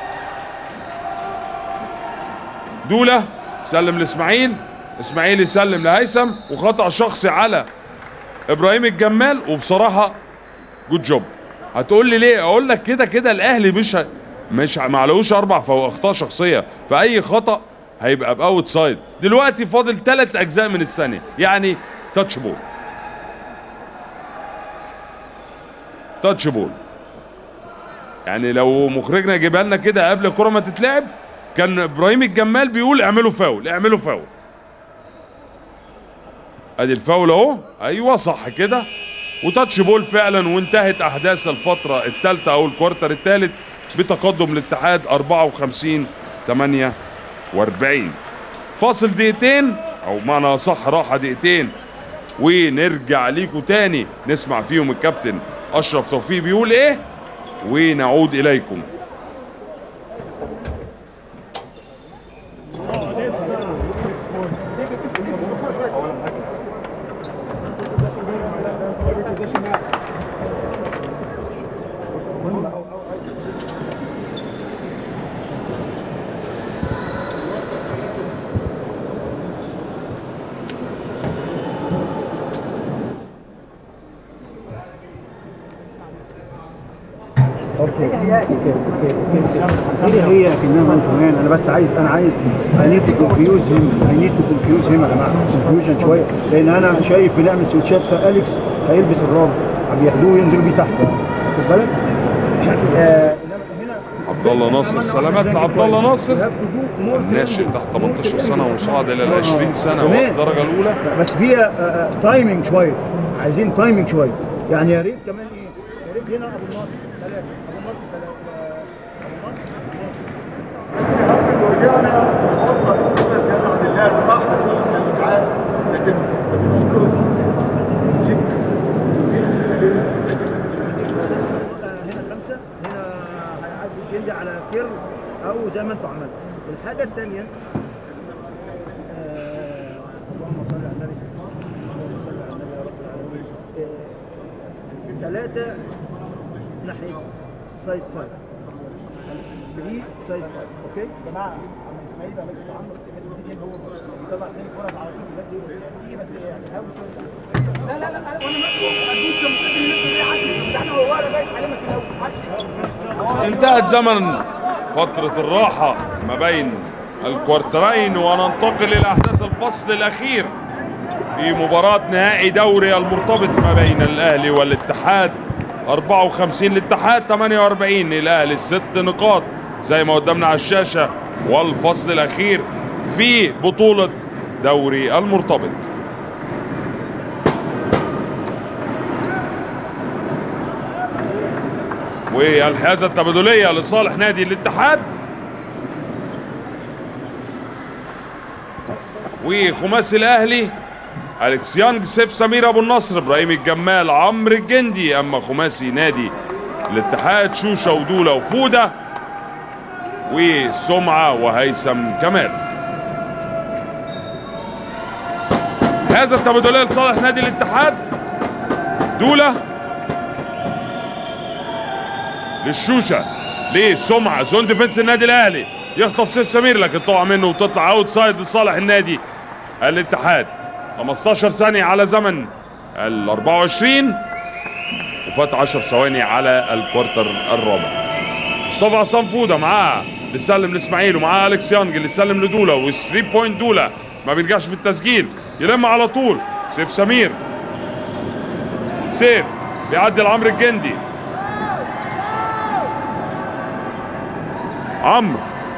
A: دوله سلم لاسماعيل اسماعيل يسلم لهيثم وخطا شخصي على ابراهيم الجمال وبصراحه جود جوب هتقول لي ليه اقول لك كده كده الاهلي مش ه... مش ه- ما عليهوش اربع فهو اخطاء شخصيه فاي خطا هيبقى باوت سايد دلوقتي فاضل ثلاث اجزاء من الثانيه يعني تاتش بول تاتش بول يعني لو مخرجنا جيبها لنا كده قبل الكره ما تتلعب كان ابراهيم الجمال بيقول اعملوا فاول اعملوا فاول ادي الفاول اهو ايوه صح كده وتاتش بول فعلا وانتهت احداث الفتره الثالثه او الكوارتر الثالث بتقدم الاتحاد 54 48 فاصل دقيقتين او معنى صح راحه دقيقتين ونرجع ليكم تاني نسمع فيهم الكابتن اشرف توفيق بيقول ايه ونعود اليكم
B: هي هي كانها مان تو مان انا بس عايز انا عايز I need to confuse him I need to confuse him يا جماعه confusion شويه لان انا شايف بنعمل سويتشات فاليكس هيلبس الرابع بياخدوه ينزلوا بيه تحت خد بالك آه، إنما هنا
A: عبد الله ناصر سلامات لعبد الله ناصر ناشئ تحت 18 سنه وصعد الى ال 20 سنه
B: تمام.
A: والدرجه الاولى
B: بس فيها تايمنج شويه عايزين تايمنج شويه يعني يا ريت كمان ايه يا ريت هنا ابو النصر ثلاثه ابو النصر ثلاثه ابو النصر
D: ورجعنا نفضل كده زياده عن اللازم احنا كنا بنتعامل لكن المشكله جدا
B: هنا خمسه هنا هيعدي الجلد على كير او زي ما انتم عملتوا الحاجه الثانيه اللهم صل على النبي اللهم صل على النبي يا رب العالمين آه، ثلاثه ناحيه سايد فايف 3 سايد فايف اوكي يا جماعه عم اسماعيل بقى بس عمرو بس تيجي هو طبعا اثنين فرص على طول بس يجي بس يعني حاول شويه
C: لا لا لا انا مسؤول ادوس كم ده احنا هو انا جاي علمك الاول
A: انتهت زمن فترة الراحة ما بين الكوارترين وننتقل إلى أحداث الفصل الأخير في مباراة نهائي دوري المرتبط ما بين الأهلي والاتحاد 54 الاتحاد 48 الأهلي ست نقاط زي ما قدامنا على الشاشة والفصل الأخير في بطولة دوري المرتبط والحيازة التبادلية لصالح نادي الاتحاد وخماسي الاهلي اليكس يانج سيف سمير ابو النصر ابراهيم الجمال عمرو الجندي اما خماسي نادي الاتحاد شوشه ودوله وفوده وسمعه وهيثم كمال هذا التبادليه لصالح نادي الاتحاد دوله للشوشه لسمعه زون ديفنس النادي الاهلي يخطف سيف سمير لكن تقع منه وتطلع اوت سايد لصالح النادي الاتحاد 15 ثانيه على زمن ال 24 وفات 10 ثواني على الكوارتر الرابع مصطفى عصام فوده معاه اللي سلم لاسماعيل ومعاه اليكس يانج اللي سلم لدولا و3 بوينت دولا ما بينجحش في التسجيل يلم على طول سيف سمير سيف بيعدي لعمرو الجندي عمرو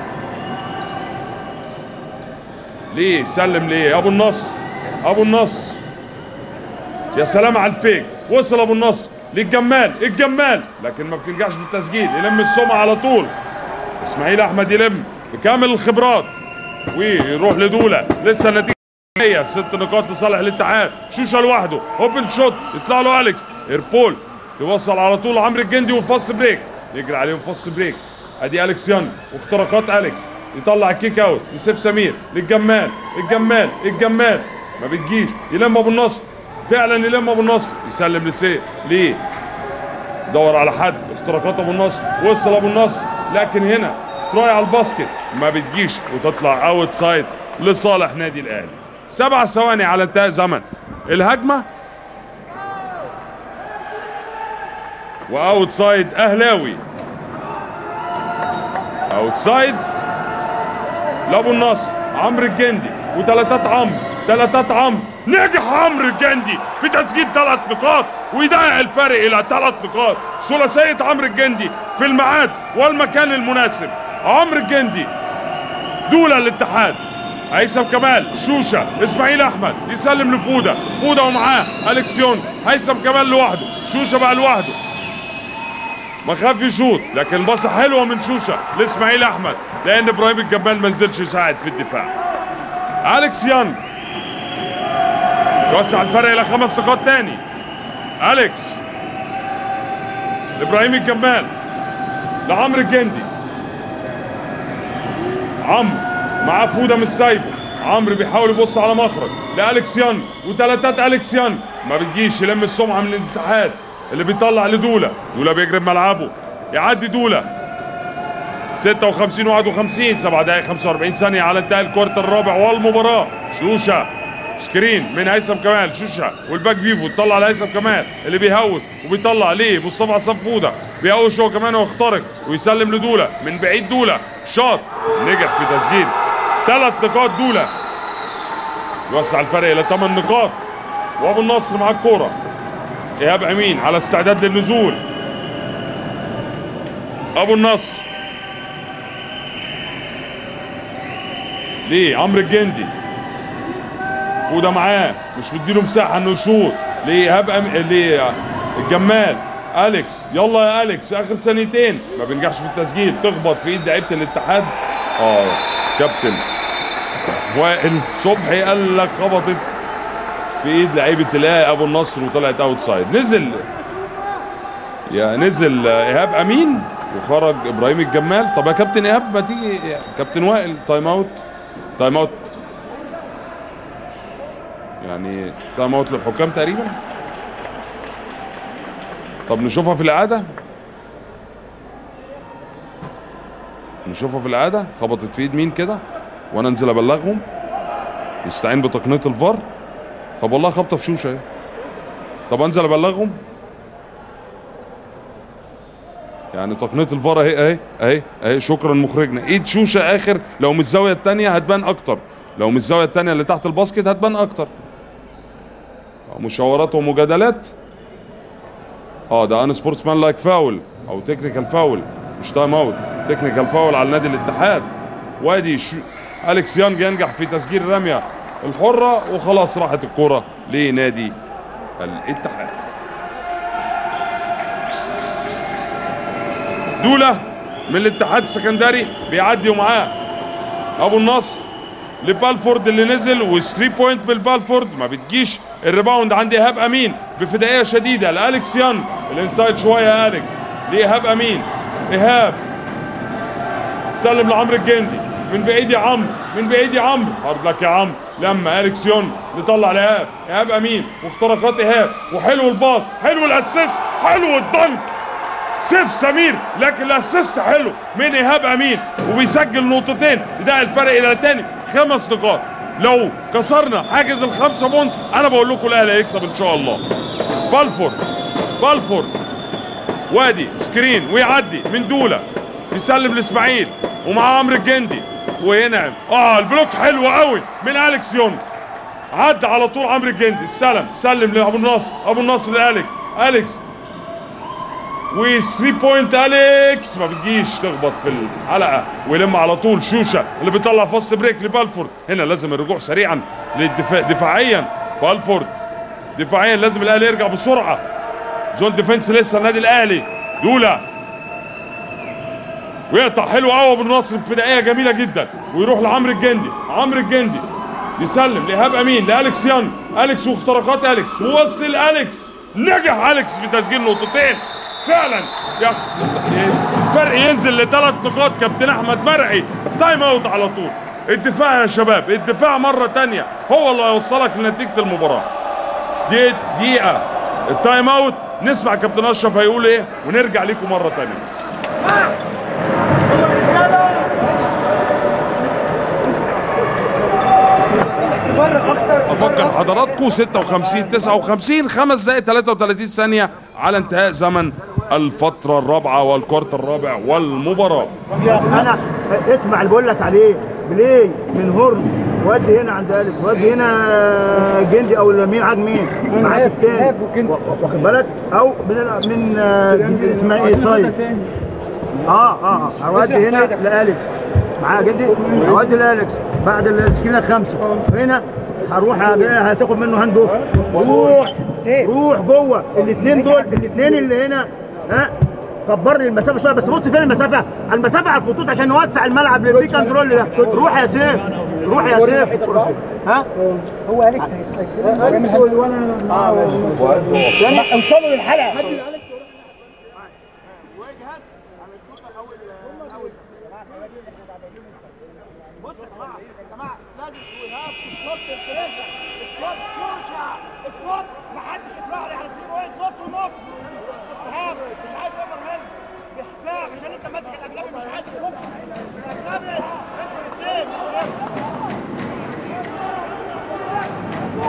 A: ليه سلم ليه ابو النصر ابو النصر يا سلام على الفيك وصل ابو النصر للجمال الجمال لكن ما بتنجحش في التسجيل يلم السمعه على طول اسماعيل احمد يلم بكامل الخبرات ويروح لدوله لسه النتيجه جايه ست نقاط لصالح الاتحاد شوشه لوحده اوبن شوت يطلع له اليكس ايربول توصل على طول عمرو الجندي وفص بريك يجري عليهم فص بريك ادي اليكس يانج واختراقات اليكس يطلع الكيك اوت لسيف سمير للجمال الجمال الجمال ما بتجيش يلم ابو النصر فعلا يلم ابو النصر يسلم لسيف ليه دور على حد اختراقات ابو النصر وصل ابو النصر لكن هنا تراي على الباسكت ما بتجيش وتطلع اوت سايد لصالح نادي الاهلي سبع ثواني على انتهاء زمن الهجمه واوت سايد اهلاوي اوت سايد لابو النصر عمرو الجندي وثلاثات عمرو ثلاثات عمرو نجح عمرو الجندي في تسجيل ثلاث نقاط ويضيع الفارق الى ثلاث نقاط ثلاثيه عمرو الجندي في الميعاد والمكان المناسب عمرو الجندي دولة الاتحاد هيثم كمال شوشة اسماعيل احمد يسلم لفودة فودة ومعاه الكسيون هيثم كمال لوحده شوشة بقى لوحده ما خاف يشوط لكن باصة حلوة من شوشة لاسماعيل احمد لان ابراهيم الجمال ما نزلش يساعد في الدفاع اليكس يانج توسع الفرق الى خمس نقاط تاني اليكس لابراهيم الجمال لعمرو الجندي عمرو معاه فوده مش سايبه عمرو بيحاول يبص على مخرج لالكس يانج وثلاثات اليكس يانج ما بتجيش يلم السمعه من الاتحاد اللي بيطلع لدوله دوله بيجري بملعبه يعدي دوله 56 51 7 دقائق 45 ثانيه على انتهاء الكوارتر الرابع والمباراه شوشه سكرين من هيثم كمال شوشه والباك بيفو تطلع لهيثم كمال اللي بيهوس وبيطلع ليه مصطفى عصام فوده بيهوش هو كمان ويخترق ويسلم لدوله من بعيد دوله شاط نجح في تسجيل ثلاث نقاط دوله يوسع الفرق الى ثمان نقاط وابو النصر مع الكوره ايهاب امين على استعداد للنزول ابو النصر ليه عمرو الجندي وده معاه مش مديله مساحه انه يشوط ليه هاب أم... ليه الجمال اليكس يلا يا اليكس في اخر ثانيتين ما بينجحش في التسجيل تخبط في ايد لعيبه الاتحاد اه كابتن وائل صبحي قال لك خبطت في ايد لعيبه الاهلي ابو النصر وطلعت اوت سايد نزل يا نزل ايهاب امين وخرج ابراهيم الجمال طب يا كابتن ايهاب ما تيجي يا كابتن وائل تايم اوت تايم اوت يعني تايم اوت للحكام تقريبا طب نشوفها في الاعاده نشوفها في الاعاده خبطت في ايد مين كده وانا انزل ابلغهم نستعين بتقنيه الفار طب والله خبطه في شوشه اهي طب انزل ابلغهم يعني تقنيه الفار اهي اهي اهي اهي شكرا مخرجنا ايد شوشه اخر لو من الزاويه الثانيه هتبان اكتر لو من الزاويه الثانيه اللي تحت الباسكت هتبان اكتر مشاورات ومجادلات اه ده ان سبورتس مان لايك فاول او تكنيكال فاول مش تايم اوت تكنيكال فاول على نادي الاتحاد وادي شو اليكس يانج ينجح في تسجيل الرميه الحره وخلاص راحت الكره لنادي الاتحاد دوله من الاتحاد السكندري بيعدي ومعاه ابو النصر لبالفورد اللي نزل و3 بوينت بالبالفورد ما بتجيش الريباوند عند ايهاب امين بفدائيه شديده لالكس يانج الانسايد شويه يا اليكس لايهاب امين ايهاب سلم لعمرو الجندي من بعيد يا عمرو من بعيد يا عمرو هارد لك يا عمرو لما اليكس يون نطلع لايهاب ايهاب امين واختراقات ايهاب وحلو الباص حلو الاسيست حلو الدنك سيف سمير لكن الاسيست حلو من ايهاب امين وبيسجل نقطتين ده الفرق الى تاني خمس نقاط لو كسرنا حاجز الخمسه بونت انا بقول لكم الاهلي هيكسب ان شاء الله بالفورد بالفورد وادي سكرين ويعدي من دوله يسلم لاسماعيل ومعاه عمرو الجندي وينعم اه البلوك حلو قوي من اليكس يونج عدى على طول عمرو الجندي استلم سلم لابو النصر ابو النصر لاليكس اليكس و 3 بوينت اليكس ما بتجيش تخبط في الحلقه ويلم على طول شوشه اللي بيطلع فاست بريك لبالفورد هنا لازم الرجوع سريعا للدفاع دفاعيا بالفورد دفاعيا لازم الاهلي يرجع بسرعه زون ديفنس لسه النادي الاهلي دوله ويقطع حلو قوي ابو النصر بفدائيه جميله جدا ويروح لعمرو الجندي عمرو الجندي يسلم لايهاب امين لالكس يانج اليكس واختراقات اليكس ووصل اليكس نجح اليكس في تسجيل نقطتين فعلا يا أخ... الفرق ينزل لثلاث نقاط كابتن احمد مرعي تايم اوت على طول الدفاع يا شباب الدفاع مره تانية هو اللي هيوصلك لنتيجه المباراه دي دقيقه التايم اوت نسمع كابتن اشرف هيقول ايه ونرجع لكم مره تانية افكر حضراتكم 56 59 خمس دقائق 33 ثانيه على انتهاء زمن الفتره الرابعه والكوارت الرابع والمباراه
B: انا اسمع اللي بقول لك عليه بلاي من هورن ودي هنا عند اليكس ودي هنا جندي او مين عاد مين معاك التاني و- واخد بالك او من ال- من آه، جندي اسمها ايه صايد اه اه اه اودي هنا لاليكس معاه جدي اودي لاليكس بعد السكينه الخمسه هنا هروح أجي- هتاخد منه هاند اوف روح روح جوه الاثنين دول الاثنين اللي هنا ها كبر لي المسافه شويه بس بص فين المسافه المسافه على الخطوط عشان نوسع الملعب للبيك اند رول ده روح يا سيف روح يا سيف ها
E: هو اليكس هيستلم اوصلوا للحلقه
B: بص يا جماعه يا جماعه لازم وهاب سبوت الفريش سبوت شوشه سبوت محدش يطلع لي على 3 بوينت نص ونص وهاب مش عايز اوفر هيد بحساب عشان انت ماسك الاجنبي مش عايز تفك الاجنبي انتوا الاثنين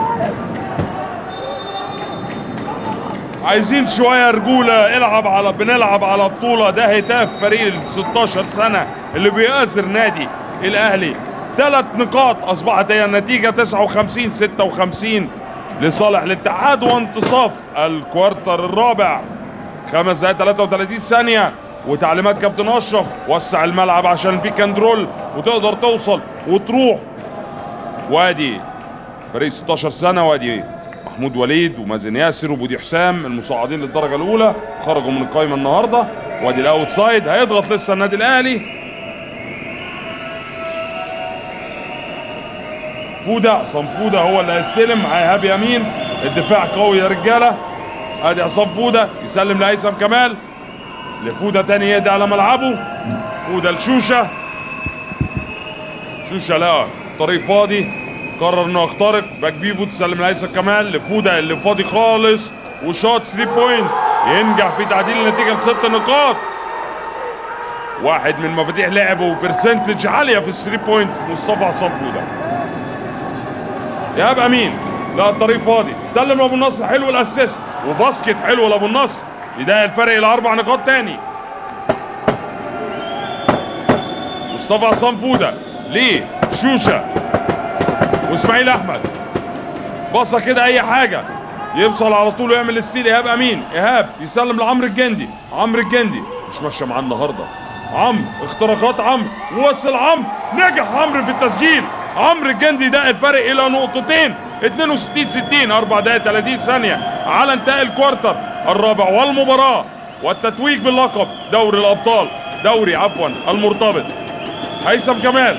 A: عايزين شويه رجوله العب على بنلعب على بطوله ده هتاف فريق ال 16 سنه اللي بيؤثر نادي الاهلي ثلاث نقاط اصبحت هي النتيجه 59 56 لصالح الاتحاد وانتصاف الكوارتر الرابع خمس دقائق 33 ثانيه وتعليمات كابتن اشرف وسع الملعب عشان البيك اند رول وتقدر توصل وتروح وادي فريق 16 سنه وادي محمود وليد ومازن ياسر وبودي حسام المصعدين للدرجه الاولى خرجوا من القائمه النهارده وادي الاوت سايد هيضغط لسه النادي الاهلي فوده عصام فوده هو اللي هيستلم مع ايهاب يمين الدفاع قوي يا رجاله ادي عصام فوده يسلم لهيثم كمال لفوده تاني يهدي على ملعبه فوده لشوشه شوشه لقى طريق فاضي قرر انه يخترق باك بيفو تسلم لهيثم كمال لفوده اللي فاضي خالص وشوت 3 بوينت ينجح في تعديل النتيجه لست نقاط واحد من مفاتيح لعبه وبرسنتج عاليه في الثري بوينت مصطفى عصام فوده يا ابقى مين لا الطريق فاضي سلم لابو النصر حلو الاسيست وباسكت حلو لابو النصر يضايق الفرق الى اربع نقاط تاني مصطفى عصام فوده ليه شوشه واسماعيل احمد بصه كده اي حاجه يوصل على طول ويعمل الستيل ايهاب امين ايهاب يسلم لعمرو الجندي عمرو الجندي مش ماشيه معاه النهارده عمرو اختراقات عمرو وصل عمرو نجح عمرو في التسجيل عمرو الجندي ده الفرق الى نقطتين 62 60 4 دقائق 30 ثانيه على انتهاء الكوارتر الرابع والمباراه والتتويج باللقب دوري الابطال دوري عفوا المرتبط هيثم كمال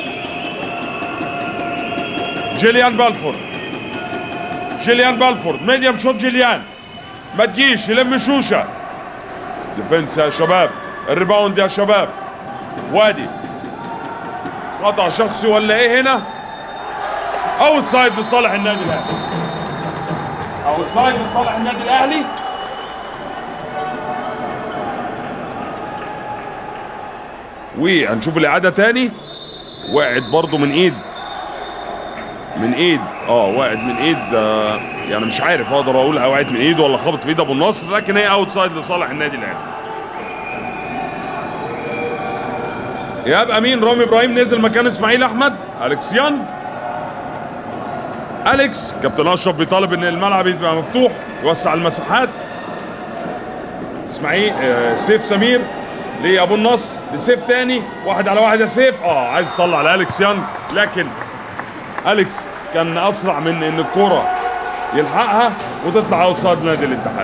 A: جيليان بالفورد جيليان بالفورد ميديم شوت جيليان ما تجيش يلم شوشه ديفنس يا شباب الريباوند يا شباب وادي قطع شخصي ولا ايه هنا اوت سايد لصالح النادي الاهلي اوت سايد لصالح النادي الاهلي وهنشوف الاعاده تاني وقعت برضو من ايد من ايد اه وقعت من ايد آه يعني مش عارف اقدر اقول وقعت من ايده ولا خبط في ايد ابو النصر لكن هي اوت سايد لصالح النادي الاهلي ايهاب امين رامي ابراهيم نزل مكان اسماعيل احمد اليكس يانج اليكس كابتن اشرف بيطالب ان الملعب يبقى مفتوح يوسع المساحات اسماعيل آه سيف سمير لابو النصر لسيف تاني واحد على واحد يا سيف اه عايز يطلع لاليكس يانج لكن اليكس كان اسرع من ان الكرة يلحقها وتطلع اوت سايد نادي الاتحاد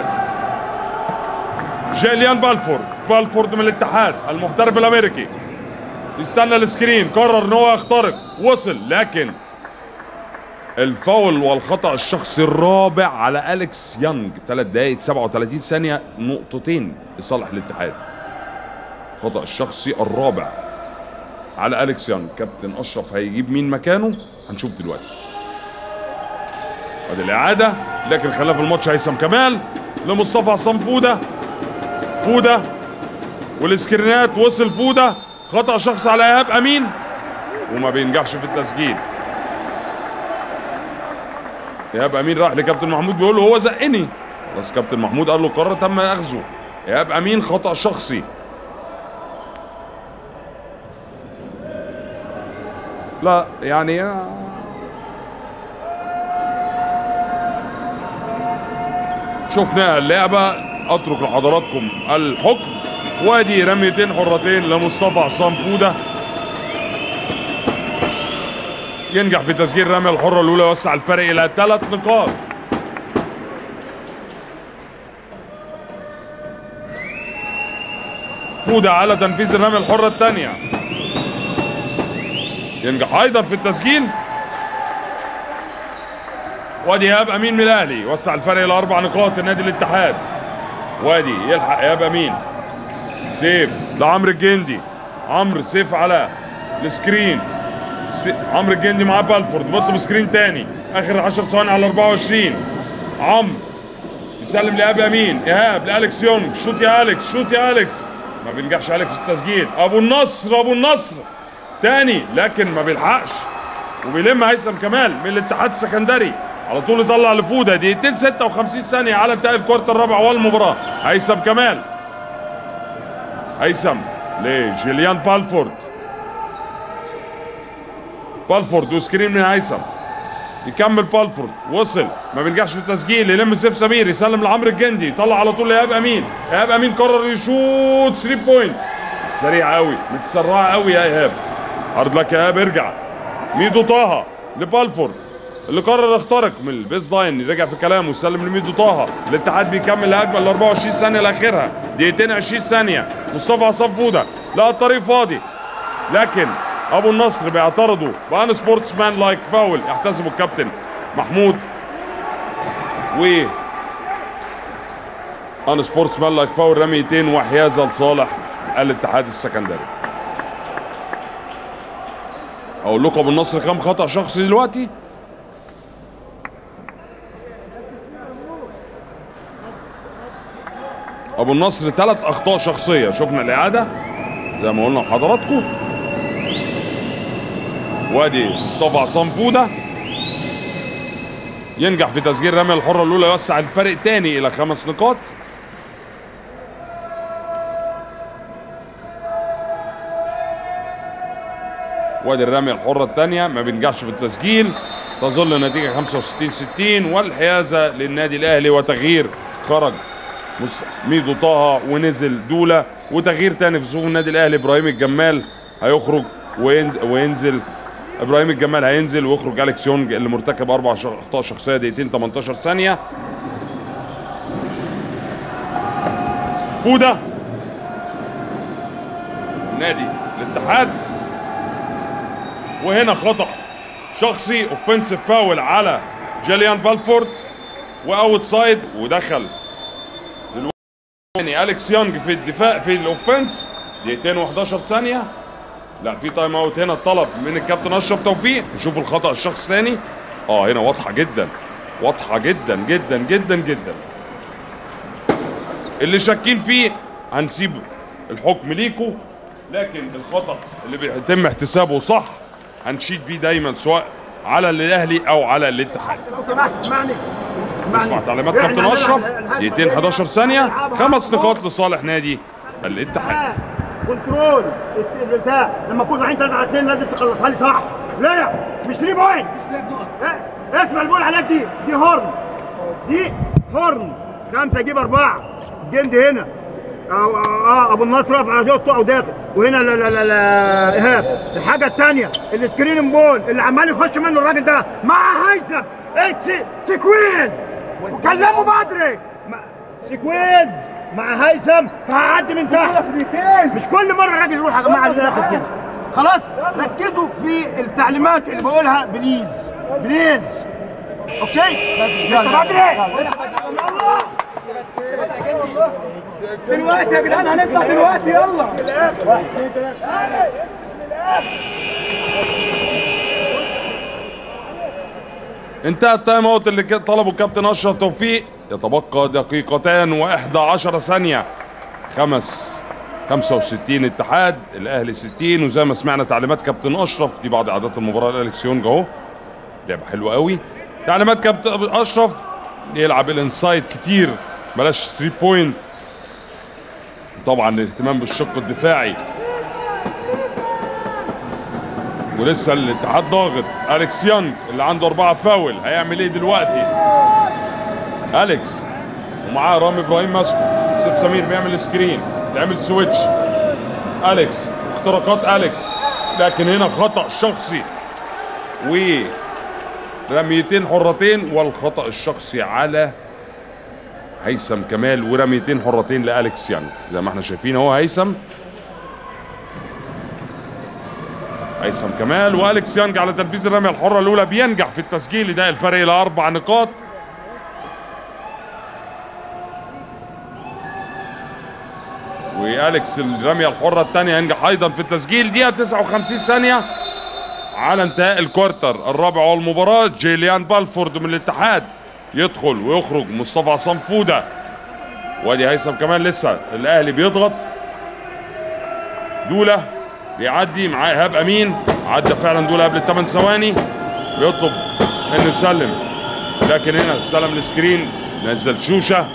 A: جيليان بالفورد بالفورد من الاتحاد المحترف الامريكي يستنى السكرين قرر ان هو يخترق وصل لكن الفاول والخطا الشخصي الرابع على اليكس يانج 3 دقائق 37 ثانيه نقطتين لصالح الاتحاد خطا الشخصي الرابع على اليكس يانج كابتن اشرف هيجيب مين مكانه هنشوف دلوقتي ادي الاعاده لكن خلاه في الماتش هيثم كمال لمصطفى عصام فوده فوده والسكرينات وصل فوده خطا شخص على ايهاب امين وما بينجحش في التسجيل ايهاب امين راح لكابتن محمود بيقول له هو زقني بس كابتن محمود قال له قرر تم اخذه ايهاب امين خطا شخصي لا يعني شفنا اللعبة اترك لحضراتكم الحكم وادي رميتين حرتين لمصطفى عصام فودة ينجح في تسجيل الرمية الحرة الأولى يوسع الفرق إلى ثلاث نقاط فودة على تنفيذ الرمية الحرة الثانية ينجح ايضا في التسجيل وادي ايهاب امين من الاهلي يوسع الفرق الى اربع نقاط النادي الاتحاد وادي يلحق ايهاب امين سيف لعمرو الجندي عمرو سيف على السكرين سي... عمرو الجندي معاه بالفورد بيطلب سكرين تاني اخر 10 ثواني على 24 عمرو يسلم لايهاب امين ايهاب لالكس يونغ شوت يا اليكس شوت يا اليكس ما بينجحش اليكس في التسجيل ابو النصر ابو النصر تاني لكن ما بيلحقش وبيلم هيثم كمال من الاتحاد السكندري على طول يطلع لفوده دقيقتين 56 ثانيه على انتهاء الكوارت الرابع والمباراه هيثم كمال هيثم لجيليان بالفورد بالفورد وسكرين من هيثم يكمل بالفورد وصل ما بينجحش في التسجيل يلم سيف سمير يسلم لعمرو الجندي يطلع على طول لايهاب امين ايهاب امين قرر يشوط 3 بوينت سريع قوي متسرعه قوي يا ايهاب عرض لك يا ايهاب ارجع ميدو طه لبالفورد اللي قرر يخترق من البيس لاين رجع في كلامه وسلم لميدو طه الاتحاد بيكمل الهجمه ال 24 ثانيه لاخرها دقيقتين 20 ثانيه مصطفى عصام فوده لقى الطريق فاضي لكن ابو النصر بيعترضوا بان سبورتس مان لايك فاول يحتسبه الكابتن محمود و ان سبورتس مان لايك فاول رميتين وحيازه لصالح الاتحاد السكندري اقول لكم ابو النصر كام خطا شخصي دلوقتي ابو النصر ثلاث اخطاء شخصيه شفنا الاعاده زي ما قلنا لحضراتكم وادي مصطفى عصام فوده ينجح في تسجيل الرميه الحره الاولى يوسع الفرق تاني الى خمس نقاط وادي الرميه الحره الثانيه ما بينجحش في التسجيل تظل النتيجه 65 60 والحيازه للنادي الاهلي وتغيير خرج مس- ميدو طه ونزل دوله وتغيير تاني في صفوف النادي الاهلي ابراهيم الجمال هيخرج وين- وينزل ابراهيم الجمال هينزل ويخرج اليكس يونج اللي مرتكب اربع ش- اخطاء شخصيه دقيقتين 18 ثانيه فوده نادي الاتحاد وهنا خطا شخصي اوفنسيف فاول على جاليان بالفورد واوت سايد ودخل يعني اليكس يونج في الدفاع في الاوفنس دقيقتين و11 ثانيه لا في تايم اوت هنا طلب من الكابتن اشرف توفيق نشوف الخطا الشخص ثاني اه هنا واضحه جدا واضحه جدا جدا جدا جدا اللي شاكين فيه هنسيب الحكم ليكوا لكن الخطا اللي بيتم احتسابه صح هنشيد بيه دايما سواء على الاهلي او على الاتحاد
B: لو سمحت اسمعني اسمعني
A: اسمع تعليمات
B: إحنا
A: كابتن
B: هنلعب
A: اشرف
B: الهجمة
A: دقيقتين
B: دي
A: 11 ثانيه
B: هنلعبها
A: خمس
B: على
A: نقاط لصالح نادي الاتحاد
B: كنترول الت- البتاع لما اكون رايحين 3 على 2 لازم تخلصها لي صح لا مش 3 بوينت إيه، اسمع اللي بقول عليك دي دي هورن دي هورن خمسه يجيب اربعه جند هنا اه اه ابو النصر واقف على جوته او داخل وهنا لا لا لا لا ايهاب الحاجه الثانيه السكرين بول اللي عمال يخش منه الراجل ده مع هيثم اتس سيكويز وكلمه بدري ما- سيكويز مع هيثم فهعدي من تحت مش كل مره الراجل يروح يا جماعه للاخر كده خلاص ركزوا في التعليمات اللي بقولها بليز بليز اوكي يلا بدري
C: دلوقتي يا جدعان هنطلع دلوقتي يلا
A: انتهى التايم اوت اللي كان طلبه الكابتن اشرف توفيق يتبقى دقيقتان واحدى عشر ثانية خمس 65 اتحاد الاهلي 60 وزي ما سمعنا تعليمات كابتن اشرف دي بعض اعداد المباراة الالكس يونج اهو لعبة حلوة قوي تعليمات كابتن اشرف يلعب الانسايد كتير بلاش 3 بوينت طبعا الاهتمام بالشق الدفاعي ولسه الاتحاد ضاغط اليكس يانج اللي عنده اربعه فاول هيعمل ايه دلوقتي اليكس ومعاه رامي ابراهيم ماسكه سيف سمير بيعمل سكرين تعمل سويتش اليكس اختراقات اليكس لكن هنا خطا شخصي و رميتين حرتين والخطا الشخصي على هيثم كمال ورميتين حرتين لاليكس يانج زي ما احنا شايفين اهو هيثم هيثم كمال واليكس يانج على تنفيذ الرميه الحره الاولى بينجح في التسجيل ده الفرق الى اربع نقاط واليكس الرميه الحره الثانيه ينجح ايضا في التسجيل دقيقه 59 ثانيه على انتهاء الكوارتر الرابع والمباراه جيليان بالفورد من الاتحاد يدخل ويخرج مصطفى عصام فوده وادي هيثم كمان لسه الاهلي بيضغط دوله بيعدي معاه ايهاب امين عدى فعلا دوله قبل الثمان ثواني بيطلب انه يسلم لكن هنا استلم السكرين نزل شوشه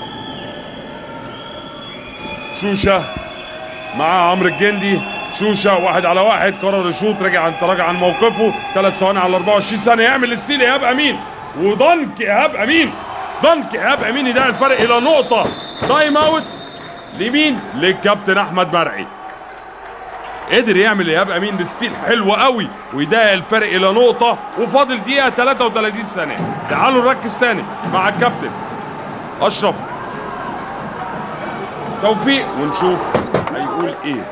A: شوشه مع عمرو الجندي شوشه واحد على واحد قرر يشوط رجع عن تراجع عن موقفه ثلاث ثواني على 24 ثانيه يعمل الستيل ايهاب امين وضنك ايهاب امين ضنك ايهاب امين يدعي الفرق الى نقطه تايم اوت لمين؟ للكابتن احمد مرعي قدر يعمل ايهاب امين بستيل حلو قوي ويضايق الفرق الى نقطه وفاضل دقيقه 33 ثانيه تعالوا نركز تاني مع الكابتن اشرف توفيق ونشوف هيقول ايه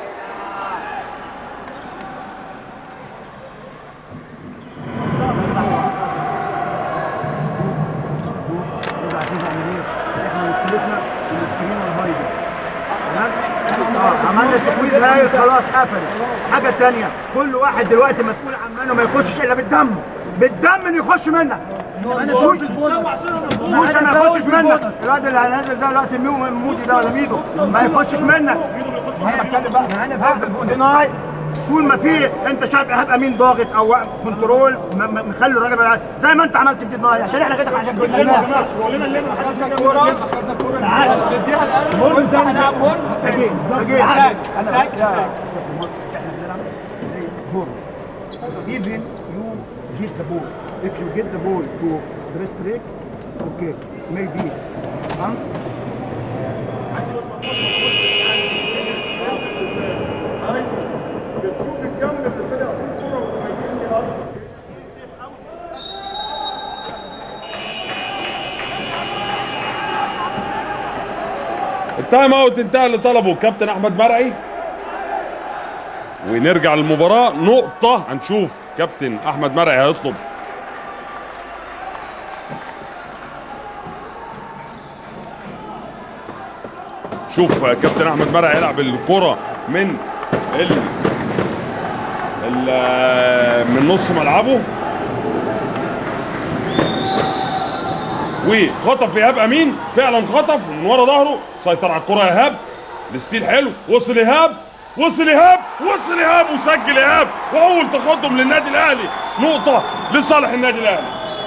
B: يبقى عايزين نعمل ايه؟ احنا مشكلتنا في السكرين والهايدر تمام؟ اه عملنا سكويز هاي خلاص قفلت حاجه تانية كل واحد دلوقتي مسؤول عمانه ما يخشش الا بالدم بالدم انه يخش منك انا شوش شوش ما يخشش منك الواد اللي نازل ده دلوقتي ميو مودي ده ولا ميدو ما يخشش منك انا بتكلم بقى انا ديناي طول ما في انت شايف ايهاب امين ضاغط او كنترول م- م- مخلي الراجل بقى- زي ما انت عملت في ديناي عشان احنا كده عشان كده الناس
C: كلنا اللي خدنا الكوره خدنا الكوره نديها الان هون ده هنلعب هون
B: سجين سجين even you get the ball if you get the ball to breast break okay maybe huh?
D: بتشوف الجنب اللي طلع فيه الكوره وتهاجمني الارض
A: التايم اوت انتهى اللي طلبه كابتن احمد مرعي ونرجع للمباراه نقطه هنشوف كابتن احمد مرعي هيطلب شوف كابتن احمد مرعي يلعب الكره من ال ال- من نص ملعبه وخطف ايهاب امين فعلا خطف من ورا ظهره سيطر على الكره ايهاب الستيل حلو وصل ايهاب وصل ايهاب وصل ايهاب وسجل ايهاب واول تقدم للنادي الاهلي نقطه لصالح النادي الاهلي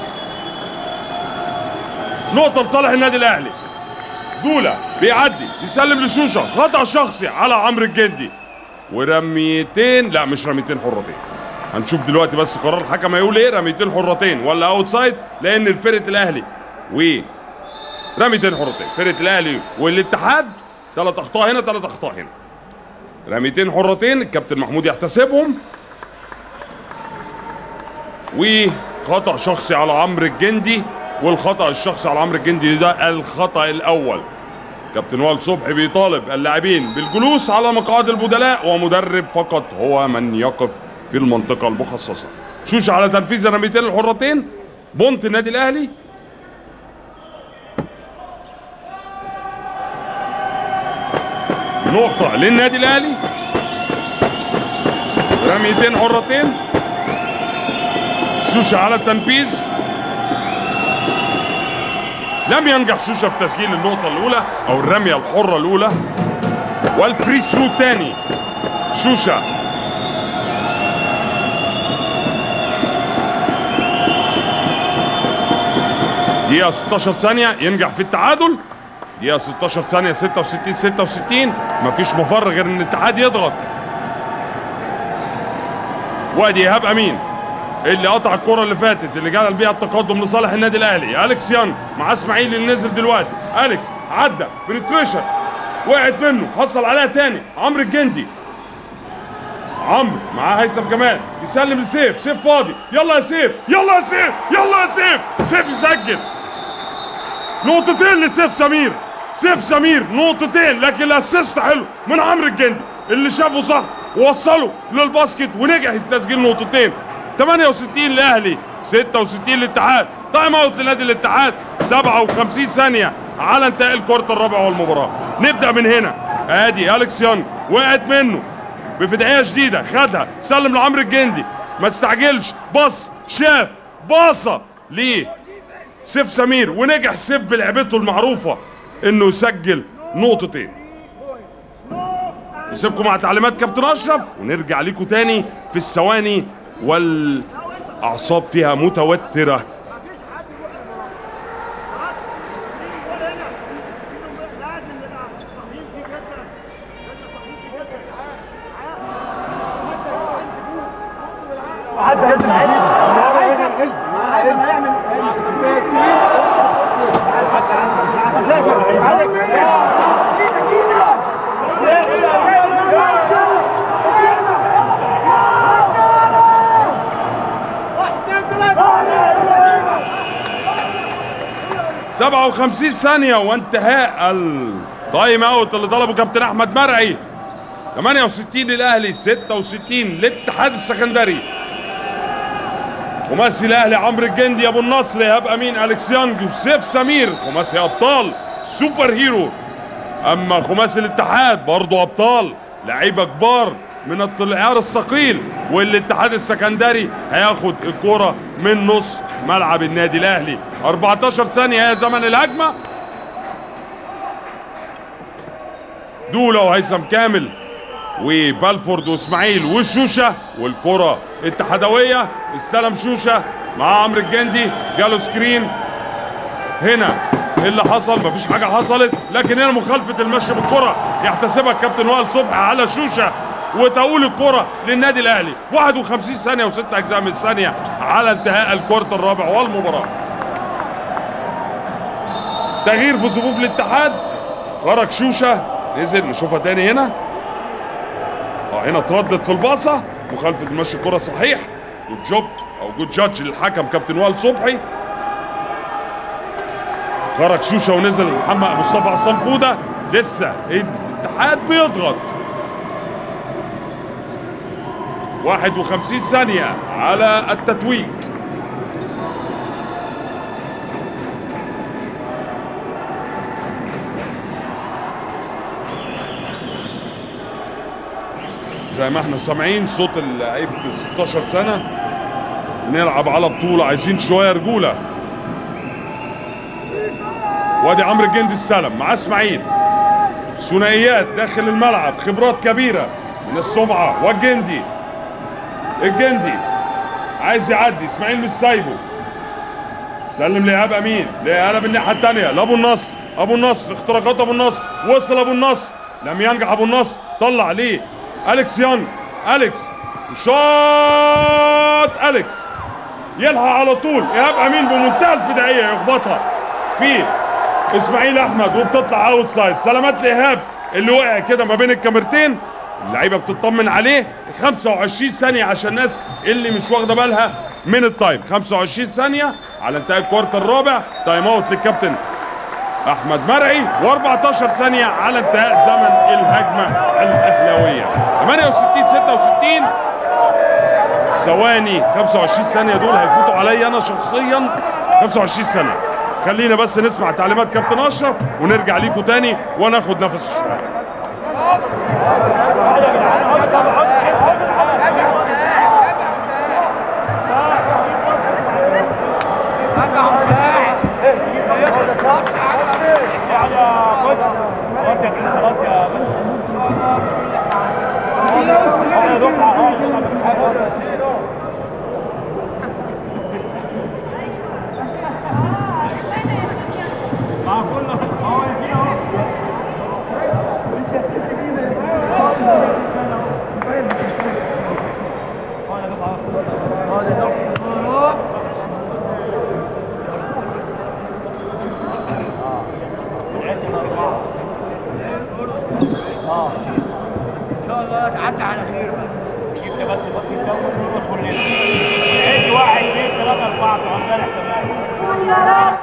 A: نقطه لصالح النادي الاهلي دولا بيعدي يسلم لشوشه خطا شخصي على عمرو الجندي ورميتين لا مش رميتين حرتين هنشوف دلوقتي بس قرار الحكم هيقول ايه رميتين حرتين ولا اوتسايد لان فرقه الاهلي و رميتين حرتين فرقه الاهلي والاتحاد ثلاث اخطاء هنا ثلاث اخطاء هنا رميتين حرتين الكابتن محمود يحتسبهم وخطا شخصي على عمرو الجندي والخطا الشخصي على عمرو الجندي ده الخطا الاول كابتن وائل صبحي بيطالب اللاعبين بالجلوس على مقاعد البدلاء ومدرب فقط هو من يقف في المنطقه المخصصه شوش على تنفيذ الرميتين الحرتين بونت النادي الاهلي نقطة للنادي الأهلي رميتين حرتين شوشة على التنفيذ لم ينجح شوشة في تسجيل النقطة الأولى أو الرمية الحرة الأولى والفري ثرو الثاني شوشة دقيقة 16 ثانية ينجح في التعادل دقيقة 16 ثانية 66 66 مفيش مفر غير ان الاتحاد يضغط وادي ايهاب امين اللي قطع الكرة اللي فاتت اللي جعل بيها التقدم لصالح النادي الاهلي اليكس يانج مع اسماعيل اللي نزل دلوقتي اليكس عدى بنتريشن وقعت منه حصل عليها تاني عمرو الجندي عمرو معاه هيثم كمال يسلم لسيف سيف فاضي يلا يا سيف يلا يا سيف يلا يا سيف سيف يسجل نقطتين لسيف سمير سيف سمير نقطتين لكن الاسيست حلو من عمرو الجندي اللي شافه صح ووصله للباسكت ونجح يستسجل نقطتين 68 الاهلي 66 للاتحاد تايم اوت لنادي الاتحاد 57 ثانيه على انتهاء الكورة الرابع والمباراة نبدأ من هنا ادي اليكس يانج وقعت منه بفدائية شديدة خدها سلم لعمرو الجندي ما تستعجلش بص شاف باصة ليه سيف سمير ونجح سيف بلعبته المعروفة انه يسجل نقطتين نسيبكم مع تعليمات كابتن اشرف ونرجع لكم تاني في الثواني والاعصاب فيها متوترة
B: لازم عايز عايز ما يعمل
A: سبعة وخمسين ثانية وانتهاء التايم اوت اللي طلبه كابتن احمد مرعي 68 للاهلي 66 للاتحاد السكندري خماسي الاهلي عمرو الجندي ابو النصر ايهاب امين اليكس يانج وسيف سمير خماسي ابطال سوبر هيرو اما خماسي الاتحاد برضه ابطال لعيبه كبار من العيار الثقيل والاتحاد السكندري هياخد الكرة من نص ملعب النادي الاهلي 14 ثانية هي زمن الهجمة دولة وهيثم كامل وبالفورد واسماعيل وشوشة والكرة اتحادوية استلم شوشة مع عمرو الجندي جاله سكرين هنا ايه اللي حصل مفيش حاجة حصلت لكن هنا مخالفة المشي بالكرة يحتسبها الكابتن وائل صبحي على شوشة وتقول الكرة للنادي الاهلي 51 ثانية وست اجزاء من الثانية على انتهاء الكورت الرابع والمباراة تغيير في صفوف الاتحاد خرج شوشة نزل نشوفها تاني هنا اه هنا تردد في الباصة مخالفة المشي الكرة صحيح جود جوب او جود جادج للحكم كابتن وائل صبحي خرج شوشة ونزل محمد مصطفى عصام فودة لسه الاتحاد بيضغط 51 ثانية على التتويج زي ما احنا سامعين صوت اللعيبة 16 سنة بنلعب على بطولة عايزين شوية رجولة وادي عمرو الجندي استلم مع اسماعيل ثنائيات داخل الملعب خبرات كبيرة من السمعة والجندي الجندي عايز يعدي اسماعيل مش سايبه سلم لايهاب امين لقلب الناحيه الثانيه لابو النصر ابو النصر اختراقات ابو النصر وصل ابو النصر لم ينجح ابو النصر طلع ليه اليكس يانج اليكس شوت اليكس يلحق على طول ايهاب امين بمنتهى الفدائيه يخبطها في اسماعيل احمد وبتطلع اوت سايد سلامات لايهاب اللي وقع كده ما بين الكاميرتين اللعيبه بتطمن عليه 25 ثانيه عشان الناس اللي مش واخده بالها من التايم 25 ثانيه على انتهاء الكوارت الرابع تايم اوت للكابتن احمد مرعي و14 ثانيه على انتهاء زمن الهجمه الاهلاويه 68 66 ثواني 25 ثانيه دول هيفوتوا عليا انا شخصيا 25 ثانيه خلينا بس نسمع تعليمات كابتن اشرف ونرجع ليكم تاني وناخد نفس شويه
C: ان شاء الله تعدي على خير جبت بس بس الجو بس كلنا عد واحد اثنين ثلاثة أربعة بتوع امبارح كمان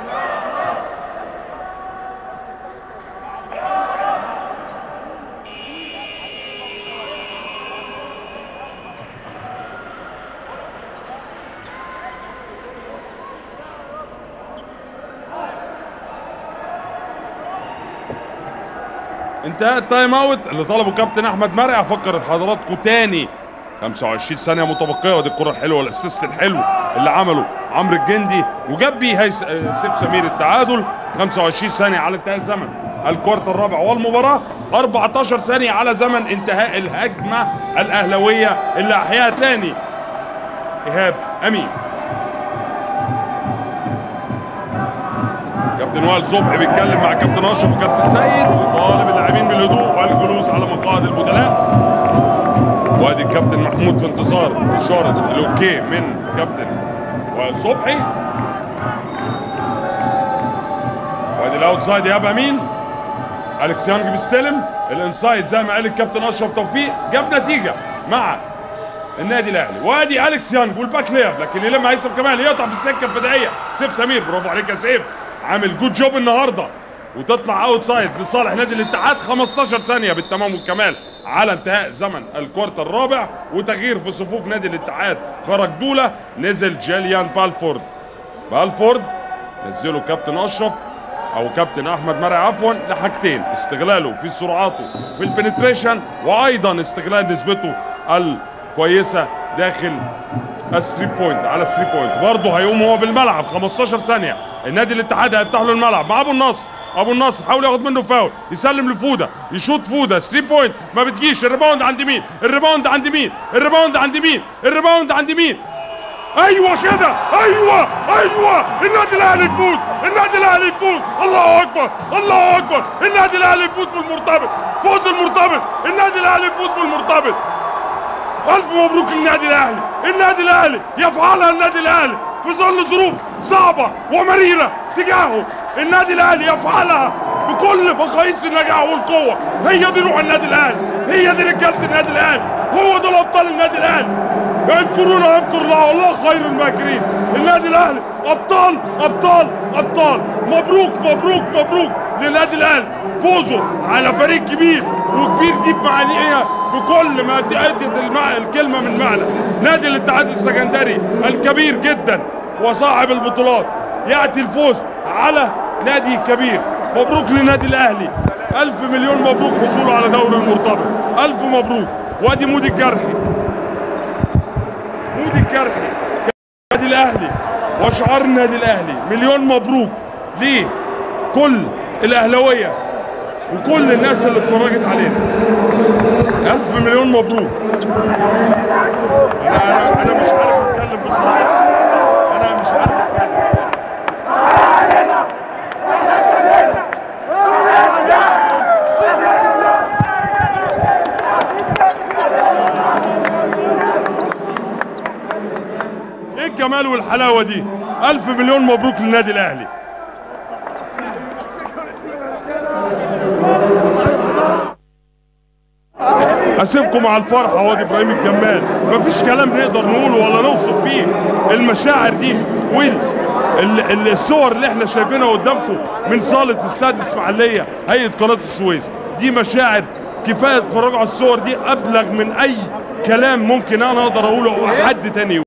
A: انتهى التايم اوت اللي طلبه كابتن احمد مرعي افكر حضراتكم تاني 25 ثانيه متبقيه ودي الكره الحلوه والاسيست الحلو اللي عمله عمرو الجندي وجاب بيه هيس... آه، سيف سمير التعادل 25 ثانيه على انتهاء الزمن الكوارت الرابع والمباراه 14 ثانيه على زمن انتهاء الهجمه الاهلاويه اللي احياها تاني ايهاب امين كابتن وائل صبحي بيتكلم مع كابتن اشرف وكابتن سيد وطالب اللاعبين بالهدوء والجلوس على مقاعد البدلاء وادي الكابتن محمود في انتظار اشاره الاوكي من كابتن وائل صبحي وادي الاوتسايد يابا مين اليكس يانج بيستلم الانسايد زي ما قال الكابتن اشرف توفيق جاب نتيجه مع النادي الاهلي وادي اليكس يانج والباك لياب لكن يلم هيثم كمال يقطع في السكه الفدائيه سيف سمير برافو عليك يا سيف عامل جود جوب النهارده وتطلع اوت سايد لصالح نادي الاتحاد 15 ثانيه بالتمام والكمال على انتهاء زمن الكوارتر الرابع وتغيير في صفوف نادي الاتحاد خرج دوله نزل جيليان بالفورد بالفورد نزله كابتن اشرف او كابتن احمد مرعي عفوا لحاجتين استغلاله في سرعاته في البنتريشن وايضا استغلال نسبته الكويسه داخل الثري بوينت على الثري بوينت برضه هيقوم هو بالملعب 15 ثانيه النادي الاتحاد هيفتح له الملعب مع ابو النصر ابو النصر حاول ياخد منه فاول يسلم لفوده يشوط فوده 3 بوينت ما بتجيش الريباوند عند مين الريباوند عند مين الريباوند عند مين الريباوند عند مين ايوه كده ايوه ايوه النادي الاهلي يفوز النادي الاهلي يفوز الله اكبر الله اكبر النادي الاهلي يفوز بالمرتبط فوز المرتبط النادي الاهلي يفوز بالمرتبط الف مبروك للنادي الاهلي النادي الاهلي يفعلها النادي الاهلي في ظل ظروف صعبه ومريره تجاهه النادي الاهلي يفعلها بكل مقاييس النجاح والقوه هي دي روح النادي الاهلي هي دي رجاله النادي الاهلي هو دول ابطال النادي الاهلي ينكرون ينكر الله والله خير الماكرين النادي الاهلي ابطال ابطال ابطال مبروك مبروك مبروك للنادي الاهلي فوزه على فريق كبير وكبير دي بمعانيها بكل ما تأتي المع... الكلمه من معنى نادي الاتحاد السكندري الكبير جدا وصاحب البطولات ياتي الفوز على نادي كبير مبروك للنادي الاهلي الف مليون مبروك حصوله على دوري المرتبط الف مبروك وادي مودي الجرحي مودي الجرحي النادي الاهلي وشعار النادي الاهلي مليون مبروك ليه كل الاهلاويه وكل الناس اللي اتفرجت علينا الف مليون مبروك انا انا انا مش عارف اتكلم بصراحه انا مش عارف اتكلم ايه الجمال والحلاوه دي الف مليون مبروك للنادي الاهلي اسيبكم على الفرحه وادي ابراهيم الجمال مفيش كلام نقدر نقوله ولا نوصف بيه المشاعر دي والصور اللي احنا شايفينها قدامكم من صاله السادس اسماعيليه هيئه قناه السويس دي مشاعر كفايه تتفرجوا على الصور دي ابلغ من اي كلام ممكن انا اقدر اقوله او حد تاني يقوله.